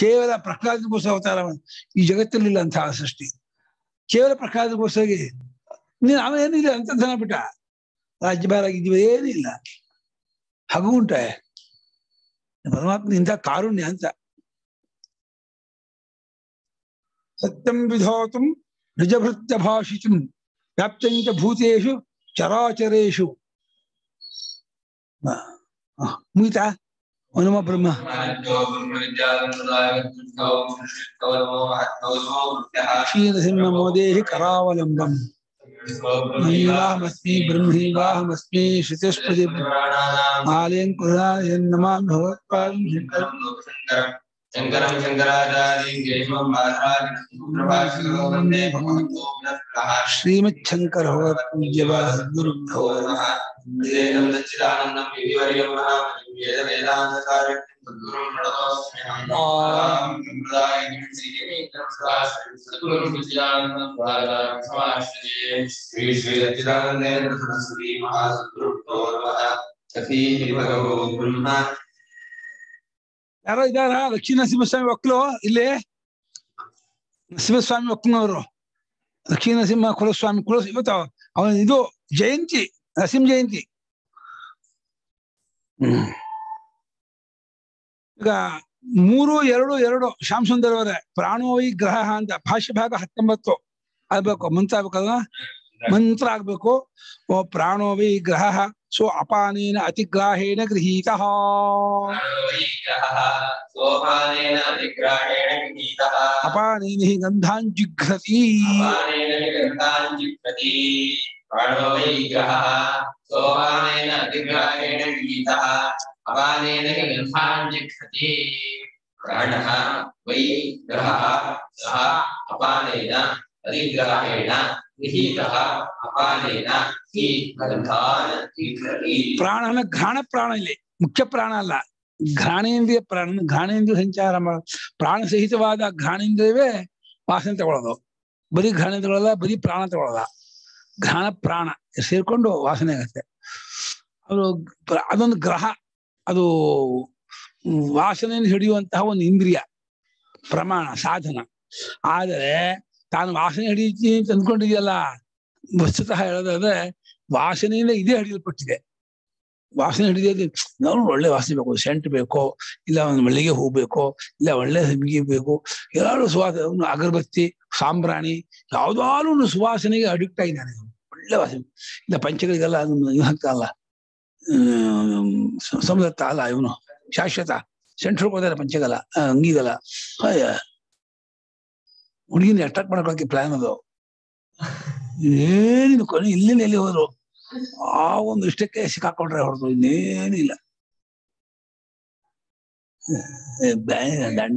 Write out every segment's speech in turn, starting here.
ಕೇವಲ ಪ್ರಹ್ಲಾದಗೋಸ್ಕರ ಅವತಾರ ಮಾಡ್- ಈ ಜಗತ್ತಲ್ಲಿಲ್ಲ ಅಂತಹ ಸೃಷ್ಟಿ ಕೇವಲ ಪ್ರಹ್ಲಾದಗೋಸ್ಕರಗೆ ನೀನು ಅವನೇನಿಲ್ಲ ಅಂತಂಧನ ಬಿಟ್ಟ ರಾಜ್ಯಭಾರ ಆಗಿದ್ದೀವಿ ಏನಿಲ್ಲ ಹಾಗೂ ಉಂಟೆ ಪರಮಾತ್ಮ ಇಂಥ ಕಾರುಣ್ಯ ಅಂತ ಸತ್ಯಂ ವಿಧೋತುಂ ನಿಜಭೃತ್ಯ ಭಾಷಿತುಂ ವ್ಯಾಪ್ತಂಚ ಭೂತೇಷು ಚರಾಚರೇಷು ಆ, ಆ, ಮುಗಿತಾ ಹನುಮ ಬ್ರಹ್ಮ ಕ್ಷೀರಸಿಂಹ ಮೋದೇಹಿ ಕರಾವಲಂಬಂ ನೈವಾಹಮಸ್ಮಿ ಬ್ರಹ್ಮೈವಾಹಮಸ್ಮಿ ಶ್ರುತಿಸ್ಪತಿ ಮಾಲೇಂ ಕುಲಾಯನ್ನಮಾಮಿ ಭಗವತ್ಪಾದಂ ಶಂಕರಂ ಶಂಕರಂ ಶಂಕರಾಚಾರ್ಯಂ ಕೇಶವಂ ಮಾಧವಾರ್ಯ ವಂದೇ ಭಗವಂತೋ ಶ್ರೀಮಚ್ಛಂಕರ ಭಗವತ್ಪೂಜ್ಯವಾದ್ಗುರುಭ್ಯೋ ನಮಃ ವೇದಂ ಸಚ್ಚಿದಾನಂದಂ ವಿಧಿವರ್ಯಂ ಮಹಾಮಹಿಂ ವೇದ ವೇದಾಂತಕಾರ್ಯಂ ಸದ್ಗುರುಂ ಪ್ರಣತೋಸ್ಮ್ಯಹಂ ಸಂಪ್ರದಾಯಂ ಶ್ರೀನಿಕಂ ಸದಾಶಿವಂ ಸದ್ಗುರುಂ ಸಚ್ಚಿದಾನಂದಂ ಭಾರತಾಂ ಸಮಾಶ್ರಯೇ ಶ್ರೀ ಶ್ರೀ ಸಚ್ಚಿದಾನಂದೇಂದ್ರ ಸರಸ್ವತಿ ಮಹಾಸದ್ಗುರುಭ್ಯೋ ನಮಃ ಸಖೀ ಭಗವೋ ಬ್ರಹ್ಮ ಯಾರೋ ಇದಾರ ಲಕ್ಷ್ಮೀ ನರಸಿಂಹಸ್ವಾಮಿ ಒಕ್ಕಲು ಇಲ್ಲಿ ನರಸಿಂಹಸ್ವಾಮಿ ಒಕ್ಕನವರು ಲಕ್ಷ್ಮೀ ನರಸಿಂಹ ಕುಲಸ್ವಾಮಿ ಕುಲ ಇವತ್ತು ಅವನ ಇದು ಜಯಂತಿ ನರಸಿಂಹ ಜಯಂತಿ ಹ್ಮ್. ಈಗ ಮೂರು ಎರಡು ಎರಡು ಶ್ಯಾಮ್ ಸುಂದರ್ ಅವರೇ ಪ್ರಾಣೋವಿ ಗ್ರಹ ಅಂತ ಭಾಷ್ಯ ಭಾಗ ಹತ್ತೊಂಬತ್ತು ಆಗ್ಬೇಕು ಮಂತ್ರ ಆಗ್ಬೇಕಲ್ಲ ಮಂತ್ರ ಆಗ್ಬೇಕು ಓ ಪ್ರಾಣೋವಿ ಗ್ರಹ ಸೊ ಅಪಾನೇನ ಅತಿಗ್ರಾಹೇಣ ಗೃಹೀತ ಸೋಪಾನೇನ ಅತಿಗ್ರಾಹೇಣ ಗೀತಃ ಅಪಾನೇನ ಹಿ ಗಂಧಾನ್ ಜಿಘ್ರತಿ ಅಪಾನೇನ ಗಂಧಾಂಜಿಘ್ರತಿ ಪ್ರಾಣೋ ವೈ ಗ್ರಹಃ ಸೋಪಾನೇನ ಅತಿಗ್ರಾಹೇಣ ಗೀತಃ ಅಪಾನೇನ ಗಂಧಾಂಜಿಘ್ರತಿ ಪ್ರಾಣಃ ವೈ ಗ್ರಹಃ ಸಹ ಅಪಾನೇನ ಅತಿಗ್ರಾಹೇಣ ಗೃಹೀತಃ ಅಪಾನೇನ ಹಿ ಗಂಧಾನ್ ಜಿಘ್ರತಿ ಪ್ರಾಣನ ಘ್ರಾಣ ಪ್ರಾಣ ಇಲ್ಲಿ ಮುಖ್ಯ ಪ್ರಾಣ ಅಲ್ಲ ಘ್ರಾಣೇಂದ್ರಿಯ ಪ್ರಾಣ ಘ್ರಾಣೇಂದ್ರಿಯ ಸಂಚಾರ ಮಾಡ ಪ್ರಾಣ ಸಹಿತವಾದ ಘ್ರಾಣೇಂದ್ರಿಯವೇ ವಾಸನೆ ತಗೊಳ್ಳೋದು ಬರೀ ಘ್ರಾಣ ತಗೊಳ್ಳಲ್ಲ ಬರೀ ಪ್ರಾಣ ತಗೊಳ್ಳಲ್ಲ ಘ್ರಾಣ ಪ್ರಾಣ ಸೇರ್ಕೊಂಡು ವಾಸನೆ ಆಗತ್ತೆ ಅದು ಪ್ರ- ಅದೊಂದು ಗ್ರಹ ಅದು ವಾಸನೆಯನ್ನು ಹಿಡಿಯುವಂತಹ ಒಂದು ಇಂದ್ರಿಯ ಪ್ರಮಾಣ ಸಾಧನ ಆದರೆ ತಾನು ವಾಸನೆ ಹಿಡಿಯುತ್ತೀನಿ ಅಂತ ಅಂದ್ಕೊಂಡಿದೆಯಲ್ಲ ವಸ್ತುತಃ ಹೇಳೋದಾದ್ರೆ ವಾಸನೆಯಿಂದ ಇದೇ ಹಿಡಿಯಲ್ಪಟ್ಟಿದೆ ವಾಸನೆ ಹಿಡಿಯೋದು ನಾವು ಒಳ್ಳೆ ವಾಸನೆ ಬೇಕು ಸೆಂಟ್ ಬೇಕೋ ಇಲ್ಲ ಒಂದು ಮಲ್ಲಿಗೆ ಹೂ ಬೇಕೋ ಇಲ್ಲ ಒಳ್ಳೆ ಹಂಗಿ ಬೇಕು ಎಲ್ಲಾರು ಸುವಾಸ ಒಂದು ಅಗರಬತ್ತಿ ಸಾಂಬ್ರಾಣಿ ಯಾವ್ದಾದ್ರು ಒಂದು ಸುವಾಸನೆಗೆ ಅಡಿಕ್ಟ್ ಆಗಿದ್ದಾನೆ ಅವ್ನು. ಒಳ್ಳೆ ವಾಸನೆ ಇಲ್ಲ ಪಂಚಗಳಿಗೆಲ್ಲ ಇದು ಹಾಕ್ತಲ್ಲ ಸಮದತ್ತ ಅಲ್ಲ ಇವನು ಶಾಶ್ವತ ಸೆಂಟ್ ಹುಡ್ಕೋತಾರೆ ಪಂಚಗಲ ಆ, ಅಂಗಿಗಲ ಅಯ್ಯ ಹುಡುಗಿನ ಅಟ್ರಾಕ್ಟ್ ಮಾಡ್ಕೊಳಕ್ಕೆ ಪ್ಲಾನ್ ಅದು ಏನಿಲ್ಲ ಕೊನೆ ಇಲ್ಲಿಂದ ಎಲ್ಲಿ ಹೋದ್ರು ಆ ಒಂದು ಇಷ್ಟಕ್ಕೆ ಸಿಕ್ಕಾಕೊಂಡ್ರೆ ಹೊರತು ಇನ್ನೇನಿಲ್ಲ ಏ, ಬ್ಯಾ- ದಂಡ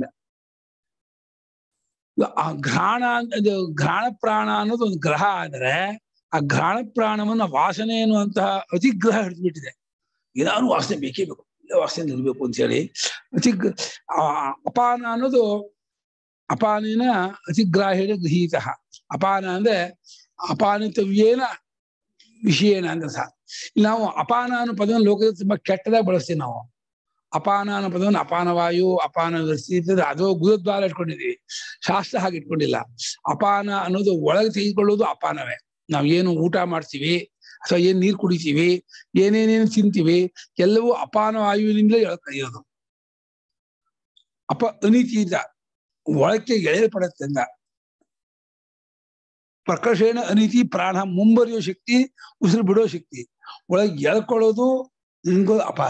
ಆ ಘ್ರಾಣ ಅಂತ ಇದು ಘ್ರಾಣ ಪ್ರಾಣ ಅನ್ನೋದು ಒಂದು ಗ್ರಹ ಆದರೆ ಆ ಘ್ರಾಣ ಪ್ರಾಣವನ್ನ ವಾಸನೆ ಅನ್ನುವಂತಹ ಅತಿಗ್ರಹ ಹಿಡಿದ್ಬಿಟ್ಟಿದೆ ಏನಾದ್ರು ವಾಸನೆ ಬೇಕೇ ಬೇಕು ಇಲ್ಲ ವಾಸನೆ ನಿಲ್ಬೇಕು ಅಂತ ಹೇಳಿ ಅತಿ ಅಪಾನ ಅನ್ನೋದು ಅಪಾನಿನ ಅತಿಗ್ರಾಹೇಣ ಗೃಹೀತ ಅಪಾನ ಅಂದ್ರೆ ಅಪಾನಿತವ್ಯೇನ ವಿಷಯೇನ ಅಂತ ಸಹ ಇಲ್ಲಿ ನಾವು ಅಪಾನ ಅನ್ನೋ ಪದವನ್ನು ಲೋಕದಲ್ಲಿ ತುಂಬಾ ಕೆಟ್ಟದಾಗಿ ಬಳಸ್ತೀವಿ ನಾವು ಅಪಾನ ಅನ್ನೋ ಪದವನ್ನು ಅಪಾನ ವಾಯು ಅಪಾನ ಇರ್ತದೆ ಅದು ಗುರುದ್ವಾರ ಇಟ್ಕೊಂಡಿದೀವಿ ಶಾಸ್ತ್ರ ಹಾಗೆ ಇಟ್ಕೊಂಡಿಲ್ಲ ಅಪಾನ ಅನ್ನೋದು ಒಳಗೆ ತೆಗೆದುಕೊಳ್ಳೋದು ಅಪಾನವೇ ನಾವು ಏನು ಊಟ ಮಾಡ್ತೀವಿ ಅಥವಾ ಏನ್ ನೀರು ಕುಡಿತೀವಿ ಏನೇನೇನು ತಿಂತೀವಿ ಎಲ್ಲವೂ ಅಪಾನ ವಾಯುವಿನಿಂದಲೇ ಎಳ್ಕೊಳ್ಳೋದು ಅಪ ಅನಿತಿಯಿಂದ ಒಳಕ್ಕೆ ಎಳೆಯಲ್ಪಡುತ್ತೆ ಅಂದ ಪ್ರಕರ್ಷೇಣ ಅನಿತಿ ಪ್ರಾಣ ಮುಂಬರಿಯೋ ಶಕ್ತಿ ಉಸಿರು ಬಿಡೋ ಶಕ್ತಿ ಒಳಗೆ ಎಳ್ಕೊಳ್ಳೋದು ನಿನ್ಗೋದು ಅಪಾರ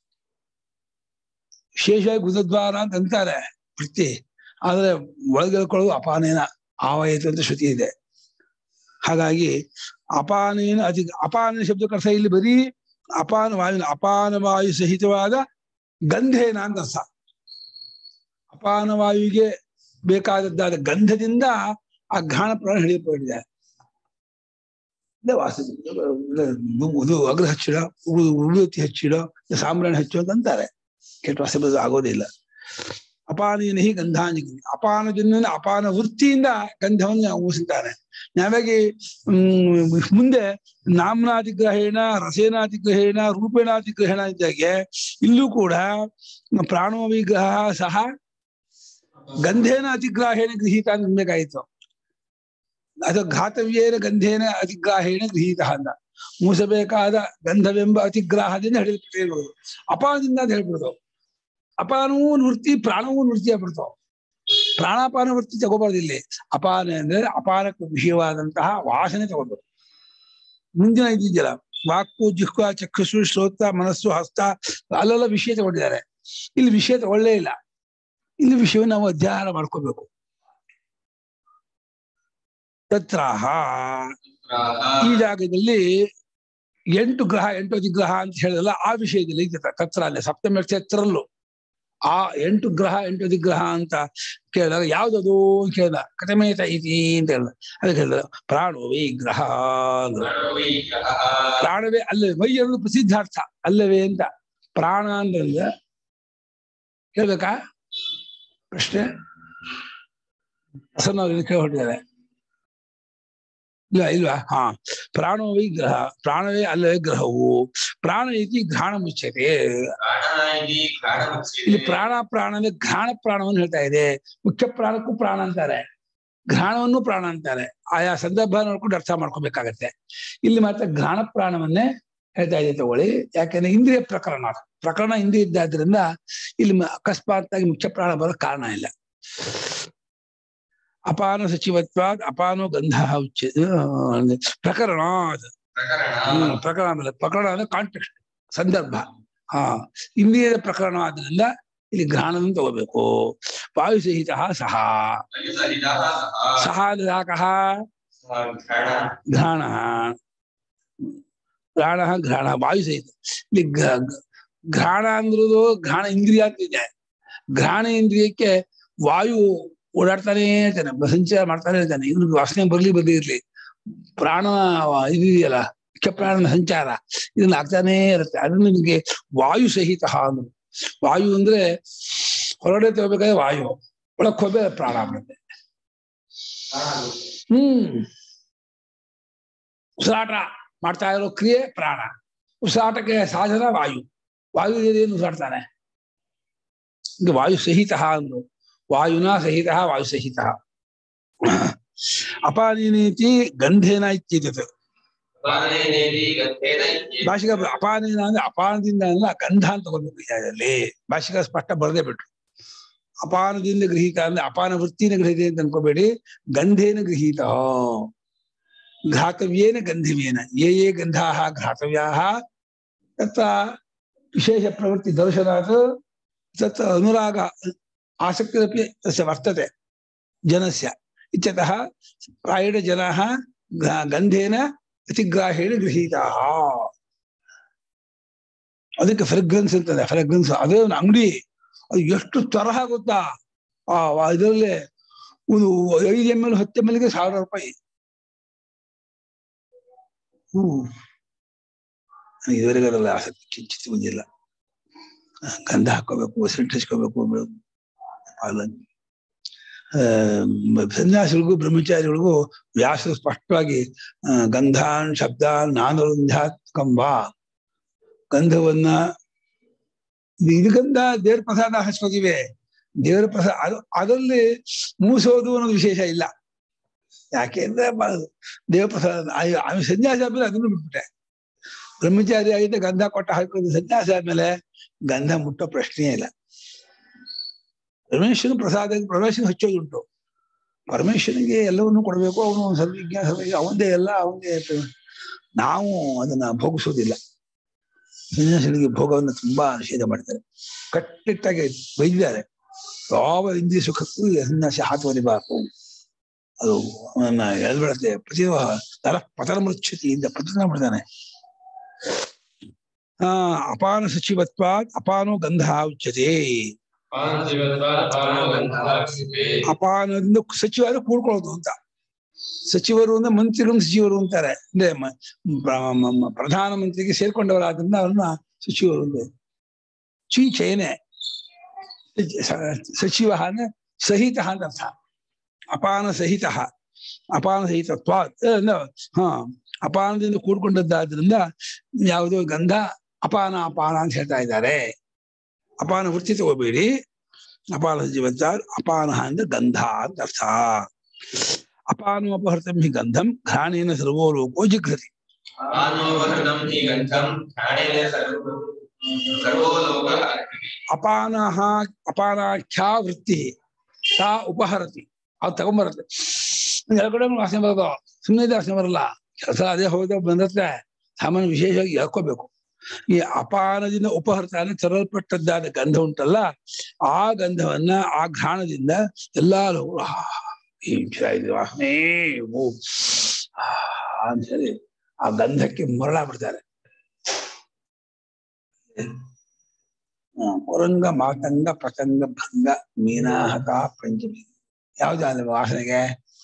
ವಿಶೇಷವಾಗಿ ಗುದದ್ವಾರ ಅಂತ ಅಂತಾರೆ ವೃತ್ತಿ ಆದ್ರೆ ಒಳಗೆ ಎಳ್ಕೊಳ್ಳೋದು ಅಪಾನೇನ ಆವಾಯಿತು ಅಂತ ಶ್ರುತಿ ಇದೆ ಹಾಗಾಗಿ ಅಪಾನೇನ ಅತಿ ಅಪಾನ ಶಬ್ದಕ್ಕೆ ಅರ್ಥ ಇಲ್ಲಿ ಬರೀ ಅಪಾನ ವಾಯು ಅಪಾನ ವಾಯು ಸಹಿತವಾದ ಗಂಧೇನ ಅಂತ ಅರ್ಥ ಅಪಾನ ವಾಯುವಿಗೆ ಬೇಕಾದದ್ದಾದ ಗಂಧದಿಂದ ಆ ಘಾಣ ಪ್ರಾಣ ಹಿಡಿಯಲ್ಪಟ್ಟಿದೆ ಇಲ್ಲ ವಾಸನೆ ಇಲ್ಲ ಇದು ಅಗ್ರ ಹಚ್ಚಿಡ ಉಳುವತಿ ಹಚ್ಚಿಡ ಇಲ್ಲ ಸಾಂಬ್ರಾಣಿ ಹಚ್ಚು ಅಂತ ಅಂತಾರೆ ಕೆಟ್ಟ ವಾಸನೆ ಬರೋದು ಆಗೋದಿಲ್ಲ ಅಪಾನೇನ ಹಿ ಗಂಧಾಂಜಿ ಅಪಾನದಿಂದ ಅಪಾನ ವೃತ್ತಿಯಿಂದ ಗಂಧವನ್ನು ಊಸುತ್ತಾರೆ ನಾವಾಗಿ ಹ್ಮ್ ಮುಂದೆ ನಾಮ್ನಾತಿಗ್ರಹೇಣ ರಸೇನಾತಿಗ್ರಹೇಣ ರೂಪೇಣಾತಿಗ್ರಹಣ ಇದ್ದಾಗೆ ಇಲ್ಲೂ ಕೂಡ ಪ್ರಾಣೋ ವಿಗ್ರಹ ಸಹ ಗಂಧೇನ ಅತಿಗ್ರಾಹೇಣ ಗೃಹೀತ ಅಂತ ಅನ್ಬೇಕಾಗಿತ್ತು ಅದು ಘಾತವ್ಯೇನ ಗಂಧೇನ ಅತಿಗ್ರಾಹೇಣ ಗೃಹೀತ ಅಂತ ಮೂಸಬೇಕಾದ ಗಂಧವೆಂಬ ಅತಿಗ್ರಾಹದಿಂದ ಹಿಡಿದು ಅಪಾನದಿಂದ ಅಂತ ಹೇಳ್ಬಿಡ್ತು ಅಪಾನವೂ ವೃತ್ತಿ ಪ್ರಾಣವೂ ವೃತ್ತಿ ಆಗ್ಬಿಡ್ತಾವ ಪ್ರಾಣಾಪಾನ ವೃತ್ತಿ ತಗೋಬಾರ್ದು ಇಲ್ಲಿ ಅಪಾನ ಅಂದ್ರೆ ಅಪಾನಕ್ಕೆ ವಿಷಯವಾದಂತಹ ವಾಸನೆ ತಗೋಬೇಕು ಮುಂದಿನ ಇದ್ದಿದ್ದಿಲ್ಲ ವಾಕು ಜಿಹ್ವ ಚಕ್ಷುಷು ಶ್ರೋತ ಮನಸ್ಸು ಹಸ್ತ ಅಲ್ಲೆಲ್ಲ ವಿಷಯ ತಗೊಂಡಿದ್ದಾರೆ ಇಲ್ಲಿ ವಿಷಯ ತಗೊಳ್ಳೇ ಇಲ್ಲ ಇಲ್ಲಿ ವಿಷಯವನ್ನು ನಾವು ಅಧ್ಯಯನ ಮಾಡ್ಕೋಬೇಕು ತತ್ರಾಹ ಈ ಜಾಗದಲ್ಲಿ ಎಂಟು ಗ್ರಹ ಎಂಟು ಅಧಿಗ್ರಹ ಅಂತ ಹೇಳಿದಲ್ಲ ಆ ವಿಷಯದಲ್ಲಿ ಇದೆ ತ- ತತ್ರ ಅಲ್ಲೇ ಸಪ್ತಮ ನಕ್ಷತ್ರಲ್ಲೂ ಆ ಎಂಟು ಗ್ರಹ ಎಂಟು ಅಧಿಗ್ರಹ ಅಂತ ಕೇಳಿದಾಗ ಯಾವ್ದದು ಅಂತ ಕೇಳಿದ ಕಟಮೇತ ಇತಿ ಅಂತ ಹೇಳ್ದ ಅದಕ್ಕೆ ಹೇಳಿದ ಪ್ರಾಣೋ ವೈ ಗ್ರಹ ಅಂದ್ರು. ಪ್ರಾಣವೇ ಅಲ್ಲವೇ ವೈ ಅನ್ನೋದು ಪ್ರಸಿದ್ಧಾರ್ಥ ಅಲ್ಲವೇ ಅಂತ ಪ್ರಾಣ ಅಂದ್ರೆ ಹೇಳ್ಬೇಕಾ ಪ್ರಶ್ನೆ ಪ್ರಸನ್ನ ಅವ್ರು ಕೇಳಿ ಹೊರಟಿದ್ದಾರೆ ಇಲ್ಲ ಇಲ್ವಾ ಹಾ ಪ್ರಾಣೋ ವೈ ಗ್ರಹ ಪ್ರಾಣವೇ ಅಲ್ಲವೇ ಗ್ರಹವು ಪ್ರಾಣ ಇತಿ ಘ್ರಾಣ ಮುಚ್ಚತೆ ಇಲ್ಲಿ ಪ್ರಾಣ ಪ್ರಾಣ ಅಂದ್ರೆ ಘ್ರಾಣ ಪ್ರಾಣವನ್ನು ಹೇಳ್ತಾ ಇದೆ ಮುಖ್ಯ ಪ್ರಾಣಕ್ಕೂ ಪ್ರಾಣ ಅಂತಾರೆ ಘ್ರಾಣವನ್ನು ಪ್ರಾಣ ಅಂತಾರೆ ಆಯಾ ಸಂದರ್ಭ ನೋಡ್ಕೊಂಡು ಅರ್ಥ ಮಾಡ್ಕೋಬೇಕಾಗತ್ತೆ ಇಲ್ಲಿ ಮಾತ್ರ ಘ್ರಾಣ ಪ್ರಾಣವನ್ನೇ ಹೇಳ್ತಾ ಇದೆ ತಗೊಳ್ಳಿ ಯಾಕೆಂದ್ರೆ ಇಂದ್ರಿಯ ಪ್ರಕರಣ ಅದು. ಪ್ರಕರಣ ಇಂದ್ರಿಯ ಇದ್ದಾದ್ರಿಂದ ಇಲ್ಲಿ ಮ- ಅಕಸ್ಮಾತ್ತಾಗಿ ಮುಖ್ಯ ಪ್ರಾಣ ಬರೋಕ್ ಕಾರಣ ಇಲ್ಲ ಅಪಾನ ಸಚಿವತ್ವಾದ್ ಅಪಾನೋ ಗಂಧ ಉಚ್ಚ ಪ್ರಕರಣ ಅದು. ಹ್ಮ್, ಪ್ರಕರಣ ಅಂದ್ರೆ ಪ್ರಕರಣ ಅಂದ್ರೆ ಕಾಂಟೆಕ್ಸ್ಟ್ ಸಂದರ್ಭ ಹಾ ಇಂದ್ರಿಯದ ಪ್ರಕರಣ ಆದ್ರಿಂದ ಇಲ್ಲಿ ಘ್ರಾಣವನ್ನು ತಗೋಬೇಕು ವಾಯು ಸಹಿತ ಸಹ ಸಹ ಅಂದ್ರೆ ಯಾಕಃ ಘ್ರಾಣ ಘ್ರಾಣ ಘ್ರಾಣ ವಾಯು ಸಹಿತ ಇಲ್ಲಿ ಘ- ಘ- ಘ್ರಾಣ ಅಂದ್ರದು ಘ್ರಾಣ ಇಂದ್ರಿಯ ಅಂತ ಇದೆ ಘ್ರಾಣ ಇಂದ್ರಿಯಕ್ಕೆ ವಾಯು ಓಡಾಡ್ತಾನೆ ಇರ್ತಾನೆ ಬ- ಸಂಚಾರ ಮಾಡ್ತಾನೆ ಇರ್ತಾನೆ ಇವ್ರಿಗೆ ವಾಸನೆ ಬರ್ಲಿ ಬರ್ಲಿ ಇರ್ಲಿ ಪ್ರಾಣ ಇದು ಇದೆಯಲ್ಲ ಮುಖ್ಯ ಪ್ರಾಣನ ಸಂಚಾರ ಇದನ್ನ ಆಗ್ತಾನೇ ಇರುತ್ತೆ ಅದನ್ನ ನಿಮಗೆ ವಾಯು ಸಹಿತ ಅಂದ್ರು ವಾಯು ಅಂದ್ರೆ ಹೊರಗಡೆ ತಗೋಬೇಕಾದ್ರೆ ವಾಯು ಒಳಕ್ ಹೋಗ್ಬೇ ಪ್ರಾಣ ಬರುತ್ತೆ ಹ್ಮ್ ಉಸಿರಾಟ ಮಾಡ್ತಾ ಇರೋ ಕ್ರಿಯೆ ಪ್ರಾಣ ಉಸಿರಾಟಕ್ಕೆ ಸಾಧನ ವಾಯು ವಾಯು ಏನು ಉಸಿರಾಡ್ತಾನೆ ಇದು ವಾಯು ಸಹಿತ ಅಂದ್ರು ವಾಯುನಾ ಸಹಿತ ವಾಯು ಸಹಿತ ಅಪಾನೀತಿ ಗಂಧೇನ ಇತ್ಯೇತತ್ ಭಾಷಿಕ ಅಪಾನೀನ ಅಂದ್ರೆ ಅಪಾನದಿಂದ ಅಂದ್ರೆ ಗಂಧ ಅಂತ ತಗೋಬೇಕು ಜಾಗದಲ್ಲಿ ಭಾಷಿಕ ಸ್ಪಷ್ಟ ಬರದೇ ಬಿಟ್ರು ಅಪಾನದಿಂದ ಗೃಹೀತ ಅಂದ್ರೆ ಅಪಾನ ವೃತ್ತಿನ ಗೃಹೀತ ಅಂತ ಅನ್ಕೋಬೇಡಿ ಗಂಧೇನ ಗೃಹೀತ ಘಾತವ್ಯೇನ ಗಂಧವ್ಯೇನ ಯೇ ಯೇ ಗಂಧಾಃ ಘಾತವ್ಯಾः ತತ್ರ ವಿಶೇಷ ಪ್ರವೃತ್ತಿ ದರ್ಶನಾತ್ ತತ್ರ ಅನುರಾಗ ಆಸಕ್ತಿರಪಿ ತस्य ವರ್ತತೆ ಜನಸ್ಯ ಇತ್ಯತಃ ಪ್ರಾಯೇಣ ಜನಾः ಗ- ಗಂಧೇನ ಅತಿಗ್ರಾಹೇಣ ಗೃಹೀತಾः ಅದಕ್ಕೆ ಫ್ರೆಗ್ರೆನ್ಸ್ ಅಂತದೆ ಫ್ರೆಗ್ರೆನ್ಸ್ ಅದೇ ಒಂದು ಅಂಗಡಿ ಅದು ಎಷ್ಟು ತರಹ ಗೊತ್ತಾ ಆ ವ- ಇದರಲ್ಲಿ ಒಂದು ಐದು ಎಮ್ ಎಲ್ ಹತ್ತು ಎಮ್ ಎಲ್ಗೆ ಸಾವಿರ ರೂಪಾಯಿ ಹ್ಮ್ ನನಗೆ ಇದುವರೆಗೆ ಅದರಲ್ಲಿ ಆಸಕ್ತಿ ಕಿಂಚಿತ್ ಬಂದಿಲ್ಲ ಆ, ಗಂಧ ಹಾಕೋಬೇಕು ಸೆಂಟ್ ಹಚ್ಕೋಬೇಕು ಅಲ್ಲ ಆ, ಮ- ಸನ್ಯಾಸಿಗಳಿಗೂ ಬ್ರಹ್ಮಚಾರಿಗಳಿಗೂ ವ್ಯಾಸ ಸ್ಪಷ್ಟವಾಗಿ ಆ, ಗಂಧಾನ್ ಶಬ್ದಾನ್ ನಾನುರುಂಧ್ಯಾತ್ಕಂಬ ಗಂಧವನ್ನ ಇದು ಇದು ಗಂಧ ದೇವ್ರ ಪ್ರಸಾದ ಹಚ್ಕೋತೀವಿ ದೇವರ ಪ್ರಸಾದ ಅದು ಅದರಲ್ಲಿ ಮೂಸೋದು ಅನ್ನೋದು ವಿಶೇಷ ಇಲ್ಲ ಯಾಕೆಂದ್ರೆ ಬ- ದೇವ್ರ ಪ್ರಸಾದ ಆ- ಆ ಸನ್ಯಾಸ ಆದ್ಮೇಲೆ ಅದನ್ನು ಬಿಟ್ಬಿಟ್ಟೆ ಬ್ರಹ್ಮಚಾರಿ ಆಗಿದ್ದ ಗಂಧ ಕೊಟ್ಟ ಹಾಕೊಂಡು ಸನ್ಯಾಸ ಆದ್ಮೇಲೆ ಗಂಧ ಮುಟ್ಟೋ ಪ್ರಶ್ನೆಯೇ ಇಲ್ಲ ಪರಮೇಶ್ವರನ ಪ್ರಸಾದ ಪರಮೇಶ್ವರನ ಹಚ್ಚೋದುಂಟು ಪರಮೇಶ್ವರನಿಗೆ ಎಲ್ಲವನ್ನೂ ಕೊಡಬೇಕು ಅವನು ಸರ್ವಜ್ಞ ಸರ್ವಜ್ಞ ಅವಂದೇ ಎಲ್ಲ ಅವಂದೇ ಪ್ರ- ನಾವು ಅದನ್ನ ಭೋಗಿಸೋದಿಲ್ಲ ಸನ್ಯಾಸಿಗಳಿಗೆ ಭೋಗವನ್ನು ತುಂಬಾ ನಿಷೇಧ ಮಾಡ್ತಾರೆ ಕಟ್ಟಿಟ್ಟಾಗಿ ಬೈದಿದ್ದಾರೆ ಯಾವ ಇಂದ್ರಿಯ ಸುಖಕ್ಕೂ ಈ ಸನ್ಯಾಸಿ ಹಾತು ಬರಿಬಾರ್ದು ಅದು ಅವನನ್ನ ಎಳ್ಬಿಡತ್ತೆ ಪ್ರತಿ ನರ ಪತನ ಮೃಚ್ಛತಿಯಿಂದ ಪತನ ಮಾಡ್ತಾನೆ ಆ ಅಪಾನ ಸಚಿವತ್ವಾತ್ ಅಪಾನೋ ಗಂಧ ಉಚ್ಯತೆ ಅಪಾನದಿಂದ ಸಚಿವ ಅಂದ್ರೆ ಕೂಡ್ಕೊಳ್ಳೋದು ಅಂತ ಸಚಿವರು ಅಂದ್ರೆ ಮಂತ್ರಿಗಳು ಸಚಿವರು ಅಂತಾರೆ ಅಂದ್ರೆ ಮ- ಪ್ರ- ಮ- ಮ- ಪ್ರಧಾನ ಮಂತ್ರಿಗೆ ಸೇರ್ಕೊಂಡವರಾದ್ರಿಂದ ಅವ್ರನ್ನ ಸಚಿವರು ಅಂತ ಚಿ ಚೇನೆ ಸಚಿವ ಅಂದ್ರೆ ಸಹಿತ ಅಂತ ಅರ್ಥ ಅಪಾನ ಸಹಿತ ಅಪಾನ ಸಹಿತತ್ವ ಹಾ ಅಪಾನದಿಂದ ಕೂಡ್ಕೊಂಡದ್ದಾದ್ರಿಂದ ಯಾವುದೋ ಗಂಧ ಅಪಾನ ಅಪಾನ ಅಂತ ಹೇಳ್ತಾ ಇದ್ದಾರೆ ಅಪಾನ ವೃತ್ತಿ ತಗೋಬೇಡಿ ಅಪಾನ ಜೀವತ ಅಪಾನ ಅಂದ್ರೆ ಗಂಧ ಅಂತ ಅರ್ಥ ಅಪಾನೋಪಹೃತಂ ಹಿ ಗಂಧಂ ಘ್ರಾಣೇನ ಸರ್ವೋ ಲೋಕೋ ಜಿಘ್ರತಿ आनोवहृतं हि गन्धं घ्राणेन सर्व सर्वो लोकः ಅಪಾನ ಅಪಾನಾಖ್ಯಾ ವೃತ್ತಿ ತಾ ಉಪಹರತಿ ಅದು ತಗೊಂಬರುತ್ತೆ ಎಳ್ಕಡೆ ವಾಸನೆ ಬರೋದು ಸುಮ್ಮನೆ ವಾಸನೆ ಬರಲ್ಲ ಕೆಲಸ ಅದೇ ಹೋದ ಬಂದತ್ತೆ ಸಾಮಾನ್ಯ ವಿಶೇಷವಾಗಿ ಎಳ್ಕೋಬೇಕು ಈ ಅಪಾನದಿಂದ ಉಪಹರಿತಾನೆ ತರಲ್ಪಟ್ಟದ್ದಾದ ಗಂಧ ಉಂಟಲ್ಲ ಆ ಗಂಧವನ್ನ ಆ ಘ್ರಾಣದಿಂದ ಎಲ್ಲಾ ಲೋಕರು, ಆ, ಏನ್ ಚೆನ್ನಾಗಿದೆ ವಾಸನೆ ಓ, ಆ, ಅಂತ ಹೇಳಿ ಆ ಗಂಧಕ್ಕೆ ಮರಳಾಗ್ಬಿಡ್ತಾರೆ ಹ್ಮ್. ಕುರಂಗ ಮಾತಂಗ ಪ್ರಸಂಗ ಭಂಗ ಮೀನಾಹತ ಪಂಚಮಿ ಯಾವ್ದು ಅಂದ್ರೆ ವಾಸನೆಗೆ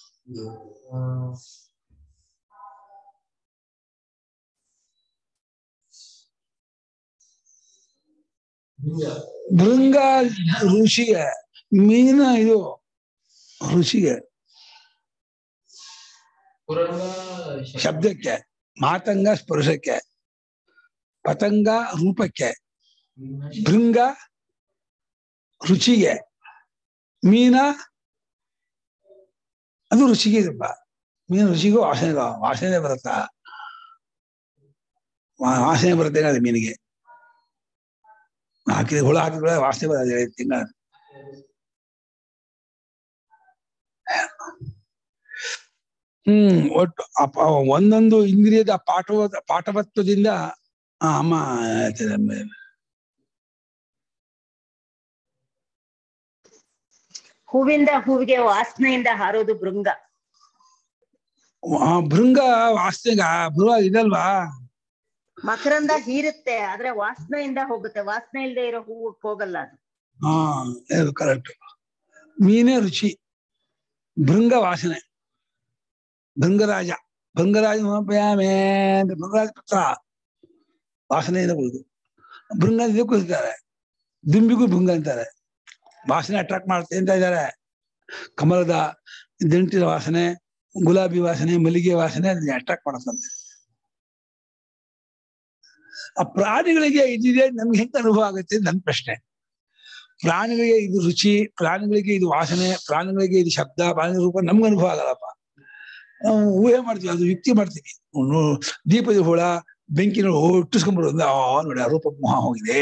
ಭೃಂಗ ಋಷಿಗೆ ಮೀನ ಇದು ಋಷಿಗೆ ಶಬ್ದಕ್ಕೆ ಮಾತಂಗ ಸ್ಪರ್ಶಕ್ಕೆ ಪತಂಗ ರೂಪಕ್ಕೆ ಭೃಂಗ ರುಚಿಗೆ ಮೀನ ಅದು ರುಚಿಗೆ ಇದಪ್ಪ ಮೀನು ರುಚಿಗೂ ವಾಸನೆ ವಾಸನೆ ಬರುತ್ತಾ ವಾ- ವಾಸನೆ ಬರುತ್ತೆ ಅದು ಮೀನಿಗೆ ಹಾಕಿದ ಹುಳ ಹಾಕಿದ್ರೆ ವಾಸನೆ ಬರೋದು ತಿಂಗಳ ಹ್ಮ್ ಒಟ್ಟು ಅಪ- ಒಂದೊಂದು ಇಂದ್ರಿಯದ ಪಾಠವ ಪಾಠವತ್ವದಿಂದ ಆ, ಅಮ್ಮ ಹೇಳ್ತಾರೆ, ಹೂವಿಂದ ಹೂವಿಗೆ ವಾಸನೆಯಿಂದ ಹಾರೋದು ಭೃಂಗ ಆ ಭೃಂಗ ವಾಸನೆಗ ಭೃಂಗ ಇದಲ್ವಾ ಮಕರಂದ ಹೀರುತ್ತೆ ಆದ್ರೆ ವಾಸನೆಯಿಂದ ಹೋಗುತ್ತೆ ವಾಸನೆ ಇಲ್ಲದೆ ಇರೋ ಹೂವು ಹೋಗಲ್ಲ ಅದು ಹಾ ಇದು ಕರೆಕ್ಟ್ ಮೀನೇ ರುಚಿ ಭೃಂಗ ವಾಸನೆ ಭೃಂಗರಾಜ ಭೃಂಗರಾಜ ಮಹಾಪಯಾಮೇ ಅಂತ ಭೃಂಗರಾಜ ಪತ್ರ ವಾಸನೆಯಿಂದ ಕುಳಿತು ಭೃಂಗ ಇದಕ್ಕೂ ಇರ್ತಾರೆ ದುಂಬಿಗೂ ಭೃಂಗ ಅಂತಾರೆ ವಾಸನೆ ಅಟ್ರಾಕ್ಟ್ ಮಾಡುತ್ತೆ ಅಂತ ಇದ್ದಾರೆ ಕಮಲದ ದಂಟಿನ ವಾಸನೆ ಗುಲಾಬಿ ವಾಸನೆ ಮಲ್ಲಿಗೆ ವಾಸನೆ ಅದನ್ನ ಅಟ್ರಾಕ್ಟ್ ಮಾಡುತ್ತಂತೆ ಆ ಪ್ರಾಣಿಗಳಿಗೆ ಇದಿದೆ ನಮ್ಗೆ ಹೆಂಗ್ ಅನುಭವ ಆಗುತ್ತೆ ಅಂತ ನನ್ ಪ್ರಶ್ನೆ ಪ್ರಾಣಿಗಳಿಗೆ ಇದು ರುಚಿ ಪ್ರಾಣಿಗಳಿಗೆ ಇದು ವಾಸನೆ ಪ್ರಾಣಿಗಳಿಗೆ ಇದು ಶಬ್ದ ಪ್ರಾಣಿ ರೂಪ ನಮ್ಗೆ ಅನುಭವ ಆಗಲ್ಲಪ್ಪ ನಾವು ಊಹೆ ಮಾಡ್ತೀವಿ ಅದು ಯುಕ್ತಿ ಮಾಡ್ತೀವಿ ಅವ್ನು ದೀಪದ ಹುಳ ಬೆಂಕಿನ ಒಟ್ಟಿಸ್ಕೊಂಡ್ಬರೋದು ಆ ನೋಡಿ ಆ ರೂಪ ಮೋಹ ಹೋಗಿದೆ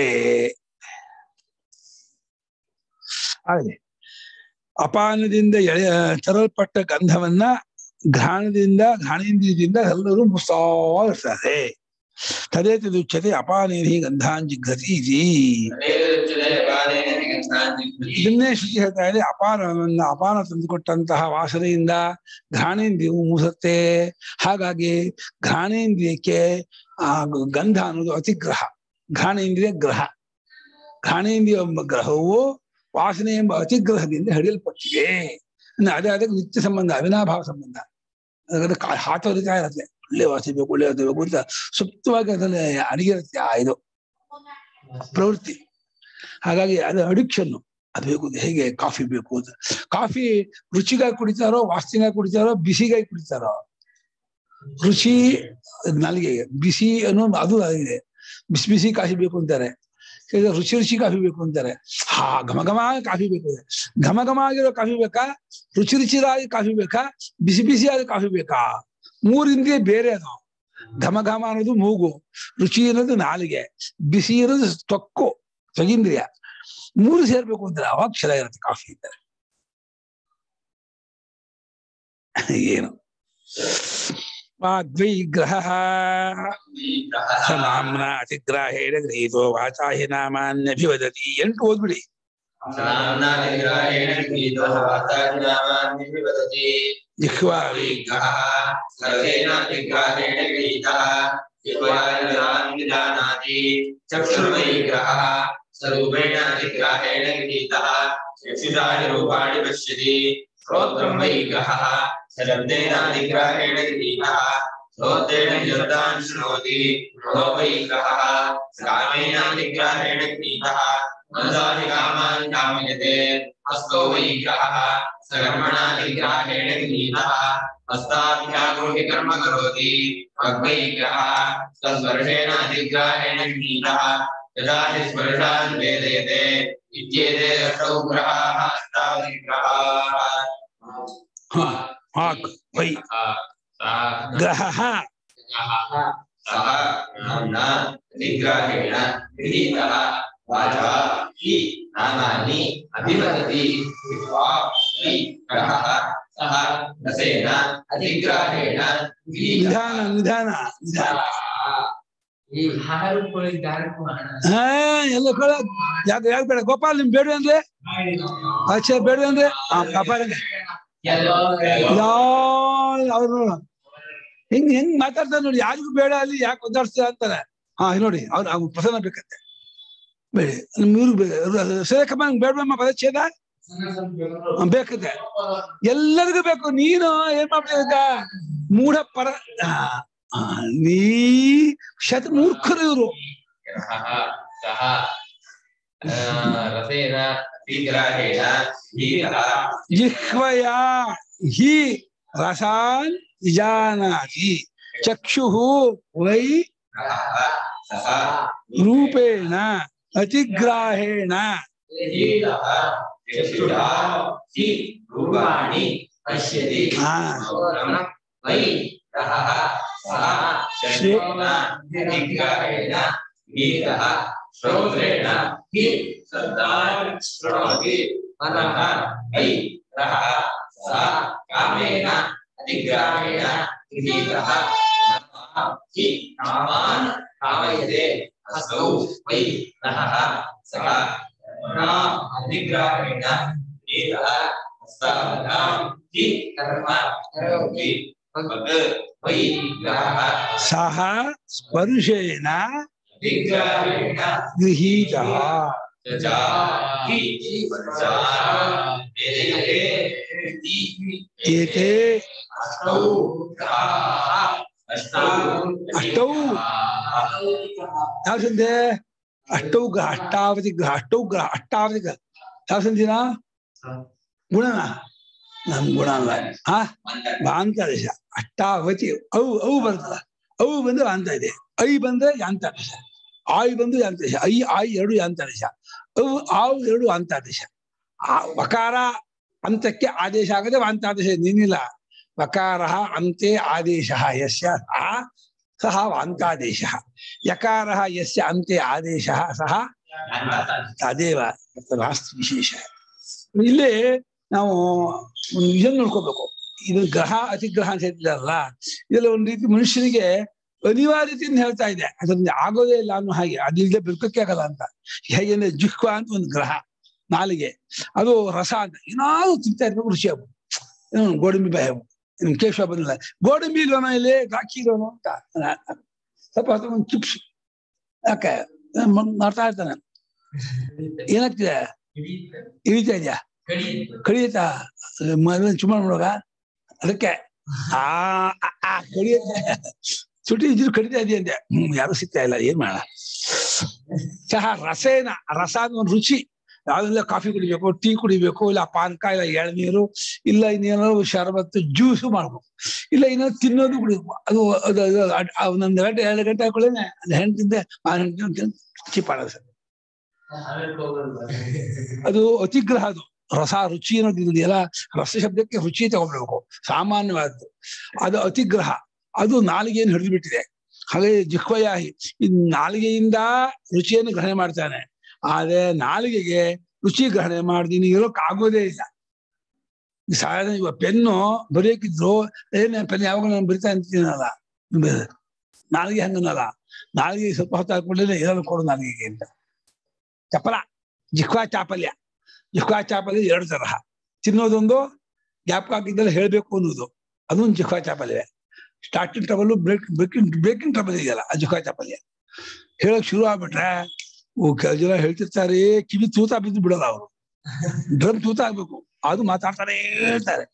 ಹಾಗೆ ಅಪಾನದಿಂದ ಎಳೆ ತರಲ್ಪಟ್ಟ ಗಂಧವನ್ನ ಘ್ರಾಣದಿಂದ ಘ್ರಾಣೇಂದ್ರಿಯದಿಂದ ಎಲ್ಲರೂ ಮುಸ್ತಾ ಇರ್ತಾರೆ ತದೇ ತದುಚ್ಯತೆ ಅಪಾನೇನಿ ಗಂಧಾನ್ ಜಿಘ್ರತಿ ಇತಿ ಅನೇಕರುಚ್ಯತೆ ಅಪಾನೇನ हि गन्धान् जिह्वति ಇದನ್ನೇ ಶ್ರುತಿ ಹೇಳ್ತಾ ಇದೆ ಅಪಾನವನ್ನ ಅಪಾನ ತಂದುಕೊಟ್ಟಂತಹ ವಾಸನೆಯಿಂದ ಘ್ರಾಣೇಂದ್ರಿಯವು ಮೂಸುತ್ತೆ ಹಾಗಾಗಿ ಘ್ರಾಣೇಂದ್ರಿಯಕ್ಕೆ ಆ ಗಂಧ ಅನ್ನೋದು ಅತಿಗ್ರಹ ಘ್ರಾಣೇಂದ್ರಿಯ ಗ್ರಹ ಘ್ರಾಣೇಂದ್ರಿಯ ಎಂಬ ಗ್ರಹವು ವಾಸನೆ ಎಂಬ ಅತಿಗ್ರಹದಿಂದ ಹಿಡಿಯಲ್ಪಟ್ಟಿದೆ ಇನ್ನು ಅದೇ ಅದಕ್ಕೆ ನಿತ್ಯ ಸಂಬಂಧ ಅವಿನಾಭಾವ ಸಂಬಂಧ ಅದಕ್ಕೆ ಕಾ- ಹಾತೊರಿತಾ ಇರುತ್ತೆ ಒಳ್ಳೆ ವಾಸನೆ ಬೇಕು ಒಳ್ಳೆ ವಾಸನೆ ಬೇಕು ಅಂತ ಸುಪ್ತವಾಗಿ ಅದರಲ್ಲಿ ಅಡಗಿರುತ್ತೆ ಆ ಇದು ಪ್ರವೃತ್ತಿ ಹಾಗಾಗಿ ಅದು ಅಡಿಕ್ಷನ್ ಅದು ಬೇಕು ಅಂತ ಹೇಗೆ ಕಾಫಿ ಬೇಕು ಅಂತ ಕಾಫಿ ರುಚಿಗಾಗಿ ಕುಡಿತಾರೋ ವಾಸನೆಗಾಗಿ ಕುಡಿತಾರೋ ಬಿಸಿಗಾಗಿ ಕುಡಿತಾರೋ ರುಚಿ ನಾಲಿಗೆಗೆ ಬಿಸಿ ಅನ್ನೋ ಅದು ಇದೆ ಬಿಸಿ ಬಿಸಿ ಕಾಫಿ ಬೇಕು ಅಂತಾರೆ ಈಗ ರುಚಿ ರುಚಿ ಕಾಫಿ ಬೇಕು ಅಂತಾರೆ ಹಾ ಘಮ ಘಮ ಕಾಫಿ ಬೇಕು ಅಂದ್ರೆ. ಘಮ ಘಮ ಆಗಿರೋ ಕಾಫಿ ಬೇಕಾ ರುಚಿ ರುಚಿಯಾಗಿ ಕಾಫಿ ಬೇಕಾ ಬಿಸಿ ಬಿಸಿಯಾದ ಕಾಫಿ ಬೇಕಾ ಮೂರಿಂದ್ರಿಯ ಬೇರೆ ಅದು ಘಮ ಘಮ ಅನ್ನೋದು ಮೂಗು ರುಚಿ ಅನ್ನೋದು ನಾಲಿಗೆ ಬಿಸಿ ಅನ್ನೋದು ತೊಕ್ಕು ತ್ವಗೀಂದ್ರಿಯ ಮೂರು ಸೇರ್ಬೇಕು ಅಂದ್ರೆ ಅವಾಗ ಚೆನ್ನಾಗಿರುತ್ತೆ ಕಾಫಿ ಅಂತಾರೆ ಏನು ವಾಗ್ವೈಗ್ರಹ ಸ ನಾಮ್ನ ಅತಿಗ್ರಾಹೇಣ ಗೃಹೀತೋ ವಾಚಾ ಹಿ ನಾಮಾನ್ಯಭಿವದತಿ ಎಂಟು ಓದ್ಬಿಡಿ नाम्ना विग्रहेण गृहीतो वाचाज्ञावान्यपि वदति ಜಿಹ್ವಾ विग्रहः सर्वेण विग्रहेण गृहीतः जिह्वायां जानाति चक्षुर्विग्रहः स्वरूपेण विग्रहेण गृहीतः चक्षुषा रूपाणि पश्यति श्रोत्रं वैग्रहः शब्देन विग्रहेण गृहीतः श्रोत्रेण शब्दान् शृणोति मनो वैग्रहः कामेन विग्रहेण गृहीतः मनसाहि कामान् कामयते हस्तो वैग्रहः सकर्मणा विग्रहेण गृहीतः हस्ताभ्यागो हि कर्म करोति वाग्वैग्रहः तस्पर्शेण अधिग्रहेण गृहीतः यदा स्मरणान् वेदयते इत्येते अष्टौ ग्रहाः अष्टावधिग्रहाः ಹಾ ಹಾಕ್ ವೈ ಗ್ರಹ सः नाम्ना निग्राहेण गृहीतः वाचा हि नामानि अभिवदति वा हि ग्रहः सः रसेन अधिग्राहेण गृहीतः ನಿಧಾನ ನಿಧಾನ ನಿಧಾನ ಈ ಹಾರುಗಳಿದ್ದಾರು ಹಾ ಎಲ್ಲ ಕಳ ಯಾಕೆ ಯಾಕೆ ಬೇಡ ಗೋಪಾಲ್ ನಿಮ್ ಬೇಡ ಅಂದ್ರೆ ಅಚ್ಚ ಬೇಡ ಅಂದ್ರೆ ಹಾ ಪಾಪಾರಂಗೆ ಅವ್ರು ಹೆಂಗ್ ಹೆಂಗ್ ಮಾತಾಡ್ತಾರೆ ನೋಡಿ ಯಾರಿಗೂ ಬೇಡ ಅಲ್ಲಿ ಯಾಕೆ ಒದ್ದಾಡ್ಸ್ತೀರ ಅಂತಾರೆ ಹಾ ಇಲ್ಲಿ ನೋಡಿ ಅವ್ರು ಅವ್ರು ಪ್ರಸನ್ನ ಬೇಕಂತೆ ಬೇಡಿ ಇವ್ರಿಗೆ ಸೇಕಮ್ಮ ಬೇಡಮ್ಮ ಪದಚ್ಛೇದ ಹಾ, ಬೇಕಂತೆ ಎಲ್ಲರಿಗೂ ಬೇಕು ನೀನು ಏನ್ ಮಾಡ್ಬೇಕ ಮೂಢ ಪರ ಆ, ಆ, ನೀ ಶತ ಮೂರ್ಖರು ಇವರು ग्रहः सः अ, रसेन अधिग्राहेण गृहीतः ಜಿಹ್ವಯ ಹಿ ರಸಾನ್ ವಿಜಾನಾತಿ ಚಕ್ಷುಃ ವೈ ग्रहः सः ರೂಪೇಣ ಅತಿಗ್ರಾಹೇಣ गृहीतः चक्षुषा हि रूपाणि पश्यति ಹಾ वै ग्रहः सः चक्षुषा अधिग्राहेण गृहीतः श्रोत्रेण हि शब्दान् शृणोति मनः वै ग्रहः सः कामेन अधिग्राहेण गृहीतः मनः हि कामान् कामयते असौ वै ग्रहः सः कर्मणा अधिग्राहेण गृहीतः हस्ताभ्यां हि कर्म करोति तद् वै ग्रहः ಸಹ ಸ್ಪರ್ಶೇನ अधिग्राहेण ಗೃಹೀತ जजा हि वर्षान् वेदयते इति ಏತೆ अष्टौ ग्रहाः अष्टौ अष्टौ? ಯಾವ ಸಂಧಿ ಅಷ್ಟೌ ಗ್ರಹ ಅಷ್ಟಾವಧಿ ಗ್ರಹ ಅಷ್ಟೌ ಗ್ರಹ ಅಷ್ಟಾವಧಿ ಗ್ರಹ ಯಾವ ಸಂಧಿನ ಗುಣನ ನಮ್ ಗುಣ ಅಲ್ಲ ಹಾ ವಾಂತದೇಶ ಅಷ್ಟಾವತಿ ಅವು ಅವು ಬರ್ತದ ಅವು ಬಂದ್ರೆ ವಾಂತ ಇದೆ ಐ ಬಂದ್ರೆ ಯಾಂತಾದೇಶ ಆಯ್ ಬಂದು ಯಾಂತಾದೇಶ ಐ ಆಯ್ ಎರಡು ಯಾಂತಾದೇಶ ಅವು ಆವು ಎರಡು ವಾಂತಾದೇಶ ಆ ವಕಾರ ಅಂತಕ್ಕೆ ಆದೇಶ ಆಗದೆ ವಾಂತಾದೇಶ ನಿನ್ನಿಲ್ಲ ವಕಾರ ಅಂತೆ ಆದೇಶ ಯಸ್ಯ ಸಹ ಸಹ ವಾಂತಾದೇಶ ಯಕಾರ ಯಸ್ಯ ಅಂತೆ ಆದೇಶ ಸಹ ತದೇವ ವಾಸ್ತು ವಿಶೇಷ ಇಲ್ಲಿ ನಾವು ಒಂದು ಇದನ್ನ ನೋಡ್ಕೋಬೇಕು ಇದು ಗ್ರಹ ಅತಿಗ್ರಹ ಅಂತ ಹೇಳ್ತಿದಾರಲ್ಲ ಇದೆಲ್ಲ ಒಂದ್ ರೀತಿ ಮನುಷ್ಯನಿಗೆ ಅನಿವಾರ್ಯತೆಯಿಂದ ಹೇಳ್ತಾ ಇದೆ ಅದರಿಂದ ಆಗೋದೇ ಇಲ್ಲ ಅನ್ನೋ ಹಾಗೆ ಅದಿಲ್ಲದೆ ಬದುಕಕ್ಕೆ ಆಗಲ್ಲ ಅಂತ ಹೇಗೆ ಅಂದ್ರೆ ಜಿಹ್ವ ಅಂತ ಒಂದು ಗ್ರಹ ನಾಲಿಗೆ ಅದು ರಸ ಅಂತ ಏನಾದ್ರು ತಿಂತಾ ಇರ್ಬೇಕು ರುಚಿ ಆಗ್ಬೋದು ಏನು ಗೋಡಂಬಿ ಬಾಯಿ ಆಗ್ಬೋದು ಇನ್ನು ಕೇಶವ ಬಂದಿಲ್ಲ ಗೋಡಂಬಿ ಇಲ್ವನೋ ಇಲ್ಲಿ ದ್ರಾಕ್ಷಿ ಇಲ್ವನೋ ಅಂತ ಸ್ವಲ್ಪ ಹೊತ್ತು ಒಂದು ಚಿಪ್ಸ್ ಯಾಕೆ ಮ- ಮಾಡ್ತಾ ಇರ್ತಾನೆ ಏನಾಗ್ತಿದೆ ಇಳಿತಾ ಇದೆಯಾ ಕಡಿಯುತ್ತಾ ಮದುವೆ ಚುಮ್ಮ ನೋಡುವಾಗ ಅದಕ್ಕೆ ಆ ಆ- ಆ ಕಡಿಯುತ್ತೆ ಸುಟಿ ಇದ್ರು ಕಡಿತಾ ಇದೆಯಂತೆ ಹ್ಮ್ ಯಾರು ಸಿಗ್ತಾ ಇಲ್ಲ ಏನ್ ಮಾಡೋಣ ಚಹಾ ರಸೇನ ರಸ ಅನ್ನೋ ಒಂದು ರುಚಿ ಯಾವ್ದೆಲ್ಲ ಕಾಫಿ ಕುಡಿಬೇಕು ಟೀ ಕುಡಿಬೇಕು ಇಲ್ಲ ಪಾನಕ ಇಲ್ಲ ಎಳನೀರು ಇಲ್ಲ ಇನ್ನೇನೋ ಶರಬತ್ತು ಜ್ಯೂಸು ಮಾಡ್ಬೇಕು ಇಲ್ಲ ಇನ್ನೋ ತಿನ್ನೋದು ಕುಡಿಬೇಕು ಅದು ಅದು ಅದು ಅಡ್- ಆ ಒಂದೊಂದು ಗಂಟೆ ಎರಡು ಗಂಟೆ ಹಾಕೊಳ್ಳೇನೆ ಅದು ಹೆಣ್ಣು ತಿಂದೆ ಆ ಹೆಣ್ಣು ತಿಂದು ಚಿಪ್ಪಾಡ ಸರ್ ಅದು ಅತಿಗ್ರಹ ಅದು ರಸ ರುಚಿ ಅನ್ನೋದು ಇದೆಯಲ್ಲ ರಸ ಶಬ್ದಕ್ಕೆ ರುಚಿ ತಗೊಂಡ್ಬೇಕು ಸಾಮಾನ್ಯವಾದ್ದು ಅದು ಅತಿಗ್ರಹ ಅದು ನಾಲಿಗೆಯನ್ನು ಹಿಡಿದು ಬಿಟ್ಟಿದೆ ಹಾಗೆ ಜಿಹ್ವಯಾಹಿ ಈ ನಾಲಿಗೆಯಿಂದ ರುಚಿಯನ್ನು ಗ್ರಹಣೆ ಮಾಡ್ತಾನೆ ಆದ್ರೆ ನಾಲಿಗೆಗೆ ರುಚಿ ಗ್ರಹಣೆ ಮಾಡ್ದೀನಿ ಇರೋಕ್ ಆಗೋದೇ ಇಲ್ಲ ಈ ಸಾಧಾರಣ ಇವಾಗ ಪೆನ್ನು ಬರೆಯೋಕಿದ್ರು ಏನ್ ಪೆನ್ ಯಾವಾಗ ನಾನು ಬರಿತಾ ಅಂತೀನಲ್ಲ ನಾಲಿಗೆ ಹಂಗನಲ್ಲ ನಾಲಿಗೆ ಸ್ವಲ್ಪ ಹೊತ್ತು ಹಾಕೊಂಡ್ರೆ ಇರಲು ಕೊಡು ನಾಲಿಗೆಗೆ ಅಂತ ಚಪಲ ಜಿಹ್ವಾ ಚಾಪಲ್ಯ ಜಿಹ್ವಾ ಚಾಪಲ್ಯ ಎರಡು ತರಹ ತಿನ್ನೋದೊಂದು ಜ್ಞಾಪಕ ಹಾಕಿದ್ದಲ್ಲಿ ಹೇಳ್ಬೇಕು ಅನ್ನೋದು ಅದೊಂದು ಜಿಹ್ವಾ ಚಾಪಲ್ಯ starting trouble break breaking breaking trouble ಇದೆಯಲ್ಲ ಆ ಜಿಹ್ವಾ ಚಾಪಲ್ಯ ಹೇಳಕ್ ಶುರು ಆಗ್ಬಿಟ್ರೆ ಓ ಕೆಲವು ಜನ ಹೇಳ್ತಿರ್ತಾರೆ ಕಿವಿ ತೂತ ಬಿದ್ದು ಬಿಡಲ್ಲ ಅವರು ಡ್ರಮ್ ತೂತ ಆಗ್ಬೇಕು ಅದು ಮಾತಾಡ್ತಾನೆ ಹೇಳ್ತಾರೆ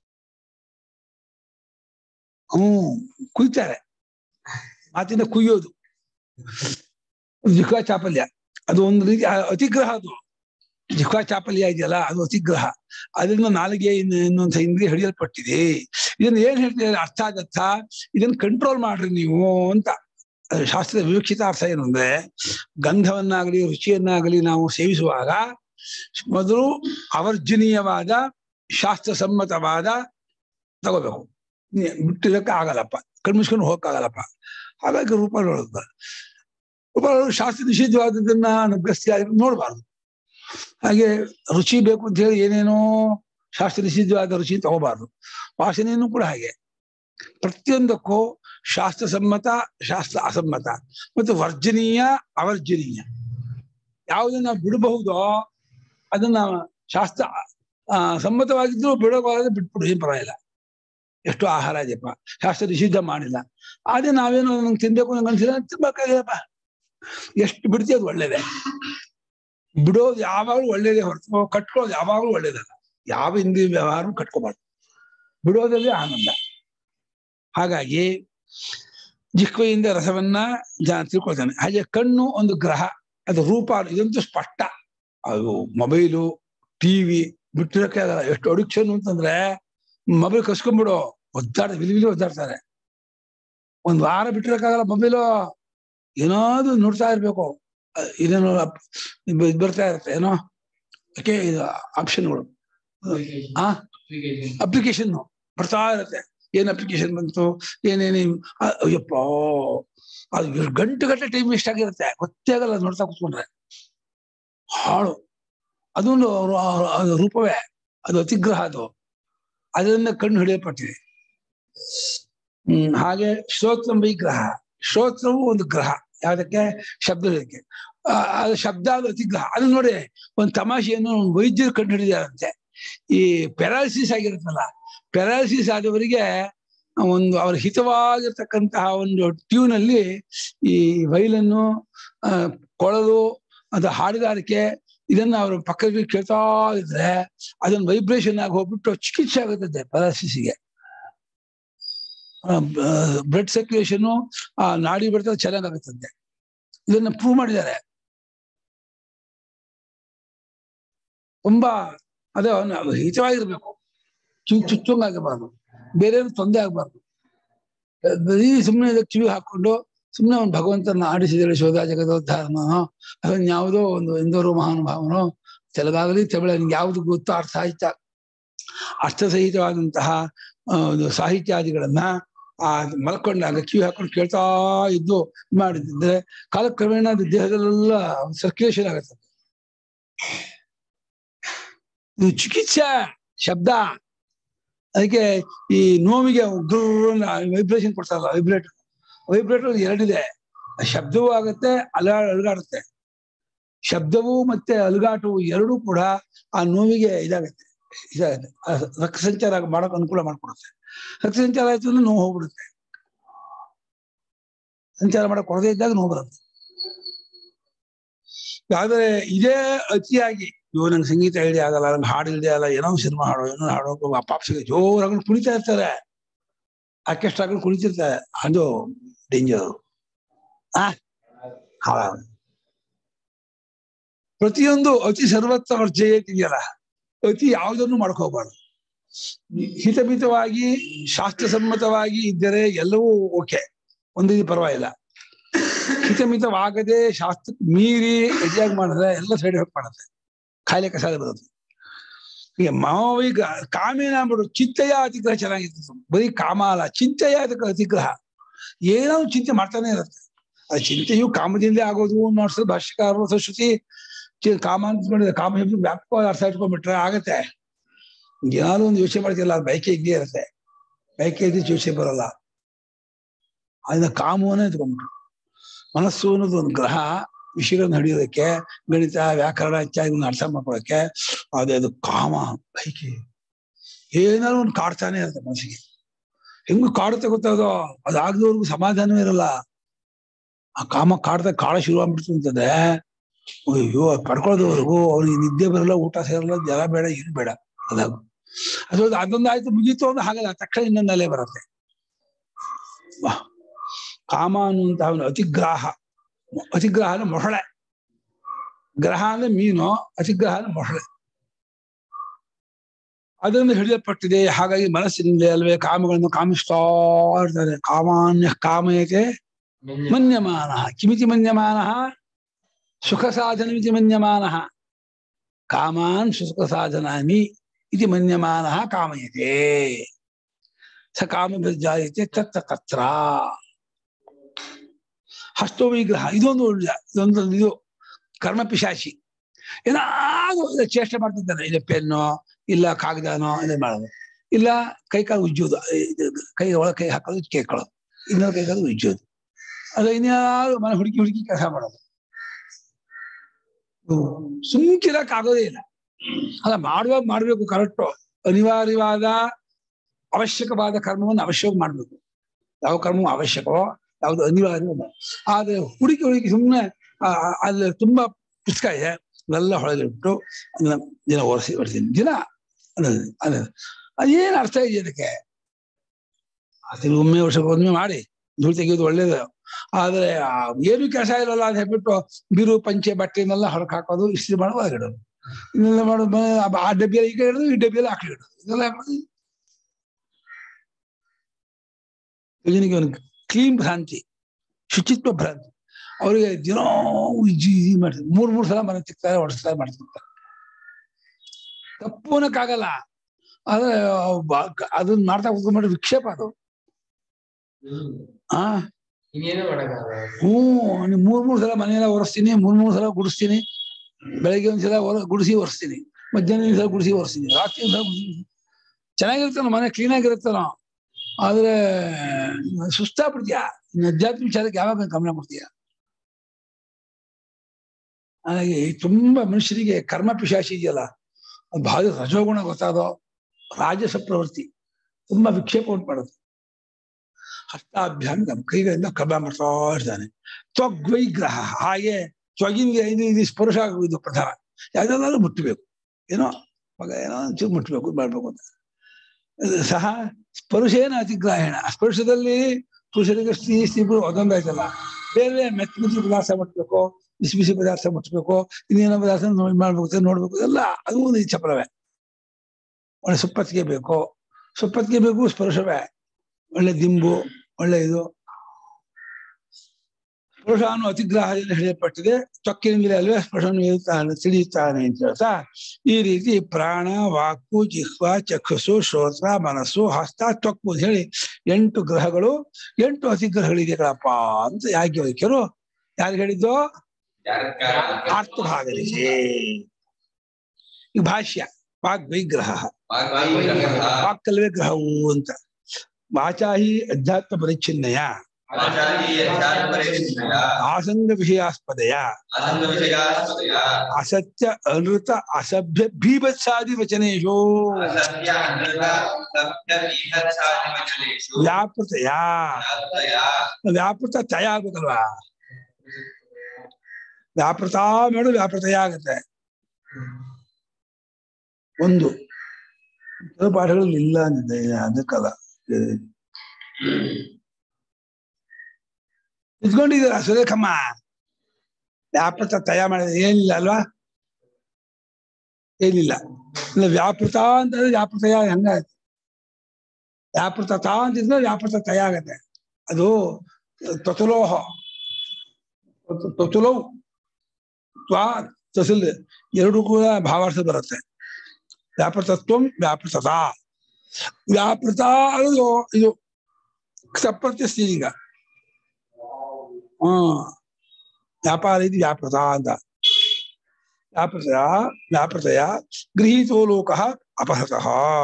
ಹ್ಮ್ ಕುಯ್ತಾರೆ ಮಾತಿಂದ ಕುಯ್ಯೋದು ಜಿಹ್ವಾ ಚಾಪಲ್ಯ ಅದು ಒಂದು ರೀತಿ ಆ ಅತಿಗ್ರಹ ಅದು ಜಿಹ್ವಾ ಚಾಪಲ್ಯ ಇದೆಯಲ್ಲ ಅದು ಅತಿಗ್ರಹ ಅದರಿಂದ ನಾಲಿಗೆ ಇನ್ನು ಇನ್ನೊಂದು ಇಂದ್ರಿಯ ಹಿಡಿಯಲ್ಪಟ್ಟಿದೆ ಇದನ್ನ ಏನ್ ಹೇಳ್ತಿದ್ದಾರೆ ಅರ್ಥ ಆಗತ್ತಾ ಇದನ್ನ ಕಂಟ್ರೋಲ್ ಮಾಡ್ರಿ ನೀವು ಅಂತ ಅದು ಶಾಸ್ತ್ರದ ವಿವಕ್ಷಿತ ಅರ್ಥ ಏನು ಅಂದ್ರೆ ಗಂಧವನ್ನಾಗಲಿ ರುಚಿಯನ್ನಾಗಲಿ ನಾವು ಸೇವಿಸುವಾಗ ಮೊದಲು ಅವರ್ಜನೀಯವಾದ ಶಾಸ್ತ್ರಸಮ್ಮತವಾದ ತಗೋಬೇಕು ನೀ- ಬಿಟ್ಟಿರಕ್ಕೆ ಆಗಲ್ಲಪ್ಪ ಕಣ್ಮಿಸ್ಕೊಂಡು ಹೋಗಕ್ಕಾಗಲ್ಲಪ್ಪ ಹಾಗಾಗಿ ರೂಪ ನೋಡುತ್ತೆ ರೂಪ ನೋಡೋದು ಶಾಸ್ತ್ರ ನಿಷಿದ್ಧವಾದದನ್ನ ಅನುಗ್ರಸ್ತಿ ನೋಡಬಾರ್ದು ಹಾಗೆ ರುಚಿ ಬೇಕು ಅಂತ ಹೇಳಿ ಏನೇನೋ ಶಾಸ್ತ್ರ ನಿಷಿದ್ಧವಾದ ರುಚಿ ತಗೋಬಾರ್ದು ವಾಸನೆಯನ್ನು ಕೂಡ ಹಾಗೆ ಪ್ರತಿಯೊಂದಕ್ಕೂ ಶಾಸ್ತ್ರ ಸಮ್ಮತ ಶಾಸ್ತ್ರ ಅಸಮ್ಮತ ಮತ್ತು ವರ್ಜನೀಯ ಅವರ್ಜನೀಯ ಯಾವುದನ್ನ ನಾವು ಬಿಡಬಹುದೋ ಅದನ್ನ ಶಾಸ್ತ್ರ ಆ, ಸಮ್ಮತವಾಗಿದ್ರು ಬಿಡೋಕಾಗದೆ ಬಿಟ್ಬಿಡು ಏನ್ ಪರವಾಗಿಲ್ಲ ಎಷ್ಟು ಆಹಾರ ಇದೆಯಪ್ಪ ಶಾಸ್ತ್ರ ನಿಷಿದ್ಧ ಮಾಡಿಲ್ಲ ಆದ್ರೆ ನಾವೇನು ನಂಗೆ ತಿನ್ಬೇಕು ನಂಗೆ ಅನ್ಸಿಲ್ಲ ತಿನ್ಬೇಕಾಗಿಲ್ಲಪ್ಪ ಎಷ್ಟು ಬಿಡ್ತೀವಿ ಅದು ಒಳ್ಳೇದೇ ಬಿಡೋದು ಯಾವಾಗಲೂ ಒಳ್ಳೇದೇ ಹೊರತು ಕಟ್ಕೊಳ್ಳೋದು ಯಾವಾಗಲೂ ಒಳ್ಳೇದಲ್ಲ ಯಾವ ಇಂದ್ರಿಯ ವ್ಯವಹಾರ ಕಟ್ಕೋಬಾರ್ದು ಬಿಡೋದ್ರಲ್ಲಿ ಆನಂದ ಹಾಗಾಗಿ ಜಿಹ್ವೆಯಿಂದ ರಸವನ್ನ ಜನ ತಿಳ್ಕೊಳ್ತಾನೆ ಹಾಗೆ ಕಣ್ಣು ಒಂದು ಗ್ರಹ ಅದು ರೂಪ ಇದಂತೂ ಸ್ಪಷ್ಟ ಅದು ಮೊಬೈಲು ಟಿವಿ ಬಿಟ್ಟಿರಕ್ಕೆ ಆಗಲ್ಲ ಎಷ್ಟು ಅಡಿಕ್ಷನ್ ಅಂತಂದ್ರೆ ಮೊಬೈಲ್ ಕಸ್ಕೊಂಡ್ಬಿಡು ಒದ್ದಾಡ ವಿಲಿ ವಿಲಿ ಒದ್ದಾಡ್ತಾರೆ ಒಂದ್ ವಾರ ಬಿಟ್ಟಿರಕ್ಕಾಗಲ್ಲ ಮೊಬೈಲು ಏನಾದ್ರು ನೋಡ್ತಾ ಇರ್ಬೇಕು ಅಹ್ ಇದೇನೋ ಅಪ್- ಇದ್ ಬರ್ತಾ ಇರುತ್ತೆ ಏನೋ ಓಕೆ ಇದು ಆಪ್ಷನ್ಗಳು ಆ ಅಪ್ಲಿಕೇಶನ್ ಬರ್ತಾ ಇರುತ್ತೆ ಏನ್ ಅಪ್ಲಿಕೇಶನ್ ಬಂತು ಏನೇನು ಅ- ಅಯ್ಯಪ್ಪ ಅದು ಎಷ್ಟು ಗಂಟೆ ಗಂಟೆ ಟೈಮ್ ವೇಸ್ಟ್ ಆಗಿರುತ್ತೆ ಗೊತ್ತೇ ಆಗಲ್ಲ ಅದ್ ನೋಡ್ತಾ ಕೂತ್ಕೊಂಡ್ರೆ ಹಾಳು ಅದೊಂದು ರು- ಅದು ರೂಪವೇ ಅದು ಅತಿಗ್ರಹ ಅದು ಅದರಿಂದ ಕಣ್ಣು ಹಿಡಿಯಲ್ಪಟ್ಟಿದೆ ಹ್ಮ್ ಹಾಗೆ ಶ್ರೋತ್ರ ವಿಗ್ರಹ ಶ್ರೋತ್ರವು ಒಂದು ಗ್ರಹ ಯಾವ್ದಕ್ಕೆ ಶಬ್ದ ಹಿಡಿಯಕ್ಕೆ ಆ, ಅದು ಶಬ್ದ ಅದು ಅತಿಗ್ರಹ ಅದು ನೋಡಿ ಒಂದು ತಮಾಷೆಯನ್ನು ಒಂದು ವೈದ್ಯರು ಕಂಡು ಹಿಡಿದಾರಂತೆ ಈ ಪೆರಾಲಿಸಿಸ್ ಆಗಿರುತ್ತಲ್ಲ ಪೆರಾಲಿಸಿಸ್ ಆದವರಿಗೆ ಒಂದು ಅವ್ರ ಹಿತವಾಗಿರ್ತಕ್ಕಂತಹ ಒಂದು ಟ್ಯೂನ್ ಅಲ್ಲಿ ಈ ವೈಲನ್ನು ಆ, ಕೊಳಲು ಅದು ಹಾಡುಗಾರಿಕೆ ಇದನ್ನ ಅವರು ಪಕ್ಕದಲ್ಲಿ ಕೇಳ್ತಾ ಇದ್ರೆ ಅದನ್ನ ವೈಬ್ರೇಷನ್ ಆಗಿ ಹೋಗ್ಬಿಟ್ಟು ಚಿಕಿತ್ಸೆ ಆಗುತ್ತದೆ ಪೆರಾಲಿಸಿಸ್ಗೆ ಬ್ಲಡ್ ಸರ್ಕ್ಯುಲೇಷನ್ ಆ ನಾಡಿ ಬಡ್ತ ಚೆನ್ನಾಗಾಗುತ್ತಂತೆ ಇದನ್ನ ಪ್ರೂವ್ ಮಾಡಿದ್ದಾರೆ ತುಂಬಾ ಅದೇ ಅವ್ನು ಹಿತವಾಗಿರ್ಬೇಕು ಚು ಚುಚ್ಚಂಗಾಗಬಾರ್ದು ಬೇರೆ ತೊಂದರೆ ಆಗಬಾರ್ದು ಬರೀ ಸುಮ್ಮನೆ ಕಿವಿ ಹಾಕೊಂಡು ಸುಮ್ಮನೆ ಅವ್ನು ಭಗವಂತನ ಆಡಿಸಿದರೆ ಶೋಧ ಜಗದೋದ್ಧಾರನೋ ಅದನ್ನ ಯಾವುದೋ ಒಂದು ಎಂದೋರು ಮಹಾನುಭಾವನೋ ತೆಲುಗಾಗಲಿ ತಮಿಳ ನಿಂಗೆ ಯಾವ್ದು ಗೊತ್ತೋ ಅರ್ಥ ಆಯ್ತಾ ಅರ್ಥಸಹಿತವಾದಂತಹ ಆ, ಒಂದು ಸಾಹಿತ್ಯಾದಿಗಳನ್ನ ಆ ಮಲ್ಕೊಂಡಾಗ ಕಿವಿ ಹಾಕೊಂಡು ಕೇಳ್ತಾ ಇದ್ದು ಮಾಡಿದ್ರೆ ಕಾಲಕ್ರಮೇಣ ಅದು ದೇಹದಲ್ಲೆಲ್ಲ ಸರ್ಕ್ಯುಲೇಷನ್ ಆಗತ್ತೆ ಇದು ಚಿಕಿತ್ಸೆ ಶಬ್ದ ಅದಕ್ಕೆ ಈ ನೋವಿಗೆ ವೈಬ್ರೇಷನ್ ಕೊಡ್ತಾರಲ್ಲ ವೈಬ್ರೇಟರ್ ವೈಬ್ರೇಟರ್ ಎರಡಿದೆ ಶಬ್ದವೂ ಆಗತ್ತೆ ಅಲ ಅಲುಗಾಡುತ್ತೆ ಶಬ್ದವು ಮತ್ತೆ ಅಲುಗಾಟವು ಎರಡೂ ಕೂಡ ಆ ನೋವಿಗೆ ಇದಾಗತ್ತೆ ಇದಾಗತ್ತೆ ಆ ರಕ್ತ ಸಂಚಾರ ಮಾಡಕ್ ಅನುಕೂಲ ಮಾಡ್ಕೊಡುತ್ತೆ ರಕ್ತ ಸಂಚಾರ ಆಯ್ತು ಅಂದ್ರೆ ನೋವು ಹೋಗ್ಬಿಡುತ್ತೆ ಸಂಚಾರ ಮಾಡಕ್ ಕೊಡದೇ ಇದ್ದಾಗ ನೋವು ಬರುತ್ತೆ ಆದ್ರೆ ಇದೇ ಅತಿಯಾಗಿ ಇವ್ ನಂಗೆ ಸಂಗೀತ ಇಳಿದೆ ಆಗಲ್ಲ ನಂಗೆ ಹಾಡು ಇಳಿದೆ ಆಗಲ್ಲ ಏನೋ ಸಿನಿಮಾ ಹಾಡೋ ಏನೋ ಹಾಡೋ ಅಪಾಪ್ಸಿಗೆ ಜೋರಾಗಿ ಕುಣಿತಾ ಇರ್ತಾರೆ ಆರ್ಕೆಸ್ಟ್ರಾಗಳು ಕುಣಿತಿರ್ತಾರೆ ಅದು ಡೇಂಜರ್ ಆ ಹಾಳ ಪ್ರತಿಯೊಂದು ಅತಿ ಸರ್ವತ್ರ ವರ್ಜಯತಿದೆಯಲ್ಲ ಅತಿ ಯಾವುದನ್ನು ಮಾಡ್ಕೋಬಾರ್ದು ಹಿತಮಿತವಾಗಿ ಶಾಸ್ತ್ರಸಮ್ಮತವಾಗಿ ಇದ್ದರೆ ಎಲ್ಲವೂ ಓಕೆ ಒಂದು ಇದು ಪರವಾಗಿಲ್ಲ ಹಿತಮಿತವಾಗದೆ ಶಾಸ್ತ್ರ ಮೀರಿ ಅತಿಯಾಗಿ ಮಾಡಿದ್ರೆ ಎಲ್ಲ ಸೈಡ್ ಎಫೆಕ್ಟ್ ಮಾಡುತ್ತೆ ಕಾಯಿಲೆ ಕಸಾಲ ಬರುತ್ತೆ ಈಗ ಮಾವೀಗ ಕಾಮೇನ ಬಿಡು ಚಿಂತೆಯ ಅತಿಗ್ರಹ ಚೆನ್ನಾಗಿರ್ತದೆ ಬರೀ ಕಾಮ ಅಲ್ಲ ಚಿಂತೆಯ ಅದಕ್ಕೆ ಅತಿಗ್ರಹ ಏನೋ ಒಂದ್ ಚಿಂತೆ ಮಾಡ್ತಾನೆ ಇರುತ್ತೆ ಆ ಚಿಂತೆಯು ಕಾಮದಿಂದ ಆಗೋದು ನೋಡ್ಸೋದು ಭಾಷ್ಯಕಾರರು ಅಥವಾ ಶ್ರುತಿ ಚಿ- ಕಾಮ ಅಂದ್ಕೊಂಡಿದ್ರೆ ಕಾಮ ಶಬ್ದ ವ್ಯಾಪಕವಾಗಿ ಅರ್ಥ ಇಟ್ಕೊಂಡ್ಬಿಟ್ರೆ ಆಗತ್ತೆ ಏನಾದ್ರು ಒಂದು ಯೋಚನೆ ಮಾಡ್ತಿಲ್ಲ ಅದು ಬೈಕೆ ಇದ್ದೇ ಇರುತ್ತೆ ಬೈಕೆ ಇದ್ದು ಯೋಚನೆ ಬರಲ್ಲ ಅದನ್ನ ಕಾಮವನ್ನೇ ಇಟ್ಕೊಂಡ್ಬಿಟ್ರು ಮನಸ್ಸು ಅನ್ನೋದು ಒಂದು ಗ್ರಹ ವಿಷಯಗಳನ್ನ ಹಿಡಿಯೋದಕ್ಕೆ ಗಣಿತ ವ್ಯಾಕರಣ ಇತ್ಯಾದಿಗಳನ್ನ ಅರ್ಥ ಮಾಡ್ಕೊಳಕ್ಕೆ ಅದೇ ಅದು ಕಾಮ ಬೈಕೆ ಏನಾದ್ರು ಒಂದು ಕಾಡ್ತಾನೆ ಇರುತ್ತೆ ಮನಸ್ಸಿಗೆ ಹೆಂಗು ಕಾಡುತ್ತೆ ಗೊತ್ತದು ಅದಾಗದವ್ರಿಗೂ ಸಮಾಧಾನವೇ ಇರಲ್ಲ ಆ ಕಾಮ ಕಾಡ್ತಾ ಕಾಡ ಶುರು ಆಗ್ಬಿಡ್ತು ಅಂತಂದ್ರೆ ಅಯ್ಯೋ ಅದ್ ಪಡ್ಕೊಳ್ಳೋದವರೆಗೂ ಅವ್ನಿಗೆ ನಿದ್ದೆ ಬರಲ್ಲ ಊಟ ಸೇರಲ್ಲ ಜಲ ಬೇಡ ಏನು ಬೇಡ ಅದಾಗ ಅದು ಅದೊಂದು ಆಯ್ತು ಮುಗೀತು ಅಂದ್ರೆ ಹಾಗಲ್ಲ ತಕ್ಷಣ ಇನ್ನೊಂದು ಅಲೆ ಬರುತ್ತೆ ವಾ ಕಾಮ ಅನ್ನುವಂತಹ ಒಂದು ಅತಿಗ್ರಾಹ ಅತಿಗ್ರಹ ಅಂದ್ರೆ ಮೊಸಳೆ ಗ್ರಹ ಅಂದ್ರೆ ಮೀನು ಅತಿಗ್ರಹ ಅಂದ್ರೆ ಮೊಸಳೆ ಅದರಿಂದ ಹಿಡಿಯಲ್ಪಟ್ಟಿದೆ ಹಾಗಾಗಿ ಮನಸ್ಸಿನಿಂದ ಅಲ್ವೇ ಕಾಮಗಳನ್ನು ಕಾಮಿಸ್ತಾ ಇರ್ತಾರೆ ಕಾಮಾನ್ಯ ಕಾಮಯತೆ ಮನ್ಯಮಾನ ಕಿಮಿತಿ ಮನ್ಯಮಾನ ಸುಖ ಸಾಧನಮಿತಿ ಮನ್ಯಮಾನ ಕಾಮಾನ್ ಸುಖ ಸಾಧನಾನಿ ಇತಿ ಮನ್ಯಮಾನ ಕಾಮಯತೆ ಸ ಕಾಮಭಿರ್ಜಾಯತೆ ತತ್ತ ತತ್ರ ಹಸ್ತೋ ವಿಗ್ರಹ ಇದೊಂದು ಒಳ್ಳೆ ಇದೊಂದು ಇದು ಕರ್ಮ ಪಿಶಾಚಿ ಏನಾದ್ರು ಒಂದು ಚೇಷ್ಟೆ ಮಾಡ್ತಿದ್ದಾನೆ ಇಲ್ಲ ಪೆನ್ನೋ ಇಲ್ಲ ಕಾಗದನೋ ಇಲ್ಲ ಮಾಡೋದು ಇಲ್ಲ ಕೈ ಕಾಲು ಉಜ್ಜೋದು ಇದು ಕೈ ಒಳಗೆ ಕೈ ಹಾಕೋದು ಕೇಳ್ಕೊಳ್ಳೋದು ಇನ್ನೊಂದು ಕೈ ಕಾಲು ಉಜ್ಜೋದು ಅದು ಇನ್ಯಾರು ಮನೆ ಹುಡುಕಿ ಹುಡುಕಿ ಕೆಲಸ ಮಾಡೋದು ಸುಮ್ಕಿರಕ್ ಆಗೋದೇ ಇಲ್ಲ ಅಲ್ಲ ಮಾಡುವಾಗ ಮಾಡ್ಬೇಕು ಕರೆಕ್ಟು ಅನಿವಾರ್ಯವಾದ ಅವಶ್ಯಕವಾದ ಕರ್ಮವನ್ನು ಅವಶ್ಯವಾಗಿ ಮಾಡ್ಬೇಕು ಯಾವ ಕರ್ಮವು ಅವಶ್ಯಕವೋ ಯಾವುದು ಅನಿವಾರ್ಯವೋ ಆದ್ರೆ ಹುಡುಕಿ ಹುಡುಕಿ ಸುಮ್ಮನೆ ಅಲ್ಲಿ ತುಂಬಾ ಪುಸ್ತಕ ಇದೆ ಅವೆಲ್ಲ ಹೊಳಗೆ ಇಟ್ಟು ಅದನ್ನ ದಿನ ಒರೆಸಿ ಬರ್ತೀನಿ ದಿನ ಅನ್ನೋದು ಅನ್ನೋದು ಅದೇನು ಅರ್ಥ ಇದೆ ಅದಕ್ಕೆ ಅದು ಒಮ್ಮೆ ವರ್ಷಕ್ಕೊಮ್ಮೆ ಮಾಡಿ ಧೂಳು ತೆಗೆಯೋದು ಒಳ್ಳೇದು ಆದ್ರೆ ಆ ಏನು ಕೆಲಸ ಇರಲ್ಲ ಅಂತ ಹೇಳ್ಬಿಟ್ಟು ಬಿರು ಪಂಚೆ ಬಟ್ಟೆನೆಲ್ಲ ಹೊರಗೆ ಹಾಕೋದು ಇಸ್ತ್ರಿ ಮಾಡೋ ಒಳಗಿಡೋದು ಇನ್ನೆಲ್ಲ ಮಾಡೋ ಆ ಡಬ್ಬಿಯಲ್ಲಿ ಈಗ ಇಡೋದು ಈ ಡಬ್ಬಿಯಲ್ಲಿ ಆಕಳಿ ಇಡೋದು ಇದೆಲ್ಲ ಮಾಡೋದು. ಇವನಿಗೆ ಒಂದು ಕ್ಲೀನ್ ಭ್ರಾಂತಿ ಶುಚಿತ್ವ ಭ್ರಾಂತಿ ಅವರಿಗೆ ದಿನೋ ಇಜ್ಜಿ ಇಜ್ಜಿ ಮಾಡ್ತಾರೆ ಮೂರ್ ಮೂರ್ ಸಲ ಮನೆ ತಿಕ್ತಾರೆ ಹೊಡಿಸ್ತಾರೆ ಮಾಡ್ತಿರ್ತಾರೆ ತಪ್ಪು ಅನ್ನಕ್ಕಾಗಲ್ಲ ಆದ್ರೆ ಅವ್ ಬಾ- ಅದನ್ನ ಮಾಡ್ತಾ ಕೂತ್ಕೊಂಡ್ಬಿಟ್ರೆ ವಿಕ್ಷೇಪ ಅದು ಆ ಇನ್ನೇನು ಮಾಡಕ್ಕಾಗಲ್ಲ ಹ್ಞೂ ನೀವ್ ಮೂರ್ ಮೂರ್ ಸಲ ಮನೆಯೆಲ್ಲ ಒರೆಸ್ತೀನಿ ಮೂರ್ ಮೂರ್ ಸಲ ಗುಡಿಸ್ತೀನಿ ಬೆಳಗ್ಗೆ ಒಂದ್ಸಲ ಒರ ಗುಡಿಸಿ ಒರೆಸ್ತೀನಿ ಮಧ್ಯಾಹ್ನ ಒಂದ್ಸಲ ಗುಡಿಸಿ ಒರೆಸ್ತೀನಿ ರಾತ್ರಿ ಒಂದ್ಸಲ ಗುಡಿಸಿ ಚೆನ್ನಾಗಿರ್ತಾನ ಮನೆ ಕ್ಲೀನ್ ಆಗಿರುತ್ತಾನ ಆದ್ರೆ ಸುಸ್ತಾಗ್ಬಿಡ್ತೀಯ ಇನ್ನು ಅಧ್ಯಾತ್ಮ ವಿಚಾರಕ್ಕೆ ಯಾವಾಗ ಗಮನ ಕೊಡ್ತೀಯ ಹಾಗಾಗಿ ತುಂಬಾ ಮನುಷ್ಯರಿಗೆ ಕರ್ಮ ಪಿಶಾಚಿ ಇದೆಯಲ್ಲ ಅದು ಬಹಳ ರಜೋಗುಣ ಗೊತ್ತಾದೋ ರಾಜಸ ಪ್ರವೃತ್ತಿ ತುಂಬಾ ವಿಕ್ಷೇಪ ಉಂಟು ಮಾಡೋದು ಹಸ್ತಾಭ್ಯಾಮ್ ನಮ್ಮ ಕೈಗಳಿಂದ ಕರ್ಮ ಮಾಡ್ತಾ ಇರ್ತಾನೆ ತ್ವಗ್ವೈಗ್ರಹ ಹಾಗೆ ತ್ವಗಿನ್ಗೆ ಇದು ಇದು ಸ್ಪರ್ಶ ಇದು ಪ್ರಧಾನ ಯಾವ್ದಾದ್ರು ಮುಟ್ಟಬೇಕು ಏನೋ ಮಗ ಏನೋ ಒಂಚೂರು ಮುಟ್ಟಬೇಕು ಮಾಡ್ಬೇಕು ಅಂತ ಅದು ಸಹ ಸ್ಪರ್ಶೇನ ಅತಿಗ್ರಾಹಣ ಸ್ಪರ್ಶದಲ್ಲಿ ಪುರುಷರಿಗೆ ಸ್ತ್ರೀ ಸ್ತ್ರೀ ಒಂದೊಂದಾಯ್ತಲ್ಲ ಬೇರೆ ಬೇರೆ ಮೆತ್ತ ಮೆತ್ತ ಪದಾರ್ಥ ಮುಟ್ಬೇಕು ಬಿಸಿ ಬಿಸಿ ಪದಾರ್ಥ ಮುಟ್ಬೇಕು ಇನ್ನೇನೋ ಪದಾರ್ಥ ನೋಡಿ ಮಾಡ್ಬೇಕು ನೋಡ್ಬೇಕು ಎಲ್ಲ ಅದು ಒಂದು ಚಪಲವೇ ಒಳ್ಳೆ ಸುಪ್ಪತ್ತಿಗೆ ಬೇಕು ಸುಪ್ಪತ್ತಿಗೆ ಬೇಕು ಸ್ಪರ್ಶವೇ ಒಳ್ಳೆ ದಿಂಬು ಒಳ್ಳೆ ಇದು ಸ್ಪರ್ಶಾನು ಅತಿಗ್ರಹದಿಂದ ಹಿಡಿಯಲ್ಪಟ್ಟಿದೆ ತ್ವಕ್ಕಿನಿಂದಲೇ ಅಲ್ವೇ ಸ್ಪರ್ಶವನ್ನು ಇರುತ್ತಾನೆ ತಿಳಿಯುತ್ತಾನೆ ಅಂತ ಹೇಳ್ತಾ ಈ ರೀತಿ ಪ್ರಾಣ ವಾಕು ಜಿಹ್ವ ಚಕ್ಷುಸು ಶ್ರೋತ್ರ ಮನಸ್ಸು ಹಸ್ತ ತ್ವಕ್ಕು ಅಂತ ಹೇಳಿ ಎಂಟು ಗ್ರಹಗಳು ಎಂಟು ಅತಿಗ್ರಹಗಳಿದೆಗಳಪ್ಪ ಅಂತ ಯಾಜ್ಞವಲ್ಕ್ಯರು ಯಾರು ಹೇಳಿದ್ದು ಅರ್ಥಭಾಗರಿಸಿ ಈ ಭಾಷ್ಯ ವಾಗ್ ವಿಗ್ರಹ ವಾಕ್ಕಲ್ವೇ ಗ್ರಹವು ಅಂತ ವಾಚಾಹಿ ಅಧ್ಯಾತ್ಮ ಪರಿಚ್ಛಿನ್ನಯ ಆಸಂಗ ವಿಷಯಾಸ್ಪದಯ ಅಸತ್ಯ ಅನೃತ ಅಸಭ್ಯ ಭೀಭತ್ಸಾದಿ ವಚನೇಶು ವ್ಯಾಪೃತಯ ವ್ಯಾಪೃತ ತಯ ಆಗ್ಬೇಕಲ್ವಾ ವ್ಯಾಪೃತ ಮಾಡು ವ್ಯಾಪೃತಯ ಆಗತ್ತೆ ಒಂದು ಕೆಲವು ಪಾಠಗಳಲ್ಲಿ ಇಲ್ಲ ಅಂದಿದೆ ಅದಕ್ಕಲ್ಲ ನಿಂತ್ಕೊಂಡಿದ್ದೀರಾ ಸುರೇಖಮ್ಮ ವ್ಯಾಪೃತ ತಯ ಮಾಡಿದ್ರೆ ಏನಿಲ್ಲ ಅಲ್ವಾ ಏನಿಲ್ಲ ಇಲ್ಲ ವ್ಯಾಪೃತ ಅಂತಂದ್ರೆ ವ್ಯಾಪೃತಯ ಹಂಗಾಯ್ತು ವ್ಯಾಪೃತ ತಾ ಅಂತಿದ್ರೆ ವ್ಯಾಪೃತ ತಯ ಆಗತ್ತೆ ಅದು ತೊತುಲೋಹ ತೊತುಲೌ ತ್ವಾ ತಸಿಲ್ ಎರಡು ಕೂಡ ಭಾವಾರ್ಥ ಬರುತ್ತೆ ವ್ಯಾಪೃತತ್ವಂ ವ್ಯಾಪೃತತ ವ್ಯಾಪೃತ ಅನ್ನೋದು ಇದು ಸಪ್ರತ್ಯ ಈಗ ಹ್ಮ್ ವ್ಯಾಪಾರ ಇದು ವ್ಯಾಪೃತ ಅಂತ ವ್ಯಾಪೃತಯ ವ್ಯಾಪೃತಯ ಗೃಹೀತೋ ಲೋಕ ಅಪಹತಃ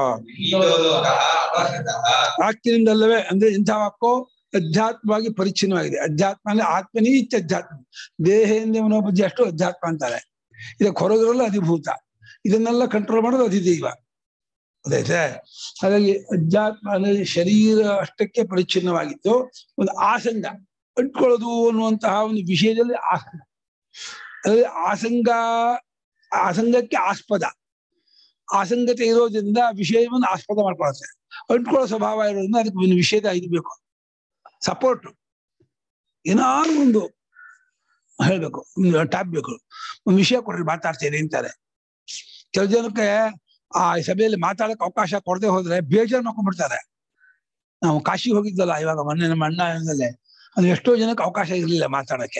ವಾಕ್ಯದಿಂದಲ್ಲವೇ ಅಂದ್ರೆ ಇಂಥ ವಾಕ್ಕು ಅಧ್ಯಾತ್ಮವಾಗಿ ಪರಿಚ್ಛಿನ್ನವಾಗಿದೆ ಅಧ್ಯಾತ್ಮ ಅಂದ್ರೆ ಆತ್ಮನೇ ಇತ್ಯ ಅಧ್ಯಾತ್ಮ ದೇಹದಿಂದ ಮನೋಬುದ್ಧಿ ಅಷ್ಟು ಅಧ್ಯಾತ್ಮ ಅಂತಾರೆ ಇದಕ್ಕೆ ಹೊರಗಿರಲು ಅಧಿಭೂತ ಇದನ್ನೆಲ್ಲ ಕಂಟ್ರೋಲ್ ಮಾಡೋದು ಅಧಿದೈವ ಅದೈತೆ ಹಾಗಾಗಿ ಅಧ್ಯಾತ್ಮ ಅಂದ್ರೆ ಶರೀರ ಅಷ್ಟಕ್ಕೆ ಪರಿಚ್ಛಿನ್ನವಾಗಿದ್ದು ಒಂದು ಆಸಂಗ ಅಂಟ್ಕೊಳ್ಳೋದು ಅನ್ನುವಂತಹ ಒಂದು ವಿಷಯದಲ್ಲಿ ಆಸಂಗ ಅದೇ ಆಸಂಗ ಆಸಂಗಕ್ಕೆ ಆಸ್ಪದ ಆಸಂಗತೆ ಇರೋದ್ರಿಂದ ವಿಷಯವನ್ನು ಆಸ್ಪದ ಮಾಡ್ಕೊಳುತ್ತೆ ಅಂಟ್ಕೊಳ್ಳೋ ಸ್ವಭಾವ ಇರೋದ್ರಿಂದ ಅದಕ್ಕೆ ಒಂದು ವಿಷಯದ ಇದು ಬೇಕು ಸಪೋರ್ಟ್ ಏನಾದ್ರು ಒಂದು ಹೇಳ್ಬೇಕು ಒಂದು ಟ್ಯಾಬ್ ಬೇಕು ಒಂದು ವಿಷಯ ಕೊಡ್ರಿ ಮಾತಾಡ್ತೀನಿ ಅಂತಾರೆ ಕೆಲವು ಜನಕ್ಕೆ ಆ ಸಭೆಯಲ್ಲಿ ಮಾತಾಡಕ್ಕೆ ಅವಕಾಶ ಕೊಡದೆ ಹೋದ್ರೆ ಬೇಜಾರು ಮಾಡ್ಕೊಂಡ್ಬಿಡ್ತಾರೆ ನಾವು ಕಾಶಿಗೆ ಹೋಗಿದ್ದಲ್ಲ ಇವಾಗ ಮೊನ್ನೆ ನಮ್ಮ ಅಣ್ಣ ಏನಲ್ಲೇ ಅದು ಎಷ್ಟೋ ಜನಕ್ಕೆ ಅವಕಾಶ ಇರಲಿಲ್ಲ ಮಾತಾಡಕ್ಕೆ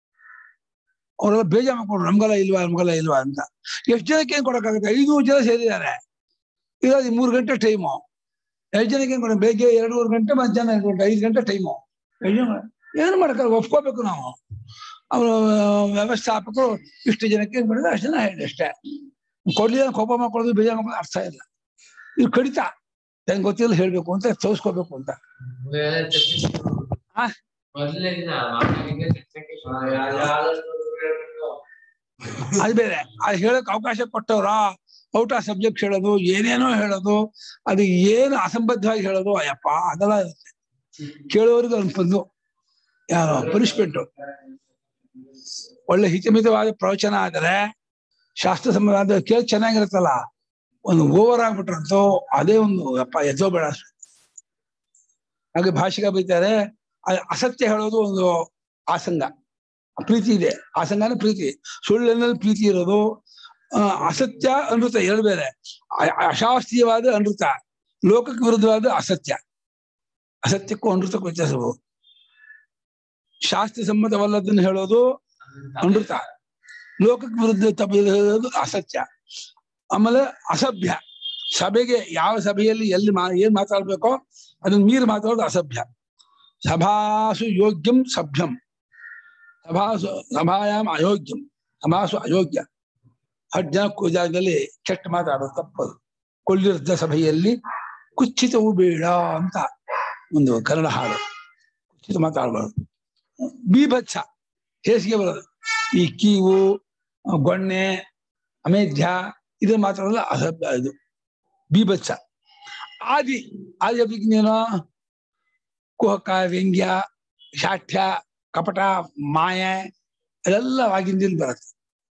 ಅವರೆಲ್ಲ ಬೇಜಾರು ಮಾಡ್ಕೊಂಡ್ರು ನಮ್ಗೆಲ್ಲ ಇಲ್ವಾ ನಮ್ಗೆಲ್ಲ ಇಲ್ವಾ ಅಂತ ಎಷ್ಟು ಜನಕ್ಕೆ ಏನ್ ಕೊಡಕ್ಕಾಗುತ್ತೆ ಐನೂರು ಜನ ಸೇರಿದ್ದಾರೆ ಇರೋದು ಮೂರು ಗಂಟೆ ಟೈಮು ಎಷ್ಟು ಜನಕ್ಕೆ ಏನ್ ಕೊಡ ಬೆಳಿಗ್ಗೆ ಎರಡು ಮೂರು ಗಂಟೆ ಮಧ್ಯಾಹ್ನ ಎರಡು ಗಂಟೆ ಐದು ಗಂಟೆ ಟೈಮು ಏನು ಮಾಡಕ್ಕಾಗ ಒಪ್ಕೋಬೇಕು ನಾವು ಅವರು ವ್ಯವಸ್ಥಾಪಕರು ಇಷ್ಟು ಜನಕ್ಕೆ ಏನ್ ಮಾಡಿದ್ರೆ ಅಷ್ಟು ಜನ ಹೇಳಿ ಅಷ್ಟೇ ಕೊಡ್ಲಿಲ್ಲ ಕೋಪ ಮಾಡ್ಕೊಳ್ಳೋದು ಬೇಜಾರು ಮಾಡ್ಕೊಳ್ಳೋದು ಅರ್ಥ ಇಲ್ಲ ಇದು ಕಡಿತ ನಂಗೆ ಗೊತ್ತಿಲ್ಲ ಹೇಳ್ಬೇಕು ಅಂತ ತೋರಿಸ್ಕೋಬೇಕು ಅಂತ ಇವೆಲ್ಲ ಚರ್ಚೆ ಆ? ಮೊದಲನೇ ದಿನ ಮಾಮೂಲಿಗೆ ಚರ್ಚೆಗೆ ಶುರು- ಯಾವ್ದಾದ್ರು ಹೇಳ್ಬಿಟ್ಟು ಅದು ಬೇರೆ ಅದು ಹೇಳಕ್ ಅವಕಾಶ ಕೊಟ್ಟವ್ರ ಔಟ್ ಆಫ್ ಸಬ್ಜೆಕ್ಟ್ ಹೇಳೋದು ಏನೇನೋ ಹೇಳೋದು ಅದು ಏನು ಅಸಂಬದ್ಧವಾಗಿ ಹೇಳೋದು ಅಯ್ಯಪ್ಪ ಅದೆಲ್ಲ ಇರುತ್ತೆ ಕೇಳೋರಿಗೆ ಒಂದು ಬಂದು ಯಾರು ಪನಿಷ್ಮೆಂಟ್ ಒಳ್ಳೆ ಹಿತಮಿತವಾದ ಪ್ರವಚನ ಆದರೆ ಶಾಸ್ತ್ರ ಸಂಬಂಧ ಕೇಳಿ ಚೆನ್ನಾಗಿರುತ್ತಲ್ಲ ಒಂದು ಓವರ್ ಆಗ್ಬಿಟ್ರಂತೂ ಅದೇ ಒಂದು ಅಪ್ಪ ಎದ್ದೋ ಬೇಡ ಅಷ್ಟೆ. ಹಾಗೆ ಭಾಷಿಕ ಬೈತಾರೆ ಅ- ಅಸತ್ಯ ಹೇಳೋದು ಒಂದು ಆಸಂಗ ಪ್ರೀತಿ ಇದೆ ಆಸಂಗನ ಪ್ರೀತಿ ಸುಳ್ಳಿನಲ್ಲಿ ಪ್ರೀತಿ ಇರೋದು ಆ, ಅಸತ್ಯ ಅನೃತ ಎರಡು ಬೇರೆ ಅ- ಅಶಾಸ್ತ್ರೀಯವಾದ ಅನೃತ ಲೋಕಕ್ಕೆ ವಿರುದ್ಧವಾದ ಅಸತ್ಯ ಅಸತ್ಯಕ್ಕೂ ಅನೃತಕ್ಕೂ ವ್ಯತ್ಯಾಸವು ಶಾಸ್ತ್ರ ಸಮ್ಮತವಲ್ಲದನ್ನು ಹೇಳೋದು ಅನೃತ ಲೋಕಕ್ಕೆ ವಿರುದ್ಧ ತಪ್ಪಿರೋದು ಅಸತ್ಯ ಆಮೇಲೆ ಅಸಭ್ಯ ಸಭೆಗೆ ಯಾವ ಸಭೆಯಲ್ಲಿ ಎಲ್ಲಿ ಮಾ ಏನ್ ಮಾತಾಡ್ಬೇಕೋ ಅದನ್ನ ಮೀರಿ ಮಾತಾಡೋದು ಅಸಭ್ಯ ಸಭಾಸು ಯೋಗ್ಯಂ ಸಭ್ಯಂ ಸಭಾಸು ಸಭಾಯಾಮ್ ಅಯೋಗ್ಯಂ ಸಭಾಸು ಅಯೋಗ್ಯ ಹತ್ತು ಜನ ಕೂ- ಜಾಗದಲ್ಲಿ ಕೆಟ್ಟ ಮಾತಾಡೋದು ತಪ್ಪದು ಕೊಳ್ಳಿರದ ಸಭೆಯಲ್ಲಿ ಕುಚ್ಚಿತವು ಬೇಡ ಅಂತ ಒಂದು ಕನ್ನಡ ಹಾಡು ಕುಚ್ಚಿತ ಮಾತಾಡಬಾರ್ದು ಬೀಭತ್ಸ ಹೇಸಿಗೆ ಬರೋದು ಈ ಕೀವು ಗೊಣ್ಣೆ ಅಮೇಧ್ಯ ಇದನ್ನ ಮಾತಾಡೋದು ಅಸಭ್ಯ ಇದು ಬೀಭತ್ಸ ಆದಿ ಆದಿ ಅಭಿಜ್ಞೇನೋ ಕುಹಕ ವ್ಯಂಗ್ಯ ಶಾಠ್ಯ ಕಪಟ ಮಾಯೆ ಅದೆಲ್ಲ ವಾಗಿಂದಲ್ಲಿ ಬರುತ್ತೆ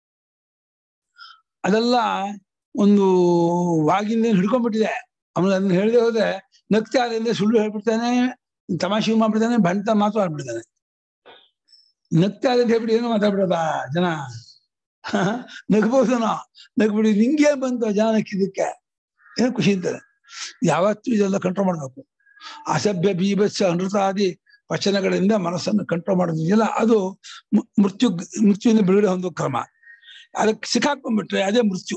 ಅದೆಲ್ಲ ಒಂದು ವಾಗಿಂದ ಹಿಡ್ಕೊಂಡ್ಬಿಟ್ಟಿದೆ ಆಮೇಲೆ ಅದನ್ನ ಹೇಳದೆ ಹೋದ್ರೆ ನಗ್ತಾ ಅದಿಂದ ಸುಳ್ಳು ಹೇಳ್ಬಿಡ್ತಾನೆ ತಮಾಷೆ ಮಾಡ್ಬಿಡ್ತಾನೆ ಬಂಟ ಮಾತು ಆಡ್ಬಿಡ್ತಾನೆ ನಗ್ತಾ ಅಂತ ಹೇಳ್ಬಿಟ್ಟು ಏನೋ ಮಾತಾಡ್ಬಿಡೋದ ಜನ ನಗ್ಬೋದು ನಾ ನಗ್ಬಿಡಿ ನಿಂಗೆ ಬಂತು ಜನ ನಕ್ಕಿದ್ದಕ್ಕೆ ಏನೋ ಖುಷಿ ಅಂತಾರೆ ಯಾವತ್ತೂ ಇದೆಲ್ಲ ಕಂಟ್ರೋಲ್ ಮಾಡ್ಬೇಕು ಅಸಭ್ಯ ಬೀಭತ್ಸ ಅನೃತಾದಿ ವಚನಗಳಿಂದ ಮನಸ್ಸನ್ನು ಕಂಟ್ರೋಲ್ ಮಾಡೋದಿದೆಯಲ್ಲ ಅದು ಮು- ಮೃತ್ಯು ಮೃತ್ಯುವಿನ ಬಿಡುಗಡೆ ಹೊಂದೋ ಕ್ರಮ ಅದಕ್ಕೆ ಸಿಕ್ಕಾಕೊಂಡ್ಬಿಟ್ರೆ ಅದೇ ಮೃತ್ಯು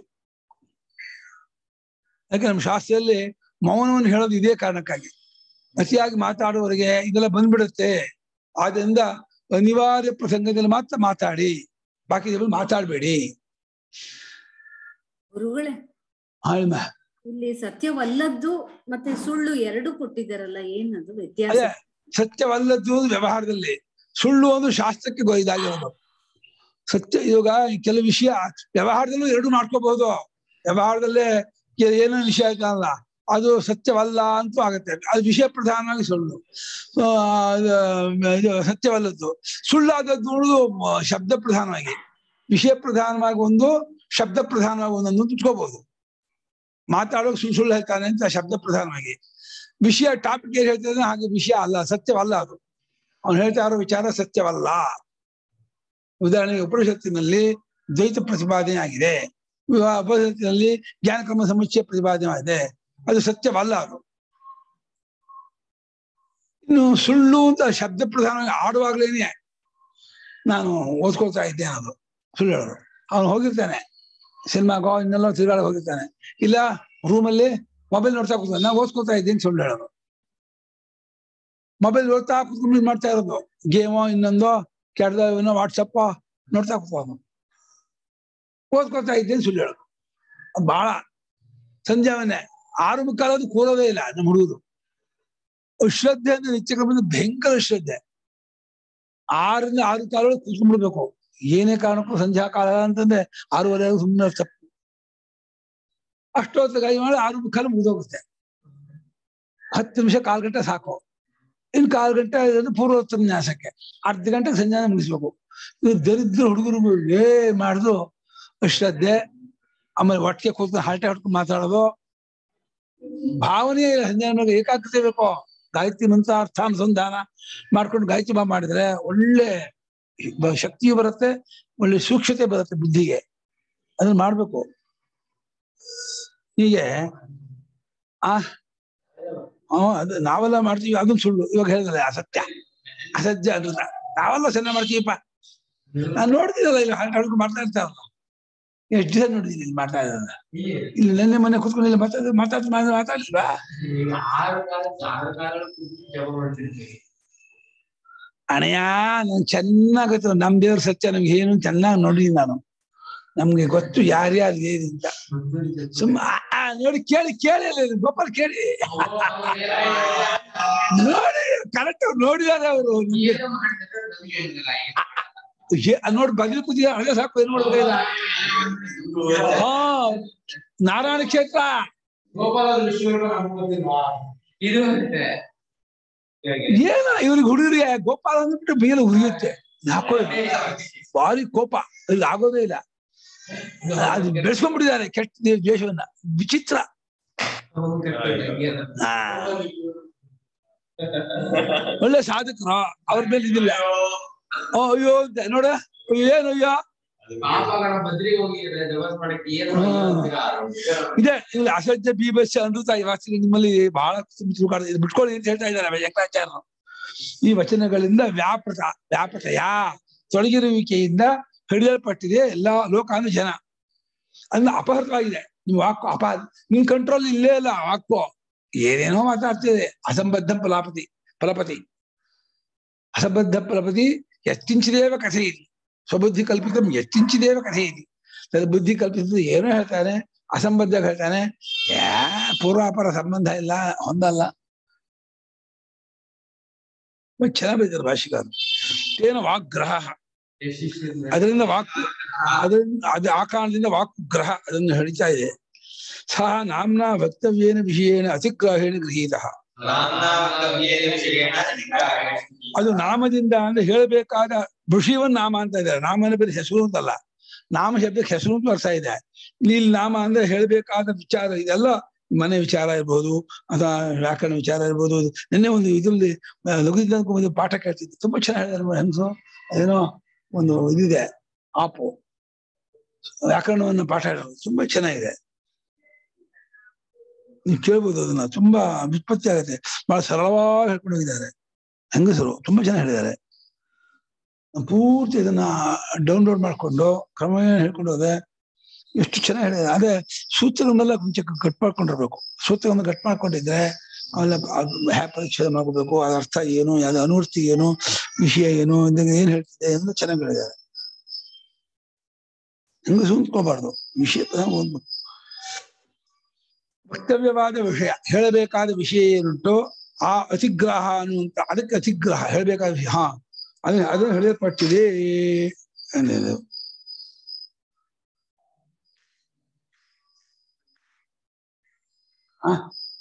ಯಾಕೆ ನಮ್ಮ ಶಾಸ್ತ್ರದಲ್ಲಿ ಮೌನವನ್ನು ಹೇಳೋದು ಇದೇ ಕಾರಣಕ್ಕಾಗಿ ಅತಿಯಾಗಿ ಮಾತಾಡುವವರಿಗೆ ಇದೆಲ್ಲ ಬಂದ್ಬಿಡುತ್ತೆ ಆದ್ರಿಂದ ಅನಿವಾರ್ಯ ಪ್ರಸಂಗದಲ್ಲಿ ಮಾತ್ರ ಮಾತಾಡಿ ಬಾಕಿ ಮಾತಾಡಬೇಡಿ ಗುರುಗಳೇ ಆಳ್ಮ ಇಲ್ಲಿ ಸತ್ಯವಲ್ಲದ್ದು ಮತ್ತೆ ಸುಳ್ಳು ಎರಡು ಕೊಟ್ಟಿದ್ದಾರಲ್ಲ ಏನದು ವ್ಯತ್ಯಾಸ ಅದೇ ಸತ್ಯವಲ್ಲದ್ದು ವ್ಯವಹಾರದಲ್ಲಿ ಸುಳ್ಳು ಒಂದು ಶಾಸ್ತ್ರಕ್ಕೆ ಗೊ- ಇದಾಗಿರೋದು ಸತ್ಯ ಇವಾಗ ಈ ಕೆಲವು ವಿಷಯ ವ್ಯವಹಾರದಲ್ಲೂ ಎರಡು ಮಾಡ್ಕೋಬಹುದು ವ್ಯವಹಾರದಲ್ಲೇ ಕೆ- ಏನೋ ವಿಷಯ ಆಯ್ತಲ್ಲ ಅದು ಸತ್ಯವಲ್ಲ ಅಂತೂ ಆಗತ್ತೆ ಅದು ವಿಷಯ ಪ್ರಧಾನವಾಗಿ ಸುಳ್ಳು ಆ, ಅದು- ಇದು ಸತ್ಯವಲ್ಲದ್ದು ಸುಳ್ಳಾದದ್ದು ನೋಡುದು ಮ- ಶಬ್ದ ಪ್ರಧಾನವಾಗಿ ವಿಷಯ ಪ್ರಧಾನವಾಗಿ ಒಂದು ಶಬ್ದ ಪ್ರಧಾನವಾಗಿ ಒಂದೊಂದು ಇಟ್ಕೋಬಹುದು ಮಾತಾಡೋಕೆ ಸುಳ್ಳು ಸುಳ್ಳು ಹೇಳ್ತಾನೆ ಅಂತ ಶಬ್ದ ಪ್ರಧಾನವಾಗಿ ವಿಷಯ ಟಾಪಿಕ್ ಏನ್ ಹೇಳ್ತಾನೆ ಹಾಗೆ ವಿಷಯ ಅಲ್ಲ ಸತ್ಯವಲ್ಲ ಅದು ಅವನು ಹೇಳ್ತಾ ಇರೋ ವಿಚಾರ ಸತ್ಯವಲ್ಲ ಉದಾಹರಣೆಗೆ ಉಪನಿಷತ್ತಿನಲ್ಲಿ ದ್ವೈತ ಪ್ರತಿಪಾದನೆ ಆಗಿದೆ ವಿವಾಹ ಉಪನಿಷತ್ತಿನಲ್ಲಿ ಜ್ಞಾನಕರ್ಮ ಸಮುಚ್ಚಯ ಪ್ರತಿಪಾದನೆ ಆಗಿದೆ ಅದು ಸತ್ಯವಲ್ಲ ಅದು ಇನ್ನು ಸುಳ್ಳು ಅಂತ ಶಬ್ದ ಪ್ರಧಾನವಾಗಿ ಆಡುವಾಗ್ಲೇನೆ ನಾನು ಓದ್ಕೊಳ್ತಾ ಇದ್ದೆ ಅನ್ನೋದು ಸುಳ್ಳು ಹೇಳೋದು ಅವನು ಹೋಗಿರ್ತಾನೆ ಸಿನಿಮಾಗೋ ಇನ್ನೆಲ್ಲ ತಿರುಗಾಡ ಹೋಗಿರ್ತಾನೆ ಇಲ್ಲ ರೂಮಲ್ಲಿ ಮೊಬೈಲ್ ನೋಡ್ತಾ ಕೂತ್ಕೊಂಡು ನಾ ಓದ್ಕೊತಾ ಇದ್ದೀನಿ ಸುಳ್ಳು ಹೇಳೋದು ಮೊಬೈಲ್ ನೋಡ್ತಾ ಕೂತ್ಕೊಂಡು ಇದ್ ಮಾಡ್ತಾ ಇರೋದು ಗೇಮೋ ಇನ್ನೊಂದೋ ಕೆಡ್ದ ಏನೋ ವಾಟ್ಸಪ್ ನೋಡ್ತಾ ಕೂತ್ಕೊಂಡು ಓದ್ಕೊತಾ ಇದ್ದೀನಿ ಸುಳ್ಳು ಹೇಳೋದು ಅದು ಬಹಳ ಸಂಜಾವನೆ ಆರು ಮುಕ್ಕಾಲದು ಕೂರೋದೇ ಇಲ್ಲ ನಮ್ಮ ಹುಡುಗರು ಅಶ್ರದ್ಧೆ ಅಂದ್ರೆ ನಿತ್ಯಕ್ರಮದ ಭಯಂಕರ ಶ್ರದ್ಧೆ ಆರರಿಂದ ಆರು ಕಾಲಗಳು ಕೂತ್ಕೊಂಡ್ಬಿಡ್ಬೇಕು ಏನೇ ಕಾರಣಕ್ಕೂ ಸಂಧ್ಯಾ ಕಾಲ ಅಂತಂದ್ರೆ ಆರೂವರೆ ಸುಮ್ಮನೆ ತಪ್ಪು ಅಷ್ಟೊತ್ತಿಗೆ ಗಾಯ ಮಾಡಿ ಆರು ಮುಕ್ಕಾಲು ಮುಗಿದೋಗುತ್ತೆ ಹತ್ತು ನಿಮಿಷ ಕಾಲ್ ಗಂಟೆ ಸಾಕು ಇನ್ನು ಕಾಲ್ ಗಂಟೆ ಇರೋದು ಪೂರ್ವೋತ್ತನ್ಯಾಸಕ್ಕೆ ಅರ್ಧ ಗಂಟೆ ಸಂಜಾನ ಮುಗಿಸ್ಬೇಕು ಇದು ದರಿದ್ರ ಹುಡುಗರು ಏ ಮಾಡುದು ಅಶ್ರದ್ಧೆ ಆಮೇಲೆ ಒಟ್ಟಿಗೆ ಕೂತ್ಕೊಂಡು ಹರಟೆ ಹೊಡ್ಕೊಂಡು ಮಾತಾಡೋದು ಭಾವನೆ ಇಲ್ಲ ಸಂಜಾನ ಏಕಾಗ್ರತೆ ಬೇಕು ಗಾಯತ್ರಿ ಮಂತ್ರ ಅರ್ಥಾನುಸಂಧಾನ ಮಾಡ್ಕೊಂಡು ಗಾಯತ್ರಿ ಬಾ ಮಾಡಿದ್ರೆ ಒಳ್ಳೆ ಬ- ಶಕ್ತಿಯು ಬರುತ್ತೆ ಒಳ್ಳೆ ಸೂಕ್ಷ್ಮತೆ ಬರುತ್ತೆ ಬುದ್ಧಿಗೆ ಅದನ್ನ ಮಾಡ್ಬೇಕು ಹೀಗೆ ಆ ಹ್ಮ್, ಅದು ನಾವೆಲ್ಲ ಮಾಡ್ತೀವಿ ಅದನ್ನ ಸುಳ್ಳು ಇವಾಗ ಹೇಳಿದ್ರೆ ಅಸತ್ಯ ಅಸಜ್ಜ ಅನೃತ ನಾವೆಲ್ಲ ಚೆನ್ನಾಗಿ ಮಾಡ್ತೀವಪ್ಪ ನಾನು ನೋಡ್ತೀನಲ್ಲ ಇಲ್ಲಿ ಹಾಡು ಮಾಡ್ತಾ ಇರ್ತಾರಲ್ಲ ಎಷ್ಟು ದಿವಸ ನೋಡಿದ್ದೀನಿ ಇಲ್ಲಿ ಮಾಡ್ತಾ ಇರೋದ ಇಲ್ಲಿ ನೆನ್ನೆ ಮೊನ್ನೆ ಕೂತ್ಕೊಂಡು ಇಲ್ಲಿ ಮಾತಾಡ ಮಾತಾಡ್ ಮಾತಾಡ್ಲಿಲ್ವಾ ಈಗ ಆರು ಕಾಲ ಆರು ಕಾಲ ಕೂತು ಜಪ ಮಾಡ್ತಿರ್ತೀವಿ ಅಣಯ್ಯ ನನ್ ಚೆನ್ನಾಗ್ ಗೊತ್ತು ನಮ್ ದೇವ್ರ ಸತ್ಯ ನಮ್ಗೆ ಏನು ಚೆನ್ನಾಗಿ ನೋಡಿದೀನಿ ನಾನು ನಮ್ಗೆ ಗೊತ್ತು ಯಾರ್ಯಾರು ಏನಿಂತ ಸುಮ್ಮ ಆ, ಆ, ನೋಡಿ ಕೇಳಿ ಕೇಳಿ ಅಲ್ಲ ಇದು, ಗೋಪಾಲ್ ಕೇಳಿ ನೋಡಿ ಕರೆಕ್ಟ್ ನೋಡಿದಾರೆ ಅವರು ಏನು ಮಾಡ್ತಾರೆ ನಮ್ಗೆ ಹೇಳಿಲ್ಲ ನೋಡಿ ಬದಲು ಕೂತಿದ ಹಳೆ ಸಾಕು ಏನ್ ಮಾಡ್ಬೇಕಾಗಿಲ್ಲ ಹಾ ನಾರಾಯಣ ಕ್ಷೇತ್ರ ಗೋಪಾಲ ವಿಶ್ವರೂಪ ನಮ್ಗೆ ಗೊತ್ತಿಲ್ವಾ ಇದು ಅಂತೆ ಹೇಗೆ? ಏನ ಇವ್ರಿಗೆ ಹುಡುಗರಿಗೆ ಗೋಪಾಲ ಅಂದ್ಬಿಟ್ಟು ಮೇಲೆ ಉರಿಯುತ್ತೆ ಯಾಕೋ ಭಾರಿ ಕೋಪ ಇಲ್ಲಿ ಆಗೋದೇ ಇಲ್ಲ ಅದು ಬೆಳೆಸ್ಕೊಂಡ್ಬಿಟ್ಟಿದ್ದಾರೆ ಕೆಟ್ಟ ದೇ- ದ್ವೇಷವನ್ನ ವಿಚಿತ್ರ ಅವ್ನು ಕೆಟ್ಟವ್ನು, ಹಂಗೆ ಅದ. ಆ, ಒಳ್ಳೆ ಸಾಧಕರು ಅವ್ರ ಮೇಲೆ ಇದಿಲ್ಲ ಓ ಅಯ್ಯೋ ಅಂತ ನೋಡ ಏನು ಅಯ್ಯೋ ಪಾಪಗಳ ಬದ್ರಿಗೆ ಹೋಗಿ ದಿವಸ ಮಾಡಕ್ಕೆ ಏನು ಹ್ಮ್. ಇದೆ ಇಲ್ಲಿ ಅಸಜ್ಜ ಬೀಭತ್ಸ ಅನೃತ ಈ ವಾಕ್ಯ ನಿಮ್ಮಲ್ಲಿ ಬಹಳ ತಿಳ್ಕೊಂಡು ಇದು ಬಿಟ್ಕೊಳ್ಳಿ ಅಂತ ಹೇಳ್ತಾ ಇದ್ದಾರೆ ವೆಂಕಟಾಚಾರ್ಯರು ಈ ವಚನಗಳಿಂದ ವ್ಯಾಪೃತ ವ್ಯಾಪೃತಯ ತೊಡಗಿರುವಿಕೆಯಿಂದ ಹಿಡಿಯಲ್ಪಟ್ಟಿದೆ ಎಲ್ಲಾ ಲೋಕ ಅಂದ್ರೆ ಜನ ಅಂದ್ರೆ ಅಪಹೃತವಾಗಿದೆ ನಿಮ್ ವಾಕು ಅಪ ನಿಮ್ ಕಂಟ್ರೋಲ್ ಇಲ್ಲೇ ಇಲ್ಲ ಆ ವಾಕು ಏನೇನೋ ಮಾತಾಡ್ತಿದೆ ಅಸಂಬದ್ಧ ಫಲಾಪತಿ ಫಲಪತಿ ಅಸಂಬದ್ಧ ಫಲಪತಿ ಎತ್ತಿಂಚಿದೇವ ಕಥೆ ಇದೆ ಸ್ವಬುದ್ಧಿ ಕಲ್ಪಿತ ಎತ್ತಿಂಚಿದೇವ ಕಥೆ ಇದೆ ತನ್ನ ಬುದ್ಧಿ ಕಲ್ಪಿಸಿದ್ದು ಏನೋ ಹೇಳ್ತಾನೆ ಅಸಂಬದ್ಧ ಹೇಳ್ತಾನೆ ಯಾ ಪೂರ್ವಾಪರ ಸಂಬಂಧ ಇಲ್ಲ ಹೊಂದಲ್ಲ ತುಂಬಾ ಚೆನ್ನಾಗಿ ಬರೀತಾರೆ ಭಾಷಿಕಾರರು ಏನು ವಾಗ್ಗ್ರಹ ಅದರಿಂದ ವಾಕ್ ಅದರಿಂದ ಅದು ಆ ಕಾರಣದಿಂದ ವಾಕ್ ಗ್ರಹ ಅದನ್ನು ಹಿಡಿತಾ ಇದೆ ಸಹ ನಾಮ್ನ ವಕ್ತವ್ಯೇನ ವಿಷಯೇನ ಅತಿಗ್ರಾಹೇಣ ಗೃಹೀತ ಅದು ನಾಮದಿಂದ ಅಂದ್ರೆ ಹೇಳಬೇಕಾದ ವಿಷಯವನ್ನ ನಾಮ ಅಂತ ಇದ್ದಾರೆ ನಾಮ ಅಂದ್ರೆ ಬೇರೆ ಹೆಸರು ಅಂತಲ್ಲ ನಾಮ ಶಬ್ದಕ್ಕೆ ಹೆಸರು ಅಂತ ಅರ್ಥ ಇದೆ ಇಲ್ಲಿ ಇಲ್ಲಿ ನಾಮ ಅಂದ್ರೆ ಹೇಳಬೇಕಾದ ವಿಚಾರ ಇದೆಲ್ಲ ಮನೆ ವಿಚಾರ ಇರ್ಬೋದು ಅಥವಾ ವ್ಯಾಕರಣ ವಿಚಾರ ಇರ್ಬೋದು ನಿನ್ನೆ ಒಂದು ಇದ್ರಲ್ಲಿ ಲಘುದಿಂದ ಒಂದು ಪಾಠ ಕೇಳ್ತಿದ್ದೆ ತುಂಬಾ ಚೆನ್ನಾಗಿ ಹೇಳಿದಾರೆ ಹೆಂಗಸು ಅದೇನೋ ಒಂದು ಇದಿದೆ ಆಪು ವ್ಯಾಕರಣವನ್ನು ಪಾಠ ಹೇಳೋದು ತುಂಬಾ ಚೆನ್ನಾಗಿದೆ ನೀವು ಕೇಳ್ಬೋದು ಅದನ್ನ ತುಂಬಾ ವ್ಯುತ್ಪತ್ತಿ ಆಗುತ್ತೆ ಬಹಳ ಸರಳವಾಗಿ ಹೇಳ್ಕೊಂಡು ಹೋಗಿದ್ದಾರೆ ಹೆಂಗಸರು ತುಂಬಾ ಚೆನ್ನಾಗಿ ಹೇಳಿದ್ದಾರೆ ಪೂರ್ತಿ ಇದನ್ನ ಡೌನ್ಲೋಡ್ ಮಾಡ್ಕೊಂಡು ಕ್ರಮೇಣ ಹೇಳ್ಕೊಂಡು ಹೋದೆ ಎಷ್ಟು ಚೆನ್ನಾಗಿ ಹೇಳಿದ್ದಾರೆ ಅದೇ ಸೂತ್ರವನ್ನೆಲ್ಲ ಮುಂಚೆ ಕಟ್ ಮಾಡ್ಕೊಂಡಿರ್ಬೇಕು ಸೂತ್ರವನ್ನು ಕಟ್ ಮಾಡ್ಕೊಂಡಿದ್ರೆ ಅವೆಲ್ಲ ಹ್ಯಾ ಪರೀಕ್ಷೆ ಮಾಡ್ಕೋಬೇಕು ಅದ್ರ ಅರ್ಥ ಏನು ಯಾವ್ದು ಅನುವರ್ತಿ ಏನು ವಿಷಯ ಏನು ಇದನ್ನ ಏನ್ ಹೇಳ್ತಿದೆ ಎಂದು ಚೆನ್ನಾಗಿ ಹೇಳಿದ್ದಾರೆ ಹೆಂಗ ಸೂಂತ್ಕೋಬಾರ್ದು ವಿಷಯ ಒಂದು ವಕ್ತವ್ಯವಾದ ವಿಷಯ ಹೇಳಬೇಕಾದ ವಿಷಯ ಏನುಂಟು ಆ ಅತಿಗ್ರಹ ಅನ್ನುವಂತ ಅದಕ್ಕೆ ಅತಿಗ್ರಹ ಹೇಳಬೇಕಾದ ವಿಷಯ ಹಾ ಅದನ್ನ ಅದನ್ನು ಹೇಳಲ್ಪಟ್ಟಿದೆ ಅನ್ನೋದು ಆ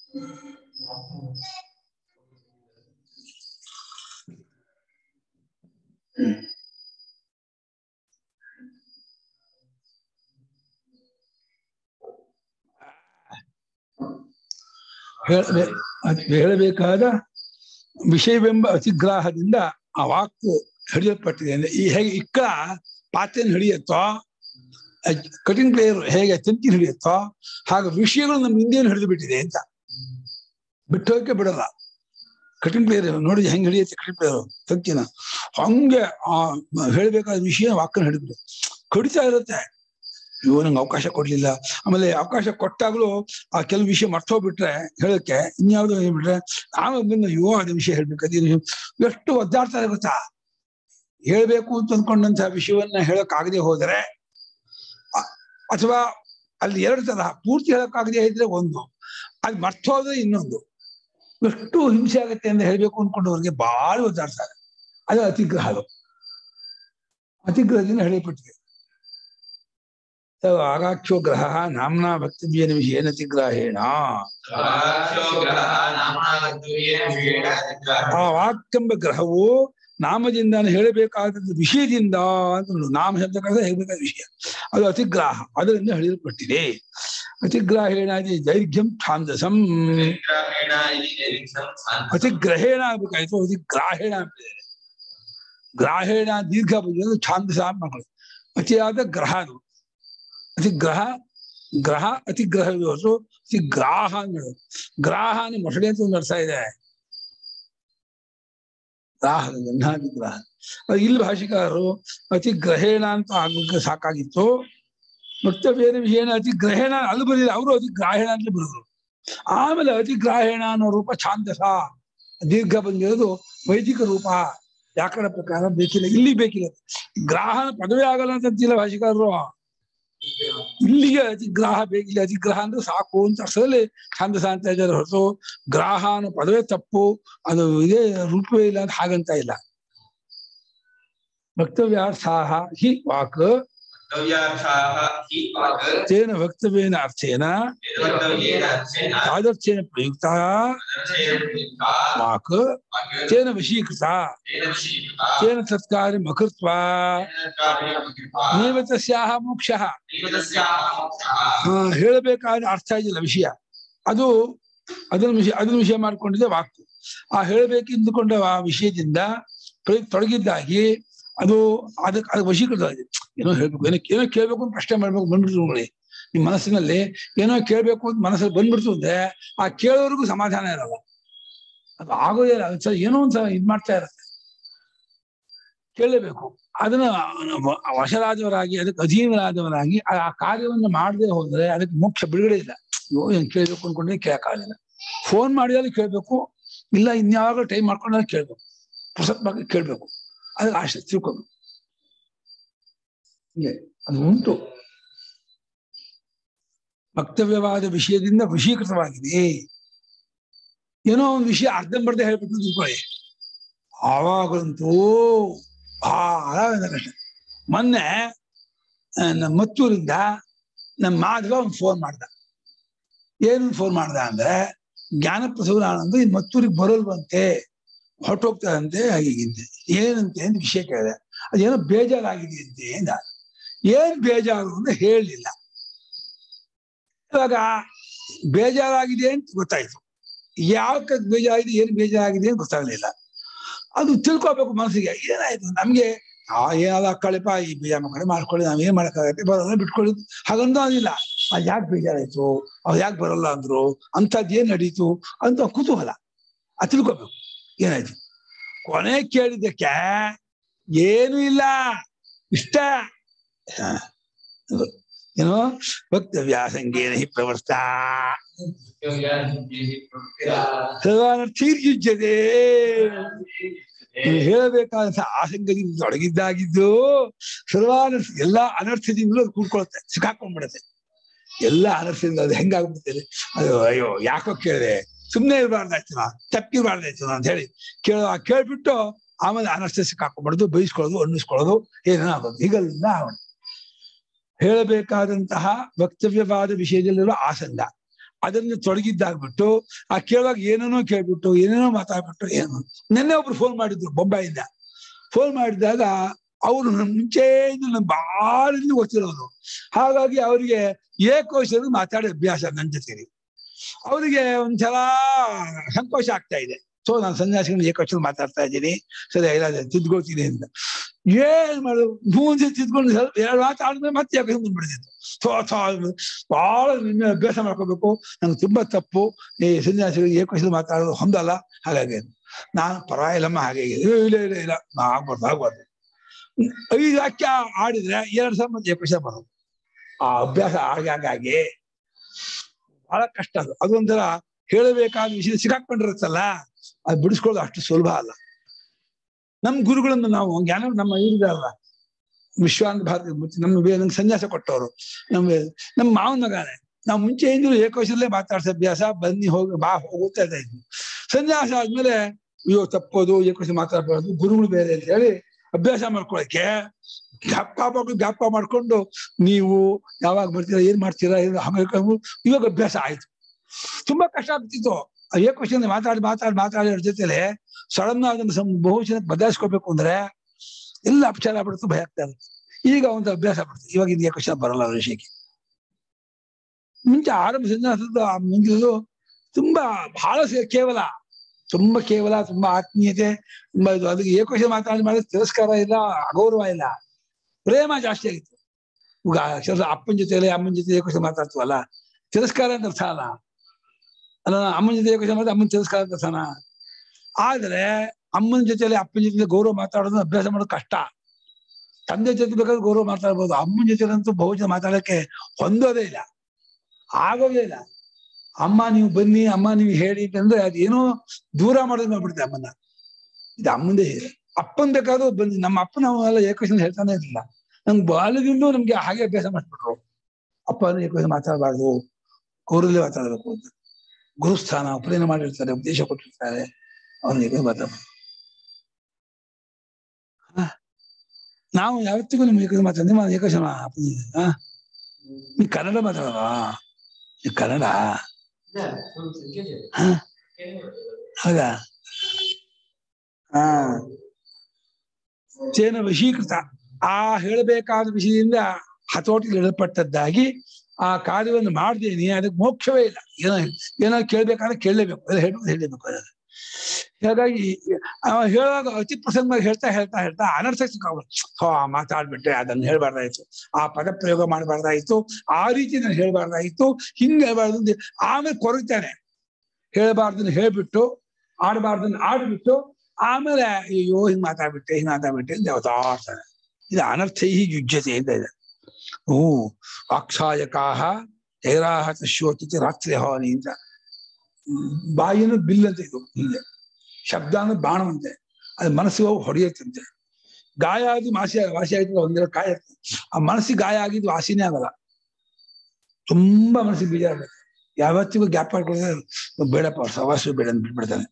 ಹೇಳಬೇ ಅದ್ ಹೇಳಬೇಕಾದ ವಿಷಯವೆಂಬ ಅತಿಗ್ರಾಹದಿಂದ ಆ ವಾಕು ಹಿಡಿಯಲ್ಪಟ್ಟಿದೆ ಅಂದ್ರೆ ಈ ಹೇಗೆ ಇಕ್ಕ ಪಾತ್ರೆಯನ್ನು ಹಿಡಿಯುತ್ತೋ ಕಟಿಂಗ್ ಪ್ಲೇಯರ್ ಹೇಗೆ ತಂತಿನ ಹಿಡಿಯುತ್ತೋ ಹಾಗೆ ವಿಷಯಗಳು ನಮ್ಮ ಹಿಂದೆಯನ್ನು ಹಿಡಿದು ಬಿಟ್ಟಿದೆ ಅಂತ ಬಿಟ್ಟು ಹೋಗಕ್ಕೆ ಬಿಡಲ್ಲ ಕಟಿಂಗ್ ಪ್ಲೇಯರ್ ನೋಡಿ ಹೆಂಗ್ ಹಿಡಿಯುತ್ತೆ ಕಟಿಂಗ್ ಪ್ಲೇಯರ್ ತಂತಿನ ಹಂಗೆ ಆ ಹೇಳ್ಬೇಕಾದ ವಿಷಯ ವಾಕನ್ನು ಹಿಡಿದ್ಬಿಟ್ಟು ಕಡಿತಾ ಇರುತ್ತೆ ಇವ್ ನಂಗೆ ಅವಕಾಶ ಕೊಡ್ಲಿಲ್ಲ ಆಮೇಲೆ ಅವಕಾಶ ಕೊಟ್ಟಾಗ್ಲೂ ಆ ಕೆಲವು ವಿಷಯ ಮರ್ತೋಗ್ಬಿಟ್ರೆ ಹೇಳಕ್ಕೆ ಇನ್ಯಾವ್ದು ಹೇಳ್ಬಿಟ್ರೆ ಆಮೇಲೆ ಬಂದು ಅಯ್ಯೋ ಅದೇ ವಿಷಯ ಹೇಳ್ಬೇಕು ಅದೇ ಎಷ್ಟು ಒದ್ದಾಡ್ತಾರೆ ಗೊತ್ತಾ ಹೇಳ್ಬೇಕು ಅಂತ ಅಂದ್ಕೊಂಡಂತಹ ವಿಷಯವನ್ನ ಹೇಳಕ್ಕಾಗದೆ ಹೋದರೆ ಅ- ಅಥವಾ ಅಲ್ಲಿ ಎರಡು ತರಹ ಪೂರ್ತಿ ಹೇಳಕ್ಕಾಗದೆ ಇದ್ರೆ ಒಂದು ಅದು ಮರ್ತೋದ್ರೆ ಇನ್ನೊಂದು ಎಷ್ಟು ಹಿಂಸೆ ಆಗುತ್ತೆ ಅಂತ ಹೇಳ್ಬೇಕು ಅನ್ಕೊಂಡವ್ರಿಗೆ ಬಹಳ ಒದ್ದಾಡ್ತಾರೆ ಅದು ಅತಿಗ್ರಹ ಅದು ಅತಿಗ್ರಹದಿಂದ ಹೇಳಲ್ಪಟ್ಟಿದೆ ಆಗಾಕ್ಷೋ ಗ್ರಹ ನಾಮ್ನಾ ವಕ್ತವ್ಯನ ವಿಷಯನ ಅತಿಗ್ರಹೇಣ ಆ ವಾಕ್ಯಂಬ ಗ್ರಹವು ನಾಮದಿಂದ ಹೇಳಬೇಕಾದ ವಿಷಯದಿಂದ ಅಂತ ನೋಡು. ನಾಮ ಶಬ್ದಕ್ಕಾಗ ಹೇಳಬೇಕಾದ ವಿಷಯ ಅದು ಅತಿಗ್ರಾಹ ಅದರಿಂದ ಹೇಳಲ್ಪಟ್ಟಿದೆ ಅತಿಗ್ರಾಹೇಣ ಇದೆ ದೈರ್ಘ್ಯಂ ಛಾಂದಸಂ ಅತಿಗ್ರಹೇಣ ಆಗ್ಬೇಕಾಯ್ತು ಅತಿಗ್ರಾಹೇಣ ಆಗ್ಬಿಟ್ಟಿದೆ ಗ್ರಾಹೇಣ ದೀರ್ಘ ಬಂದಿರೋದು ಛಾಂದಸ ಅಂತ ಮಾಡ್ಕೊಳ್ಳಿ ಅತಿಯಾದ ಗ್ರಹ ಅದು ಅತಿಗ್ರಹ ಗ್ರಹ ಅತಿಗ್ರಹ ಹೊರತು ಅತಿಗ್ರಾಹ ಅನ್ನೋದು ಗ್ರಾಹ ಅಂದ್ರೆ ಮೊಸಳೆ ಅಂತ ಒಂದು ಅರ್ಥ ಇದೆ ಗ್ರಾಹದ ಗಂಧಾದಿ ಗ್ರಾಹ ಅದು ಇಲ್ಲಿ ಭಾಷಿಕಾರರು ಅತಿ ಗ್ರಹೇಣ ಅಂತ ಆಗ್ಲಿಕ್ಕೆ ಸಾಕಾಗಿತ್ತು ವಕ್ತವ್ಯನ ವಿಷಯನ ಅತಿ ಗ್ರಹಣ ಅಲ್ಲಿ ಬರಲಿಲ್ಲ ಅವರು ಅತಿ ಗ್ರಾಹಣ ಅಂತ ಬರೆದ್ರು ಆಮೇಲೆ ಅತಿ ಗ್ರಾಹಣ ಅನ್ನೋ ರೂಪ ಛಾಂದಸ ದೀರ್ಘ ಬಂದಿರೋದು ವೈದಿಕ ರೂಪ ವ್ಯಾಕರಣ ಪ್ರಕಾರ ಬೇಕಿಲ್ಲ ಇಲ್ಲಿ ಬೇಕಿಲ್ಲ ಗ್ರಾಹನ ಪದವೇ ಆಗಲ್ಲ ಅಂತಿಲ್ಲ ಭಾಷಿಕಾರರು ಇಲ್ಲಿಗೆ ಅತಿಗ್ರಹ ಬೇಕಿಲ್ಲ ಅತಿಗ್ರಹ ಅಂದ್ರೆ ಸಾಕು ಅಂತ ಅರ್ಥದಲ್ಲಿ ಛಂದಸ ಅಂತ ಇದ್ದಾರೆ ಹೊರತು ಗ್ರಾಹ ಅನ್ನೋ ಪದವೇ ತಪ್ಪು ಅದು ಇದೇ ರೂಪವೇ ಇಲ್ಲ ಅಂತ ಹಾಗಂತ ಇಲ್ಲ ವಕ್ತವ್ಯಾರ್ಥಾಹ ಹಿ ವಾಕ್ ಕವ್ಯಾರ್ಥಾಃ ಹಿ ವಾಕ್ ತೇನ ವಕ್ತವ್ಯೇನ ಅರ್ಥೇನ ಯದ್ವಕ್ತವ್ಯೇನ ಅರ್ಥೇನ ತಾದರ್ಥ್ಯೇನ ಪ್ರಯುಕ್ತ ತದರ್ಥೇನ ಪ್ರಯುಕ್ತಾ ವಾಕ್ ವಾಕ್ ತೇನ ವಶೀಕೃತ ತೇನ ವಿಷೀಕೃತಾ ತೇನ ತತ್ಕಾರ್ಯಂ ಅಕೃತ್ವ ತೇನ ಕಾರ್ಯಂ ಕೃತ್ವಾ ನೀವ ತಸ್ಯಾಹ ಮೋಕ್ಷಃ ದೈವತಸ್ಯಾಹ ಮೋಕ್ಷಃ ಆ, ಹೇಳಬೇಕಾದ ಅರ್ಥ ಇದಿಲ್ಲ ವಿಷಯ ಅದು ಅದನ್ನ ವಿಷಯ ಅದನ್ನ ವಿಷಯ ಮಾಡ್ಕೊಂಡಿದ್ದೆ ವಾಕ್ಕು ಆ ಹೇಳಬೇಕೆಂದುಕೊಂಡ ಆ ವಿಷಯದಿಂದ ಪ್ರಯುಕ್ತ ತೊಡಗಿದ್ದಾಗಿ ಅದು ಅದಕ್ಕೆ ಅದು ವಶೀಕೃತ ಆಗಿದೆ ಏನೋ ಹೇಳ್ಬೇಕು ಏನೋ ಏನೋ ಕೇಳ್ಬೇಕು ಅಂತ ಪ್ರಶ್ನೆ ಮಾಡ್ಬೇಕು ಬಂದ್ಬಿಡ್ತು ನೋಡಿ ನಿಮ್ ಮನಸ್ಸಿನಲ್ಲಿ ಏನೋ ಕೇಳ್ಬೇಕು ಅಂತ ಮನಸ್ಸಲ್ಲಿ ಬಂದ್ಬಿಡ್ತು ಅಂದ್ರೆ ಆ ಕೇಳೋರ್ಗು ಸಮಾಧಾನ ಇರಲ್ಲ ಅದು ಆಗೋದೇ ಇಲ್ಲ ಅದು ಸ- ಏನೋ ಒಂದ್ ಸ- ಇದ್ ಮಾಡ್ತಾ ಇರುತ್ತೆ ಕೇಳಲೇಬೇಕು ಅದನ್ನ ವ- ವಶರಾದವರಾಗಿ ಅದಕ್ಕೆ ಅಧೀನರಾದವರಾಗಿ ಆ ಆ ಕಾರ್ಯವನ್ನು ಮಾಡದೆ ಹೋದ್ರೆ ಅದಕ್ಕೆ ಮೋಕ್ಷ ಬಿಡುಗಡೆ ಇಲ್ಲ ಅಯ್ಯೋ ಏನ್ ಕೇಳ್ಬೇಕು ಅನ್ಕೊಂಡ್ರೆ ಕೇಳಕ್ಕಾಗಲ್ಲ ಫೋನ್ ಮಾಡಿದಾಗ ಕೇಳ್ಬೇಕು ಇಲ್ಲ ಇನ್ಯಾವಾಗ ಟೈಮ್ ಮಾಡ್ಕೊಂಡಾಗ ಕೇಳ್ಬೇಕು ಪುಸ್ತಕ ಬಗ್ಗೆ ಕೇಳ್ಬೇಕು ಅದಕ್ಕೆ ಆಶೆ ತಿಳ್ಕೊಬೇಕು ಹೀಗೆ ಅದು ಉಂಟು ವಕ್ತವ್ಯವಾದ ವಿಷಯದಿಂದ ವಶೀಕೃತವಾಗಿದೆ ಏನೋ ಒಂದು ವಿಷಯ ಅರ್ಧಂಬರ್ಧ ಹೇಳ್ಬಿಟ್ಟು ತಿಳ್ಕೊಳ್ಳಿ ಆವಾಗಂತೂ ಬಹಳ ಕಷ್ಟ ಮೊನ್ನೆ ಆ, ನಮ್ಮ ಮತ್ತೂರಿಂದ ನಮ್ಮ ಮಾಧವ ಒಂದು ಫೋನ್ ಮಾಡ್ದ ಏನು ಫೋನ್ ಮಾಡ್ದ ಅಂದ್ರೆ ಜ್ಞಾನಪ್ರಸೂನಾನಂದ ಈ ಮತ್ತೂರಿಗೆ ಬರೋಲ್ವಂತೆ ಹೊರಟೋಗ್ತಾರಂತೆ ಹಾಗೀಗಿಂತೆ ಏನಂತೆ ಅಂತ ವಿಷಯ ಕೇಳಿದೆ ಅದೇನೋ ಬೇಜಾರಾಗಿದೆಯಂತೆ ಅಂದ ಏನ್ ಬೇಜಾರು ಅಂತ ಹೇಳಲಿಲ್ಲ ಇವಾಗ ಬೇಜಾರಾಗಿದೆ ಅಂತ ಗೊತ್ತಾಯ್ತು ಯಾಕೆ ಬೇಜಾರಾಗಿದೆ ಏನ್ ಬೇಜಾರಾಗಿದೆ ಅಂತ ಗೊತ್ತಾಗ್ಲಿಲ್ಲ ಅದು ತಿಳ್ಕೊಬೇಕು ಮನಸ್ಸಿಗೆ ಏನಾಯ್ತು ನಮ್ಗೆ ಆ ಏನಾದ ಕಳಿಪ ಈ ಬೀಜ ಮಕ್ಕಳು ಮಾಡ್ಕೊಳ್ಳಿ ನಾವ್ ಏನ್ ಮಾಡಕ್ಕಾಗತ್ತೆ ಬರೋಲ್ಲ ಬಿಟ್ಕೊಳ್ಳಿ ಹಾಗಂತ ಅದಿಲ್ಲ ಅದು ಯಾಕೆ ಬೇಜಾರಾಯ್ತು ಅವ್ರು ಯಾಕೆ ಬರಲ್ಲ ಅಂದ್ರು ಅಂಥದ್ದು ಏನ್ ನಡೀತು ಅಂತ ಕುತೂಹಲ ಅದು ತಿಳ್ಕೊಬೇಕು ಏನಾಯ್ತು ಕೊನೆ ಕೇಳಿದ್ದಕ್ಕೆ ಏನು ಇಲ್ಲ ಇಷ್ಟ ಹ. ಅದು ಏನೋ ವಕ್ತವ್ಯಾಸಂಗೇನ ಹಿ ಪ್ರವರ್ತ ಸರ್ವಾನರ್ಥೀರ್ಯುಜ್ಯತೆ ನೀವು ಹೇಳಬೇಕಾದಂತ ಆಸಂಗದಿಂದ ತೊಡಗಿದ್ದಾಗಿದ್ದು ಸರ್ವಾನರ್ಥ ಎಲ್ಲಾ ಅನರ್ಥದಿಂದಲೂ ಅದು ಕೂಡ್ಕೊಳುತ್ತೆ ಸಿಕ್ಕಾಕೊಂಡ್ಬಿಡುತ್ತೆ ಎಲ್ಲ ಅನರ್ಥದಿಂದ ಅದು ಹೆಂಗಾಗ್ಬಿಡ್ತದೆ ಅದು ಅಯ್ಯೋ ಯಾಕೋ ಕೇಳಿದೆ ಸುಮ್ಮನೆ ಇರಬಾರ್ದಾಯ್ತು ನಾ ತಪ್ಪಿರ್ಬಾರ್ದಾಯ್ತು ನಾ ಅಂತ ಹೇಳಿ ಕೇಳೋ ಕೇಳ್ಬಿಟ್ಟು ಆಮೇಲೆ ಅನರ್ಥ ಸಿಕ್ಕಾಕೊಂಡ್ಬಿಡೋದು ಬೈಸ್ಕೊಳ್ಳೋದು ಅನ್ನಿಸ್ಕೊಳ್ಳೋದು ಏನೇನೋ ಆಗೋದು ಹೀಗೆಲ್ಲ ಆಗೋದು ಹೇಳಬೇಕಾದಂತಹ ವಕ್ತವ್ಯವಾದ ವಿಷಯದಲ್ಲಿರೋ ಆಸಂಗ ಅದನ್ನು ತೊಡಗಿದ್ದಾಗ್ಬಿಟ್ಟು ಆ ಕೇಳುವಾಗ ಏನೇನೋ ಕೇಳ್ಬಿಟ್ಟು ಏನೇನೋ ಮಾತಾಡ್ಬಿಟ್ಟು ಏನು ನಿನ್ನೆ ಒಬ್ರು ಫೋನ್ ಮಾಡಿದ್ರು ಬೊಂಬಾಯಿಂದ ಫೋನ್ ಮಾಡಿದಾಗ ಅವರು ಮುಂಚೆಯಿಂದ ನನ್ ಬಹಳ ಗೊತ್ತಿರೋರು ಹಾಗಾಗಿ ಅವರಿಗೆ ಏಕೋಶರು ಮಾತಾಡೋ ಅಭ್ಯಾಸ ನನ್ನ ಜೊತೆಗೆ ಅವರಿಗೆ ಒಂದ್ಸಲ ಸಂಕೋಚ ಆಗ್ತಾ ಇದೆ ಸೊ ನಾನು ಸನ್ಯಾಸಿಗಳು ಏಕೋಶರು ಮಾತಾಡ್ತಾ ಇದ್ದೀನಿ ಸರಿ ಇಲ್ಲ ತಿದ್ಕೊಳ್ತೀನಿ ಅಂತ ಏನ್ ಮಾಡೋದು ಮೂಂದಿ ತಿದ್ಕೊಂಡು ಸ್ವಲ್ಪ ಎರಡು ಮಾತು ಆದ್ಮೇಲೆ ಮತ್ತೆ ಯಾಕೆ ಬಂದ್ಬಿಡ್ತಿತ್ತು ಥೋ ಥೋ ಅಂದ್ಬಿಟ್ಟು ಬಹಳ ನಿನ್ನೆ ಅಭ್ಯಾಸ ಮಾಡ್ಕೋಬೇಕು ನಂಗೆ ತುಂಬಾ ತಪ್ಪು ಈ ಸನ್ಯಾಸಿಗಳು ಏಕೋಶರು ಮಾತಾಡೋದು ಹೊಂದಲ್ಲ ಹಾಗಾಗಿ ನಾನು ಪರವಾಗಿಲ್ಲಮ್ಮ ಹಾಗೆ ಹೀಗೆ. ಏ, ಇಲ್ಲ ಇಲ್ಲ ಇಲ್ಲ ನಾ ಆಗ್ಬಾರ್ದು ಆಗ್ಬಾರ್ದು ಐದು ವಾಕ್ಯ ಆಡಿದ್ರೆ ಎರಡು ಸಲ ಮತ್ತೆ ಏಕೋಶ ಬರೋದು ಆ ಅಭ್ಯಾಸ ಆಗಾಗಾಗಿ ಬಹಳ ಕಷ್ಟ ಅದು ಅದೊಂಥರ ಹೇಳಬೇಕಾದ ವಿಷಯ ಸಿಕ್ಕಾಕೊಂಡಿರುತ್ತಲ್ಲ ಅದು ಬಿಡಿಸ್ಕೊಳ್ಳೋದು ಅಷ್ಟು ಸುಲಭ ಅಲ್ಲ ನಮ್ಮ ಗುರುಗಳನ್ನು ನಾವು ಜ್ಞಾನ ನಮ್ಮ ಇವ್ರಿದಾರಲ್ಲ ವಿಶ್ವಾನಂದ ಭಾರತಿ ಮೂರ್ತಿ ನಮ್ಮ ಬೇ- ನಮ್ಗೆ ಸನ್ಯಾಸ ಕೊಟ್ಟವರು ನಮ್ಮ ನಮ್ಮ ಮಾವನ ಮಗನೇ ನಾವು ಮುಂಚೆ ಏನಿದ್ರು ಏಕೋಶದಲ್ಲೇ ಮಾತಾಡ್ಸೋ ಅಭ್ಯಾಸ ಬನ್ನಿ ಹೋಗಿ ಬಾ ಹೋಗುತ್ತಾ ಇದ್ವಿ ಸನ್ಯಾಸ ಆದ್ಮೇಲೆ ಅಯ್ಯೋ ತಪ್ಪೋದು ಏಕೋಶ ಮಾತಾಡ್ಬಾರ್ದು ಗುರುಗಳು ಬೇರೆ ಅಂತ ಹೇಳಿ ಅಭ್ಯಾಸ ಮಾಡ್ಕೊಳಕ್ಕೆ ಜ್ಞಾಪಕ ಮಾಡ್ಕೊಂಡು ಜ್ಞಾಪಕ ಮಾಡ್ಕೊಂಡು ನೀವು ಯಾವಾಗ ಬರ್ತೀರಾ ಏನ್ ಮಾಡ್ತೀರಾ ಏನು ಹಾಗೆ ಇವಾಗ ಅಭ್ಯಾಸ ಆಯ್ತು ತುಂಬಾ ಕಷ್ಟ ಆಗ್ತಿತ್ತು ಆ ಏಕೋಶದಿಂದ ಮಾತಾಡಿ ಮಾತಾಡಿ ಮಾತಾಡಿ ಅವ್ರ ಜೊತೆಲೆ ಸಡನ್ ಅದನ್ನ ಸಂ- ಬಹುಶಃ ಬದಲಾಯಿಸ್ಕೋಬೇಕು ಅಂದ್ರೆ ಎಲ್ಲ ಅಪಚಾರ ಆಗ್ಬಿಡುತ್ತೆ ಭಯ ಆಗ್ತಾ ಇರುತ್ತೆ ಈಗ ಒಂದು ಅಭ್ಯಾಸ ಆಗ್ಬಿಡುತ್ತೆ ಇವಾಗ ಇದು ಏಕೋಶ ಬರಲ್ಲ ಆ ವಿಷಯಕ್ಕೆ ಮುಂಚೆ ಆರಂಭ ಸನ್ಯಾಸದ ಆ ಮುಂಚೆದು ತುಂಬಾ ಬಹಳ ಸೇ- ಕೇವಲ ತುಂಬಾ ಕೇವಲ ತುಂಬಾ ಆತ್ಮೀಯತೆ ತುಂಬಾ ಇದು ಅದಕ್ಕೆ ಏಕೋಶ ಮಾತಾಡಿ ಮಾಡಿದ್ರೆ ತಿರಸ್ಕಾರ ಇಲ್ಲ ಅಗೌರವ ಇಲ್ಲ ಪ್ರೇಮ ಜಾಸ್ತಿ ಆಗಿತ್ತು ಈಗ ಕೆಲಸ ಅಪ್ಪನ ಜೊತೆಲೆ ಅಮ್ಮನ ಜೊತೆ ಏಕೋಶ ಮಾತಾಡ್ತೀವಲ್ಲ ತಿರಸ್ಕಾರ ಅಂತ ಅರ್ಥ ಅಲ್ಲ ಅಲ್ಲ ಅಮ್ಮನ ಜೊತೆ ಏಕೋಶ ಮಾತ್ರ ಅಮ್ಮನ ತಿರಸ್ಕಾರ ಅಂತ ಅರ್ಥನ ಆದ್ರೆ ಅಮ್ಮನ ಜೊತೆಲಿ ಅಪ್ಪನ ಜೊತೆ ಗೌರವ ಮಾತಾಡೋದು ಅಭ್ಯಾಸ ಮಾಡೋದು ಕಷ್ಟ ತಂದೆ ಜೊತೆ ಬೇಕಾದ್ರೆ ಗೌರವ ಮಾತಾಡ್ಬೋದು ಅಮ್ಮನ ಜೊತೆಲಂತೂ ಬಹುಜನ ಮಾತಾಡಕ್ಕೆ ಹೊಂದೋದೇ ಇಲ್ಲ ಆಗೋದೇ ಇಲ್ಲ ಅಮ್ಮ ನೀವು ಬನ್ನಿ ಅಮ್ಮ ನೀವು ಹೇಳಿ ಅಂದ್ರೆ ಅದೇನೋ ದೂರ ಮಾಡೋದು ಮಾಡ್ಬಿಡುತ್ತೆ ಅಮ್ಮನ ಇದು ಅಮ್ಮಂದೇ ಅಪ್ಪನ್ ಬೇಕಾದ್ರೂ ಬನ್ನಿ ನಮ್ಮ ಅಪ್ಪನ ಎಲ್ಲ ಏಕವಚನ ಹೇಳ್ತಾನೆ ಇರಲಿಲ್ಲ ನಮ್ಗೆ ಬಾಲ್ಯದಿಂದಲೂ ನಮ್ಗೆ ಹಾಗೆ ಅಭ್ಯಾಸ ಮಾಡ್ಬಿಟ್ರು ಅಪ್ಪ ಏಕವಚನ ಮಾತಾಡಬಾರ್ದು ಗೌರವಲ್ಲಿ ಮಾತಾಡಬೇಕು ಅಂತ ಗುರುಸ್ಥಾನ ಉಪನಯನ ಮಾಡಿರ್ತಾರೆ ಉಪದೇಶ ಕೊಟ್ಟಿರ್ತಾರೆ ಅವ್ರನ್ನ ಏಕವಚನ ಮಾತಾಡ್ಬೇಕು ಹ? ನಾವು ಯಾವತ್ತಿಗೂ ನಿಮ್ಗೆ ಏಕವಚನ ಮಾತಾಡ ನಿಮ್ಮ ಏಕವಚನ ಅಪ್ಪನಿಗೆ, ಹ? ನೀ ಕನ್ನಡ ಮಾತಾಡವಾ ನೀ ಕನ್ನಡ ಇಲ್ಲ, ಸ್ವಲ್ಪ ಸಂಕೇತ ಇದೆ. ಹ? ಹೌದಾ ಹಾ ಚೇನ ವಶೀಕೃತ ಆ ಹೇಳಬೇಕಾದ ವಿಷಯದಿಂದ ಹತೋಟಿಗೆ ಇಡಲ್ಪಟ್ಟದ್ದಾಗಿ ಆ ಕಾರ್ಯವನ್ನು ಮಾಡ್ದೇನಿ ಅದಕ್ಕೆ ಮೋಕ್ಷವೇ ಇಲ್ಲ ಏನೋ ಏನೋ ಕೇಳ್ಬೇಕಾದ್ರೆ ಕೇಳಲೇಬೇಕು ಅದು ಹೇಳಬೇಕು ಹೇಳಲೇಬೇಕು ಅದು ಹಾಗಾಗಿ ಅವ ಹೇಳುವಾಗ ಅತಿ ಪ್ರಸಂಗವಾಗಿ ಹೇಳ್ತಾ ಹೇಳ್ತಾ ಹೇಳ್ತಾ ಅನರ್ಥಕ್ಕೆ ಸಿಕ್ಕಾಗ್ಬಿಡ್ತು. ಹೋ ಮಾತಾಡ್ಬಿಟ್ಟೆ ಅದನ್ನ ಹೇಳ್ಬಾರ್ದಾಯ್ತು ಆ ಪದ ಪ್ರಯೋಗ ಮಾಡಬಾರ್ದಾಯ್ತು ಆ ರೀತಿ ನಾನು ಹೇಳ್ಬಾರ್ದಾಯ್ತು ಹಿಂಗೆ ಹೇಳ್ಬಾರ್ದು ಅಂತ ಆಮೇಲೆ ಕೊರಗ್ತಾನೆ ಹೇಳ್ಬಾರ್ದನ್ನ ಹೇಳ್ಬಿಟ್ಟು ಆಡಬಾರ್ದನ್ನ ಆಡ್ಬಿಟ್ಟು ಆಮೇಲೆ ಅಯ್ಯೋ ಹಿಂಗ್ ಮಾತಾಡ್ಬಿಟ್ಟೆ ಹಿಂಗ್ ಮಾತಾಡ್ಬಿಟ್ಟೆ ಅಂತ ಯಾವತ್ತಾಡ್ತಾನೆ ಇದು ಅನರ್ಥ ಹಿ ಯುಜ್ಯತೆ ಅಂತ ಇದೆ ಓ ವಾಕ್ಷಾಯಕಾಹ ಜೈರಾಹ ತಶ್ಯೋತಿತಿ ರಾತ್ರಿ ಹಾನಿ ಅಂತ ಹ್ಮ್, ಬಾಯಿನ ಬಿಲ್ ಅಂತ ಇದು ಹಿಂಗೆ ಶಬ್ದ ಅಂದ್ರೆ ಬಾಣವಂತೆ ಅದು ಮನಸ್ಸಿಗೆ ಹೋಗಿ ಹೊಡೆಯುತ್ತಂತೆ ಗಾಯ ಆಗಿ ಮಾಸಿ ವಾಸಿ ಆಯ್ತದ ಒಂದೆರಡು ಕಾಯ ಇರ್ತದೆ. ಆ ಮನಸ್ಸಿಗೆ ಗಾಯ ಆಗಿದ್ದು ವಾಸಿನೇ ಆಗಲ್ಲ ತುಂಬಾ ಮನಸ್ಸಿಗೆ ಬೇಜಾರಾಗುತ್ತೆ ಯಾವತ್ತಿಗೂ ಗ್ಯಾಪ್ ಮಾಡ್ಕೊಳ್ಳೋದು ಬೇಡಪ್ಪ ಸವಾಸ ಬೇಡ ಅಂತ ಬಿಟ್ಬಿಡ್ತಾನೆ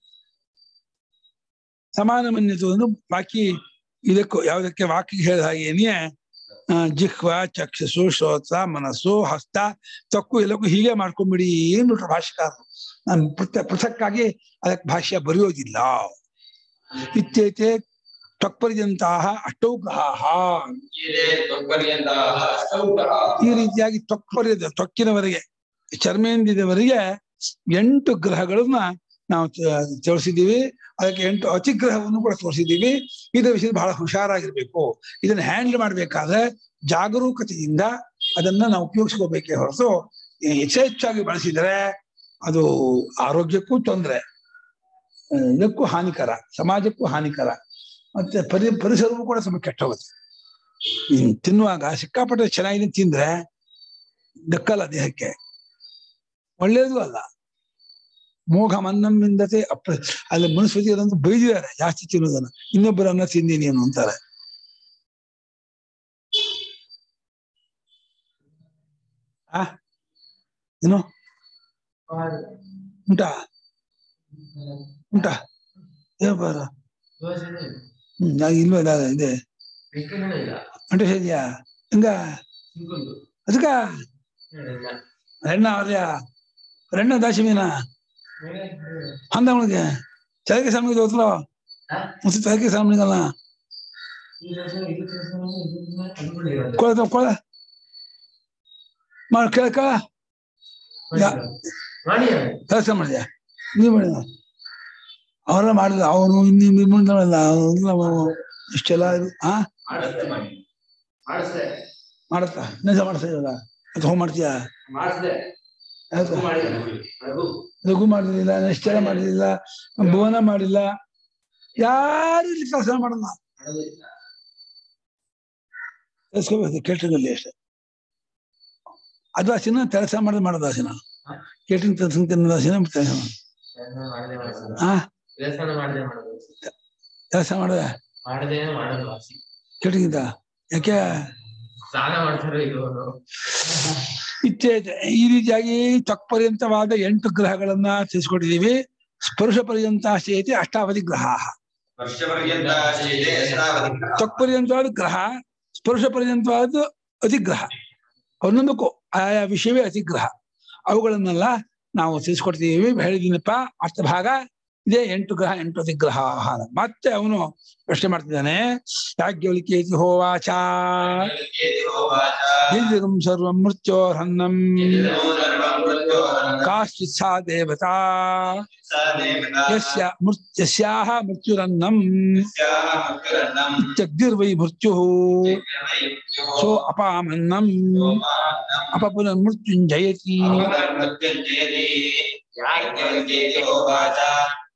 ಸಮಾನ ಮನ್ಯತು ಅಂದ್ರೆ ಬಾಕಿ ಇದಕ್ಕೂ ಯಾವುದಕ್ಕೆ ವಾಕಿಗೆ ಹೇಳಿದ ಹಾಗೇನೆಯೇ ಆ, ಜಿಹ್ವ ಚಕ್ಷಸು ಶ್ರೋತ್ರ ಮನಸ್ಸು ಹಸ್ತ ತಕ್ಕು ಎಲ್ಲಕ್ಕೂ ಹೀಗೆ ಮಾಡ್ಕೊಂಡ್ಬಿಡಿ ಏನ್ಬಿಟ್ರು ಭಾಷೆಕಾರರು ನಾನು ಪೃಥ ಪೃಥಕ್ಕಾಗಿ ಅದಕ್ಕೆ ಭಾಷ್ಯ ಬರೆಯೋದಿಲ್ಲ ಇತ್ಯೇತೆ ತ್ವಕ್ಪರ್ಯಂತಹ ಅಷ್ಟೌ ಗ್ರಹಾಹ ಇದೆ ತ್ವಕ್ಪರ್ಯಂತಾಃ ಅಷ್ಟೌ ಗ್ರಹಾಃ. ಈ ರೀತಿಯಾಗಿ ತ್ವಕ್ಪರ್ಯದ ತ್ವಕ್ಕಿನವರೆಗೆ ಚರ್ಮೇಂದ್ರಿಯದವರೆಗೆ ಎಂಟು ಗ್ರಹಗಳನ್ನ ನಾವು ತ- ತೋರಿಸಿದ್ದೀವಿ ಅದಕ್ಕೆ ಎಂಟು ಅತಿಗ್ರಹವನ್ನು ಕೂಡ ತೋರಿಸಿದ್ದೀವಿ ಇದರ ವಿಷಯ ಬಹಳ ಹುಷಾರಾಗಿರ್ಬೇಕು ಇದನ್ನ ಹ್ಯಾಂಡಲ್ ಮಾಡ್ಬೇಕಾದ್ರೆ ಜಾಗರೂಕತೆಯಿಂದ ಅದನ್ನ ನಾವು ಉಪಯೋಗಿಸ್ಕೋಬೇಕೇ ಹೊರತು ಯಥೇಚ್ಛಾಗಿ ಬಳಸಿದರೆ ಅದು ಆರೋಗ್ಯಕ್ಕೂ ತೊಂದರೆ ಆ, ಇದಕ್ಕೂ ಹಾನಿಕರ ಸಮಾಜಕ್ಕೂ ಹಾನಿಕರ ಮತ್ತೆ ಪರಿ ಪರಿಸರವೂ ಕೂಡ ಸ್ವಲ್ಪ ಕೆಟ್ಟ ಹೋಗುತ್ತೆ ಹ್ಮ್, ತಿನ್ನುವಾಗ ಸಿಕ್ಕಾಪಟ್ಟೆ ಚೆನ್ನಾಗಿದೆ ತಿಂದ್ರೆ ದಕ್ಕಲ್ಲ ದೇಹಕ್ಕೆ ಒಳ್ಳೇದು ಅಲ್ಲ ಮೋಘ ಮನ್ನಮ್ಮಿಂದತೆ ಅಪ್ರ ಅಲ್ಲಿ ಮನುಸ್ಮೃತಿ ಅದಂತೂ ಬೈದಿದ್ದಾರೆ ಜಾಸ್ತಿ ತಿನ್ನೋದನ್ನ ಇನ್ನೊಬ್ಬರ ಅನ್ನ ತಿಂದೀನಿ ಏನು ಅಂತಾರೆ ಆ ಏನು ಉಂಟಾ ಉಂಟಾ ಏನು ಬರ ದೋಸೆ ಇದೆ. ಹ್ಮ್ ನಾನು ಇಲ್ವೇ ಇಲ್ಲ ಇದೆ ಮಿಕ್ಕಿದೆಲ್ಲ ಇಲ್ಲ ಅಂಟು ಇದೆಯಾ ಹಂಗ ಸಿಂಗಲ್ದು ಅದಕ್ಕ ಇಲ್ಲ ரெண்டா வரலையா ரெண்டா தாசி மீனா அந்த அவனுக்கு ಚಳಕೆ ಸ್ವಾಮಿಗೆ ಹೋಗ್ತಲ್ಲ ಹಾ? ಮತ್ತೆ ಚಳಕೆ ಸ್ವಾಮಿಗಲ್ಲ ಈ ದೋಸೆ ಇದು ದೋಸೆ ಇದು ದೋಸೆ ಅನ್ಕೊಂಡಿರೋದು. ಕೊಳ ಕೊಳ ಮಾಡಿ ಕೇಳಕ ಯಾ- ಮಾಡಿ ಅವ್ರೆ. ಕೆಲಸ ಮಾಡಿದ್ಯಾ ನೀವು ಮಾಡಿದ ಅವರೆಲ್ಲ ಮಾಡಿದ ಅವನು ಇನ್ನು ಮುಂದಲ್ಲ ಇಷ್ಟೆಲ್ಲ ಇದು ಹಾ ಮಾಡಿಸ್ದೆ ಮಾಡಿ. ಮಾಡಿಸ್ದೆ ಮಾಡತ್ತಾ ನಿಜ ಮಾಡ್ತಾ ಇವಾಗ ಅದು ಹೋಮ್ ಮಾಡ್ತೀಯಾ ಮಾಡಿಸ್ದೆ ಯಾವ್ದು? ರಘು ಮಾಡಿದ ರಘು ಲಘು ಮಾಡಲಿಲ್ಲ ನಿಶ್ಚಯ ಮಾಡಲಿಲ್ಲ ಭುವನ ಮಾಡಿಲ್ಲ ಯಾರು ಇಲ್ಲಿ ಕೆಲಸ ಮಾಡಲ್ಲ ಮಾಡೋದು ಇಲ್ಲ. ಕೆಲಸಬೇಕು ಕೇಟ್ರಿಂಗಲ್ಲಿ ಅಷ್ಟೇ ಅದು ಹಸಿನ ಕೆಲಸ ಮಾಡೋದು ಮಾಡೋದು ಹಸಿನ ಕೇಟ್ರಿಂಗ್ ಕೆಲಸ ತಿನ್ನೋದು ಹಸಿನ ಕೆಲಸ ಕೆಲಸ ಮಾಡದೆ ಮಾಡೋದು. ಹಾ ಕೆಲಸನ ಮಾಡದೆ ಮಾಡೋದು ಕೆಲಸ ಮಾಡೋದ ಮಾಡದೇನೆ ಮಾಡೋದು ವಾಸಿ ಕೇಟ್ರಿಂಗ್ ಇದ್ದ ಯಾಕೆ ಸ್ನಾನ ಮಾಡ್ತಾರೆ ಇವರು ಇತ್ಯೇತ ಈ ರೀತಿಯಾಗಿ ತ್ವಕ್ಪರ್ಯಂತವಾದ ಎಂಟು ಗ್ರಹಗಳನ್ನ ತಿಳಿಸ್ಕೊಟ್ಟಿದ್ದೀವಿ ಸ್ಪರ್ಶ ಪರ್ಯಂತ ಚೇತಿ ಅಷ್ಟಾವಧಿ ಗ್ರಹ ವರ್ಷಪರ್ಯಂತ ಶೈಲೆ ಯಶಾವಧಿ ಗ್ರಹ. ತ್ವಕ್ಪರ್ಯಂತವಾದ ಗ್ರಹ ಸ್ಪರ್ಶ ಪರ್ಯಂತವಾದ ಅತಿಗ್ರಹ ಒಂದೊಂದಕ್ಕೂ ಆಯಾ ವಿಷಯವೇ ಅತಿಗ್ರಹ ಅವುಗಳನ್ನೆಲ್ಲ ನಾವು ತಿಳಿಸ್ಕೊಡ್ತೀವಿ ಹೇಳಿದ್ದೀನಪ್ಪ ಅರ್ಥ ಭಾಗ ಇದೇ ಎಂಟು ಗ್ರಹ ಎಂಟು ಅತಿಗ್ರಹ ಮತ್ತೆ ಅವನು ಪ್ರಶ್ನೆ ಮಾಡ್ತಿದ್ದಾನೆ ಯಾಜ್ಞವಲ್ಕೇತಿ ಹೋವಾಚ ಹೋವಾಚ. ದಿವ್ಯಗಂ ಸರ್ವ ಮೃತ್ಯೋರ್ಹನ್ನಂ ಇದಂ ಸರ್ವಂ ಮೃತ್ಯೋರನ್ನಂ ಕಾಶ್ಚಿತ್ ಸಾ ದೇವತಾ ಸ ದೇವತಾ ಯಸ್ಯ ಮೃತ್ ಯಸ್ಯಾಹ ಮೃತ್ಯುರನ್ನಂ ಯಸ್ಯಾಹ ಮೃತ್ಯುರನ್ನಂ ಇತ್ಯಗ್ನಿರ್ವೈ ಮೃತ್ಯುಃ ಜಗವೈ ಮೃತ್ಯುಃ ಸೋ ಅಪಾಮನ್ನಂ ಸೋಮಾನ್ನಂ ಅಪಪುನರ್ ಮೃತ್ಯುಂಜಯತಿ ಅಪುನರ್ಮೃತ್ಯುಂಜಯತಿ ಯಾಜ್ಞವಲ್ಕ್ಯೇತಿ ಹೋವಾಚ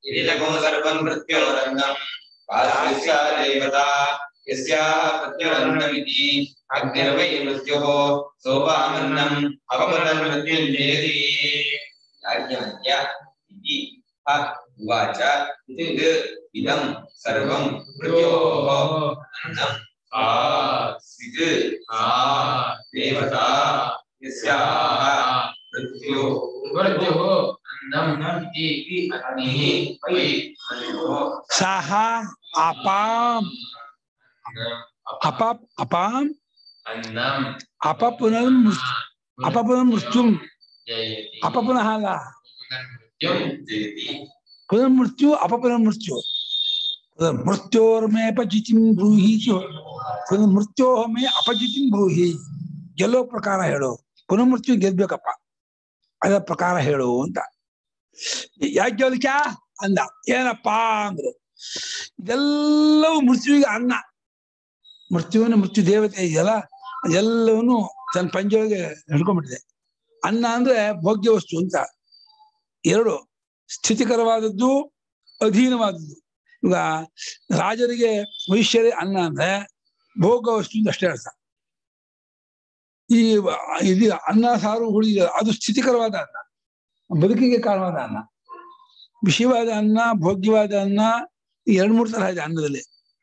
इदिलकं सर्वं मृत्योरन्नम् पादस्य देवता यस्याः प्रत्युरन्नमिति अग्निर्वै मृत्युः सोपामन्नम् अपपुनर्मृत्युञ्जयति याज्ञवल्क्य इति ह उवाच इति इदं सर्वं मृत्योः अन्नम् आ सिद् आ देवता यस्याः मृत्युः मृत्युः अन्नम् इति अग्निः वै मृत्युः ಸಹ ಅಪಾಂ ಅಪ ಅಪಾಂ अन्नम् ಅಪ ಪುನರ್ ಅಪ ಪುನರ್ ಮೃತ್ಯುಂ जयति ಅಪ ಪುನಃ ಅಲ್ಲ पुनर्मृत्युं जयति ಪುನರ್ ಮೃತ್ಯು ಅಪ ಪುನರ್ ಮೃತ್ಯು ಪುನರ್ ಮೃತ್ಯೋರ್ಮೇ ಅಪಜಿತಿಂ ಬ್ರೂಹಿ ಪುನರ್ ಮೃತ್ಯೋಹ ಮೇ ಅಪಜಿತಿಂ ಬ್ರೂಹಿ ಗೆಲ್ಲೋ ಪ್ರಕಾರ ಹೇಳು ಪುನರ್ ಮೃತ್ಯು ಗೆಲ್ಬೇಕಪ್ಪ ಅದ ಪ್ರಕಾರ ಹೇಳು ಅಂತ ಯಾಜ್ಞವಲ್ಕ್ಯ ಅಂದ ಏನಪ್ಪಾ ಅಂದ್ರು ಇದೆಲ್ಲವೂ ಮೃತ್ಯುವಿಗೆ ಅನ್ನ ಮೃತ್ಯುವಿನ ಮೃತ್ಯು ದೇವತೆ ಇದೆಯಲ್ಲ ಅದೆಲ್ಲವನ್ನು ತನ್ನ ಪಂಜೊಳಗೆ ಹಿಡ್ಕೊಂಡ್ಬಿಟ್ಟಿದೆ ಅನ್ನ ಅಂದ್ರೆ ಭೋಗ್ಯ ವಸ್ತು ಅಂತ ಎರಡು ಸ್ಥಿತಿಕರವಾದದ್ದು ಅಧೀನವಾದದ್ದು ಈಗ ರಾಜರಿಗೆ ವೈಶ್ಯರೇ ಅನ್ನ ಅಂದ್ರೆ ಭೋಗ ವಸ್ತು ಅಂತ ಅಷ್ಟೇ ಅರ್ಥ ಈ ಇದು ಅನ್ನ ಸಾರು ಹುಳಿ ಅದು ಸ್ಥಿತಿಕರವಾದ ಅನ್ನ ಬದುಕಿಗೆ ಕಾರಣವಾದ ಅನ್ನ ವಿಷಯವಾದ ಅನ್ನ ಭೋಗ್ಯವಾದ ಅನ್ನ ಈ ಎರಡ್ ಮೂರು ತರ ಇದೆ ಅನ್ನದಲ್ಲಿ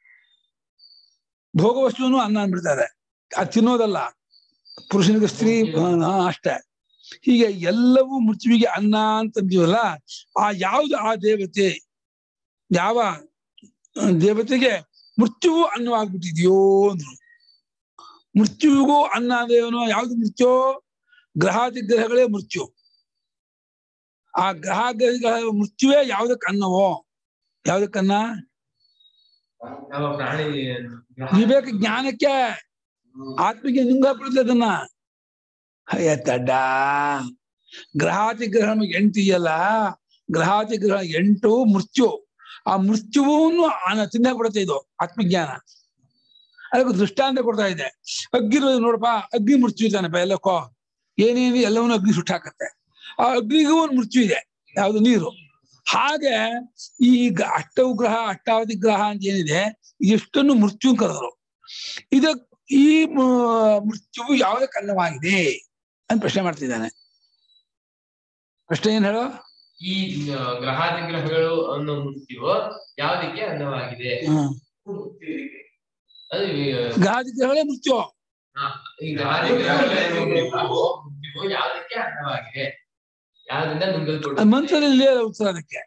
ಭೋಗ ವಸ್ತುವನ್ನು ಅನ್ನ ಅಂದ್ಬಿಡ್ತಾರೆ ಅದು ತಿನ್ನೋದಲ್ಲ ಪುರುಷನಿಗೆ ಸ್ತ್ರೀ ಆ, ಅಷ್ಟೇ ಹೀಗೆ ಎಲ್ಲವೂ ಮೃತ್ಯುವಿಗೆ ಅನ್ನ ಅಂತಂದೀವಲ್ಲ ಆ ಯಾವ್ದು ಆ ದೇವತೆ ಯಾವ ಆ, ದೇವತೆಗೆ ಮೃತ್ಯುವು ಅನ್ನವಾಗ್ಬಿಟ್ಟಿದ್ಯೋ ಅಂದ್ರು ಮೃತ್ಯುವಿಗೂ ಅನ್ನ ದೇವನು ಯಾವ್ದು ಮೃತ್ಯು ಗ್ರಹಾದಿ ಗ್ರಹಗಳೇ ಮೃತ್ಯು ಆ ಗ್ರಹ ಗ್ರಹಗಳ ಮೃತ್ಯುವೇ ಯಾವ್ದಕ್ಕೆ ಅನ್ನವೋ ಯಾವ್ದಕ್ಕನ್ನ ಯಾವ ಪ್ರಾಣಿ ವಿವೇಕ ಜ್ಞಾನಕ್ಕೆ ಆತ್ಮಿಗೆ ನುಂಗಾಕ್ಬಿಡುತ್ತೆ ಅದನ್ನ ಅಯ್ಯ ತಡ್ಡ ಗ್ರಹಾತಿ ಗ್ರಹ ಎಂಟು ಇದೆಯಲ್ಲ ಗ್ರಹಾತಿ ಗ್ರಹ ಎಂಟು ಮೃತ್ಯು ಆ ಮೃತ್ಯುವನ್ನು ಆನ ತಿನ್ನಕ್ ಬಿಡುತ್ತೆ ಇದು ಆತ್ಮಜ್ಞಾನ ಅದಕ್ಕೆ ದೃಷ್ಟಾಂತ ಕೊಡ್ತಾ ಇದೆ ಅಗ್ನಿ ನೋಡಪ್ಪ ಅಗ್ನಿ ಮೃತ್ಯು ಇದ್ದಾನಪ್ಪ ಎಲ್ಲಕ್ಕೋ ಏನೇನು ಎಲ್ಲವನ್ನೂ ಅಗ್ನಿ ಸುಟ್ಟಾಕತ್ತೆ ಆ ಅಗ್ನಿಗೂ ಒಂದು ಮೃತ್ಯು ಇದೆ ಯಾವುದು ನೀರು ಹಾಗೆ ಈ ಗ- ಅಷ್ಟವು ಗ್ರಹ ಅಷ್ಟಾವಧಿ ಗ್ರಹ ಅಂತ ಏನಿದೆ ಇಷ್ಟನ್ನು ಮೃತ್ಯು ಕರೆದ್ರು ಇದ ಈ ಮ- ಮೃತ್ಯುವು ಯಾವುದಕ್ಕೆ ಅನ್ನವಾಗಿದೆ ಅಂತ ಪ್ರಶ್ನೆ ಮಾಡ್ತಿದ್ದಾನೆ ಪ್ರಶ್ನೆ ಏನ್ ಹೇಳೋ ಈ ಆ, ಗ್ರಹಾದಿ ಗ್ರಹಗಳು ಅನ್ನೋ ಮೃತ್ಯು ಯಾವುದಕ್ಕೆ ಅನ್ನವಾಗಿದೆ ಹ್ಮ್. ಅದು ಈ, ಗಾದಿ ಗ್ರಹಗಳೇ ಮೃತ್ಯು ಆ, ಈ ಗ್ರಹಾದಿ ಗ್ರಹಗಳ ಮೃತ್ಯುವು ಮೃತ್ಯುವು ಯಾವುದಕ್ಕೆ ಅನ್ನವಾಗಿದೆ ಯಾವ್ದ್ರಿಂದ ಅದು ನುಂಗಲ್ಪಡುತ್ತೆ ಮಂತ್ರದಲ್ಲಿ ಇಲ್ಲೇ ಇಲ್ಲ ಉತ್ತರ ಅದಕ್ಕೆ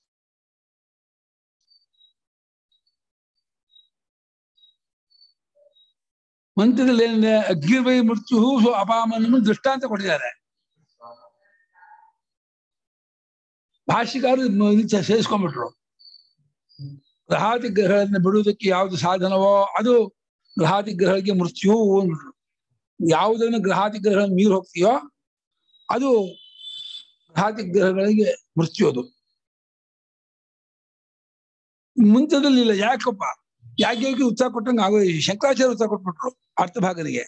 ಮಂತ್ರದಲ್ಲಿ ಏನಿದೆ ಅಗ್ನಿರ್ವೈ ಮೃತ್ಯು ಸೊ ಅಪಾಮನ್ನು ದೃಷ್ಟಾಂತ ಕೊಟ್ಟಿದ್ದಾರೆ ಭಾಷಿಕಾರರು ಮ- ಇದು ಚ- ಸೇರಿಸ್ಕೊಂಡ್ಬಿಟ್ರು ಗ್ರಹಾದಿ ಗ್ರಹಗಳನ್ನ ಬಿಡುವುದಕ್ಕೆ ಯಾವುದು ಸಾಧನವೋ ಅದು ಗ್ರಹಾದಿ ಗ್ರಹಗಳಿಗೆ ಮೃತ್ಯು ಅಂದ್ಬಿಟ್ರು ಯಾವುದನ್ನು ಗ್ರಹಾದಿ ಗ್ರಹಗಳ ಮೀರಿ ಹೋಗ್ತೀಯೋ ಅದು ಗ್ರಹಾದಿ ಗ್ರಹಗಳಿಗೆ ಮೃತ್ಯು ಅದು ಮುಂಚದಲ್ಲಿ ಇಲ್ಲ ಯಾಕಪ್ಪ ಯಾಕೆ ಉತ್ಸಾಹ ಕೊಟ್ಟಂಗೆ ಆಗೋ ಶಂಕರಾಚಾರ್ಯ ಉತ್ಸಾಹ ಕೊಟ್ಬಿಟ್ರು ಅರ್ಥಭಾಗನಿಗೆ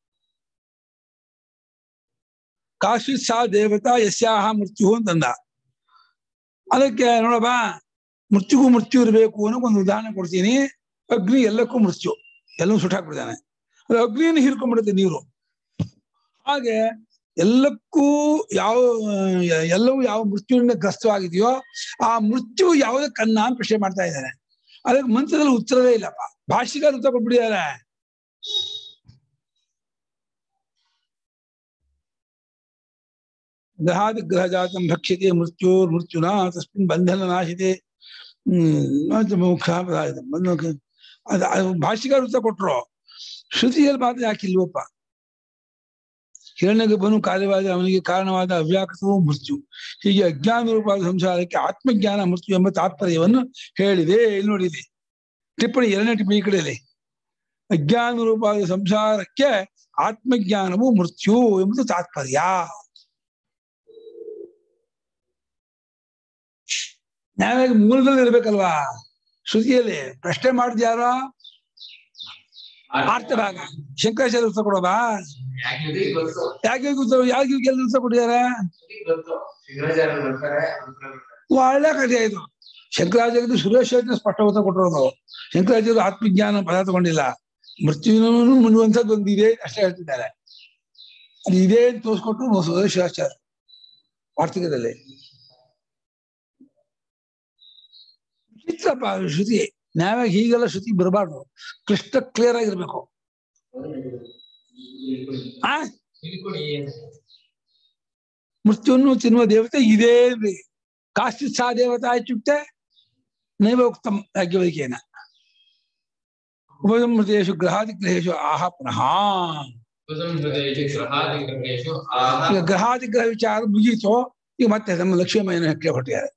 ಕಾಶಿತ್ ಸಾ ದೇವತಾ ಯಸ್ಯಾಹ ಮೃತ್ಯು ಅಂತಂದ ಅದಕ್ಕೆ ನೋಡಪ್ಪ ಮೃತ್ಯುಗೂ ಮೃತ್ಯು ಇರಬೇಕು ಅನ್ನೋ ಒಂದು ಉದಾಹರಣೆ ಕೊಡ್ತೀನಿ ಅಗ್ನಿ ಎಲ್ಲಕ್ಕೂ ಮೃತ್ಯು ಎಲ್ಲವೂ ಸುಟ್ಟಾಕ್ಬಿಡ್ತಾನೆ ಅದು ಅಗ್ನಿಯನ್ನು ಹೀರ್ಕೊಂಡ್ಬಿಡುತ್ತೆ ನೀರು ಹಾಗೆ ಎಲ್ಲಕ್ಕೂ ಯಾವ ಎಲ್ಲವೂ ಯಾವ ಮೃತ್ಯುವಿನಿಂದ ಗ್ರಸ್ತವಾಗಿದೆಯೋ ಆ ಮೃತ್ಯು ಯಾವುದಕ್ಕನ್ನ ಅಂತ ಪ್ರಶ್ನೆ ಮಾಡ್ತಾ ಇದ್ದಾನೆ ಅದಕ್ಕೆ ಮಂತ್ರದಲ್ಲಿ ಉತ್ತರವೇ ಇಲ್ಲಪ್ಪ ಭಾಷಿಗಾರ ಉತ್ತರ ಕೊಟ್ಬಿಟ್ಟಿದ್ದಾರೆ ಗ್ರಹಾದಿ ಗ್ರಹ ಜಾತಂ ಭಕ್ಷ್ಯತೆ ಮೃತ್ಯು ಮೃತ್ಯುನಾ ತಸ್ಮಿನ್ ಬಂಧನ ನಾಶಿತೆ ಹ್ಮ್ ಮುಖ ಅದು ಅದು ಭಾಷಿಗಾರ ಉತ್ತರ ಕೊಟ್ರು ಶ್ರುತಿಯಲ್ಲಿ ಮಾತ್ರ ಯಾಕಿಲ್ವಪ್ಪ ಹಿರಣ್ಯಗರ್ಭನು ಕಾರ್ಯವಾದ ಅವನಿಗೆ ಕಾರಣವಾದ ಅವ್ಯಾಕೃತವೂ ಮೃತ್ಯು ಹೀಗೆ ಅಜ್ಞಾನ ರೂಪವಾದ ಸಂಸಾರಕ್ಕೆ ಆತ್ಮಜ್ಞಾನ ಮೃತ್ಯು ಎಂಬ ತಾತ್ಪರ್ಯವನ್ನು ಹೇಳಿದೆ ಇಲ್ಲಿ ನೋಡಿದೆ ಟಿಪ್ಪಣಿ ಎರಡನೇ ಟಿಪ್ಪಣಿ ಈ ಕಡೆಯಲ್ಲಿ ಅಜ್ಞಾನ ರೂಪವಾದ ಸಂಸಾರಕ್ಕೆ ಆತ್ಮಜ್ಞಾನವು ಮೃತ್ಯು ಎಂಬುದು ತಾತ್ಪರ್ಯ ನ್ಯಾಯವಾಗಿ ಮೂಲದಲ್ಲಿ ಇರ್ಬೇಕಲ್ವಾ ಶ್ರುತಿಯಲ್ಲಿ ಪ್ರಶ್ನೆ ಮಾಡಿದ್ಯಾರೋ ಅರ್ಥ ಭಾಗ ಶಂಕರಾಚಾರ್ಯ ಉತ್ತರ ಕೊಡೋದಾ ಯಾಕೆ ಇದು ಗೊತ್ತು ಯಾಕೆ ಉತ್ತರ ಯಾಕೆ ಎಲ್ಲ ಉತ್ತರ ಕೊಟ್ಟಿದ್ದಾರೆ ಇದು ಗೊತ್ತು ಶಿವರಾಚಾರ್ಯರು ಬರ್ತಾರೆ ಉತ್ತರ ಕೊಡ್ತಾರೆ. ಒಳ್ಳೆ ಕಥೆ ಇದು ಶಂಕರಾಚಾರ್ಯರು ಸುರೇಶ್ವರ ಸ್ಪಷ್ಟ ಉತ್ತರ ಕೊಟ್ಟಿರೋದು ಶಂಕರಾಚಾರ್ಯರು ಆತ್ಮಜ್ಞಾನ ಪದ ತಗೊಂಡಿಲ್ಲ ಮೃತ್ಯುವಿನೂ ಮುನ್ನುವಂಥದ್ದು ಒಂದು ಇದೆ ಅಷ್ಟೇ ಹೇಳ್ತಿದ್ದಾರೆ ಅದು ಇದೆ ಅಂತ ತೋರಿಸ್ಕೊಟ್ಟು ಸುರೇಶ್ವರಾಚಾರ್ಯ ವಾರ್ತಿಕದಲ್ಲಿ ವಿಚಿತ್ರಪ್ಪ ಶ್ರುತಿ ನಾವಾಗ ಹೀಗೆಲ್ಲ ಶ್ರುತಿ ಬರಬಾರ್ದು ಕ್ಲಿಷ್ಟ ಕ್ಲಿಯರ್ ಆಗಿರ್ಬೇಕು ಆ ತಿಳ್ಕೊಳ್ಳಿ ಮೃತ್ಯುವನ್ನು ತಿನ್ನುವ ದೇವತೆ ಇದೇ ಅಂದ್ರಿ. ಕಾಶ್ಚಿತ್ ಸಾ ದೇವತಾ ಇತ್ಯುಕ್ತೆ ನೈವ ಉಕ್ತಂ ಯಾಜ್ಞವಲ್ಕ್ಯೇನ ಉಪಸಂಹೃತೇಷು ಗ್ರಹಾದಿಗ್ರಹೇಶು ಆಹ ಪುನಃ ಹೃದಯೇಶು ಗ್ರಹಾದಿಗ್ರಹೇಶು ಆಹ ಈಗ ಗ್ರಹಾದಿಗ್ರಹ ವಿಚಾರ ಮುಗೀತು ಈಗ ಮತ್ತೆ ನಮ್ಮ ಲಕ್ಷ್ಮೀಮಯನ ಹೆಕ್ಕಲೆ ಹೊಟ್ಟಿದ್ದಾರೆ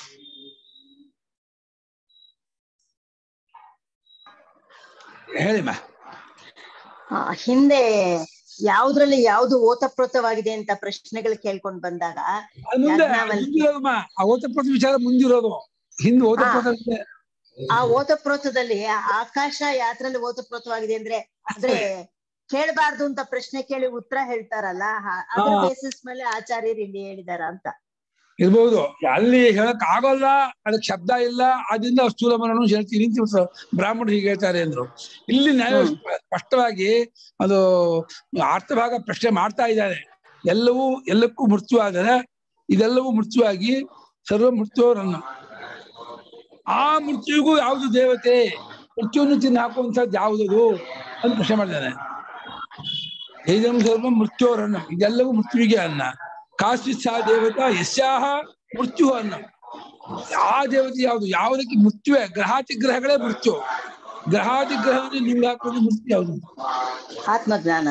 ಹೇಳಿಮ್ಮ ಆ, ಹಿಂದೆ ಯಾವ್ದ್ರಲ್ಲಿ ಯಾವ್ದು ಓತಪ್ರೋತವಾಗಿದೆ ಅಂತ ಪ್ರಶ್ನೆಗಳು ಕೇಳ್ಕೊಂಡ್ ಬಂದಾಗ ಅದು ಮುಂದೆ ಯಾಜ್ಞವಲ್ಕ್ಯ. ಮುಂದಿರೋದಮ್ಮ ಆ ಓತಪ್ರೋತ ವಿಚಾರ ಮುಂದಿರೋದು ಹಿಂದೆ ಓತಪ್ರೋತ ವಿಚಾರ ಆ ಓತಪ್ರೋತದಲ್ಲಿ ಆಕಾಶ ಯಾತ್ರಲ್ಲಿ ಓತಪ್ರೋತವಾಗಿದೆ ಅಂದ್ರೆ ಅಂದ್ರೆ ಕೇಳಬಾರ್ದು ಅಂತ ಪ್ರಶ್ನೆ ಕೇಳಿ ಉತ್ತರ ಹೇಳ್ತಾರಲ್ಲ ಹ- ಅದ್ರ ಹಾ. ಬೇಸಿಸ್ ಮೇಲೆ ಆಚಾರ್ಯರು ಇಲ್ಲಿ ಹೇಳಿದಾರ ಅಂತ ಇರ್ಬೋದು ಅಲ್ಲಿ ಹೇಳಕ್ ಆಗೋಲ್ಲ ಅದಕ್ಕೆ ಶಬ್ದ ಇಲ್ಲ ಅದರಿಂದ ಸ್ಥೂಲ ಮರಣ ಹೇಳ್ತೀನಿ ಅಂತ ಇವ್ರು ಬ್ರಾಹ್ಮಣರು ಹೀಗೆ ಹೇಳ್ತಾರೆ ಅಂದ್ರು ಇಲ್ಲಿ ನ್ಯಾಯ ಹ್ಮ್. ಸ್ಪಷ್ಟವಾಗಿ ಅದು ಅರ್ಥಭಾಗ ಪ್ರಶ್ನೆ ಮಾಡ್ತಾ ಇದ್ದಾರೆ ಎಲ್ಲವೂ ಎಲ್ಲಕ್ಕೂ ಮೃತ್ಯು ಆದರೆ ಇದೆಲ್ಲವೂ ಮೃತ್ಯುವಾಗಿ ಸರ್ವ ಮೃತ್ಯುವರನ್ನು ಆ ಮೃತ್ಯುವಿಗೂ ಯಾವುದು ದೇವತೆ ಮೃತ್ಯುವನ್ನು ತಿನ್ನು ಹಾಕುವಂಥದ್ದು ಯಾವುದದು ಅಂತ ಪ್ರಶ್ನೆ ಮಾಡಿದ್ದಾನೆ ಇದಂ ಸರ್ವ ಮೃತ್ಯೋರನ್ನ ಇದೆಲ್ಲವೂ ಮೃತ್ಯುವಿಗೆ ಅನ್ನ ಕಾಶ್ಚಿತ್ ಸಾ ದೇವತಾ ಯಸ್ಯಾಹ ಮೃತ್ಯು ಅನ್ನ ಆ ದೇವತೆ ಯಾವುದು ಯಾವುದಕ್ಕೆ ಮೃತ್ಯುವೇ ಗ್ರಹಾತಿ ಗ್ರಹಗಳೇ ಮೃತ್ಯು ಗ್ರಹಾತಿ ಗ್ರಹವನ್ನು ನಿಮ್ಗೆ ಹಾಕೋದು ಮೃತ್ಯು ಯಾವುದು ಆತ್ಮಜ್ಞಾನ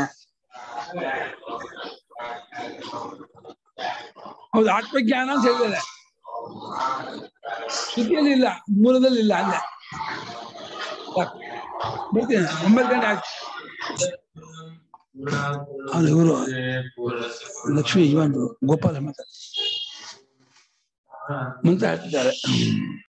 ಹೌದು ಆತ್ಮಜ್ಞಾನ ಅಂತ ಹೇಳಿದ್ದಾರೆ ಶ್ರುತಿಯಲ್ಲಿ ಇಲ್ಲ ಮೂಲದಲ್ಲಿ ಇಲ್ಲ ಅಲ್ಲೇ ಸಾಕು. ಬರ್ತೀನಿ ಒಂಬತ್ತು ಗಂಟೆ ಆಯ್ತು ಅದು ಇವರು ಲಕ್ಷ್ಮೀ ಇವಂದು ಗೋಪಾಲ ಮಾತಾಡ್ತಾರೆ ಮುಂದೆ ಹೇಳ್ತಿದ್ದಾರೆ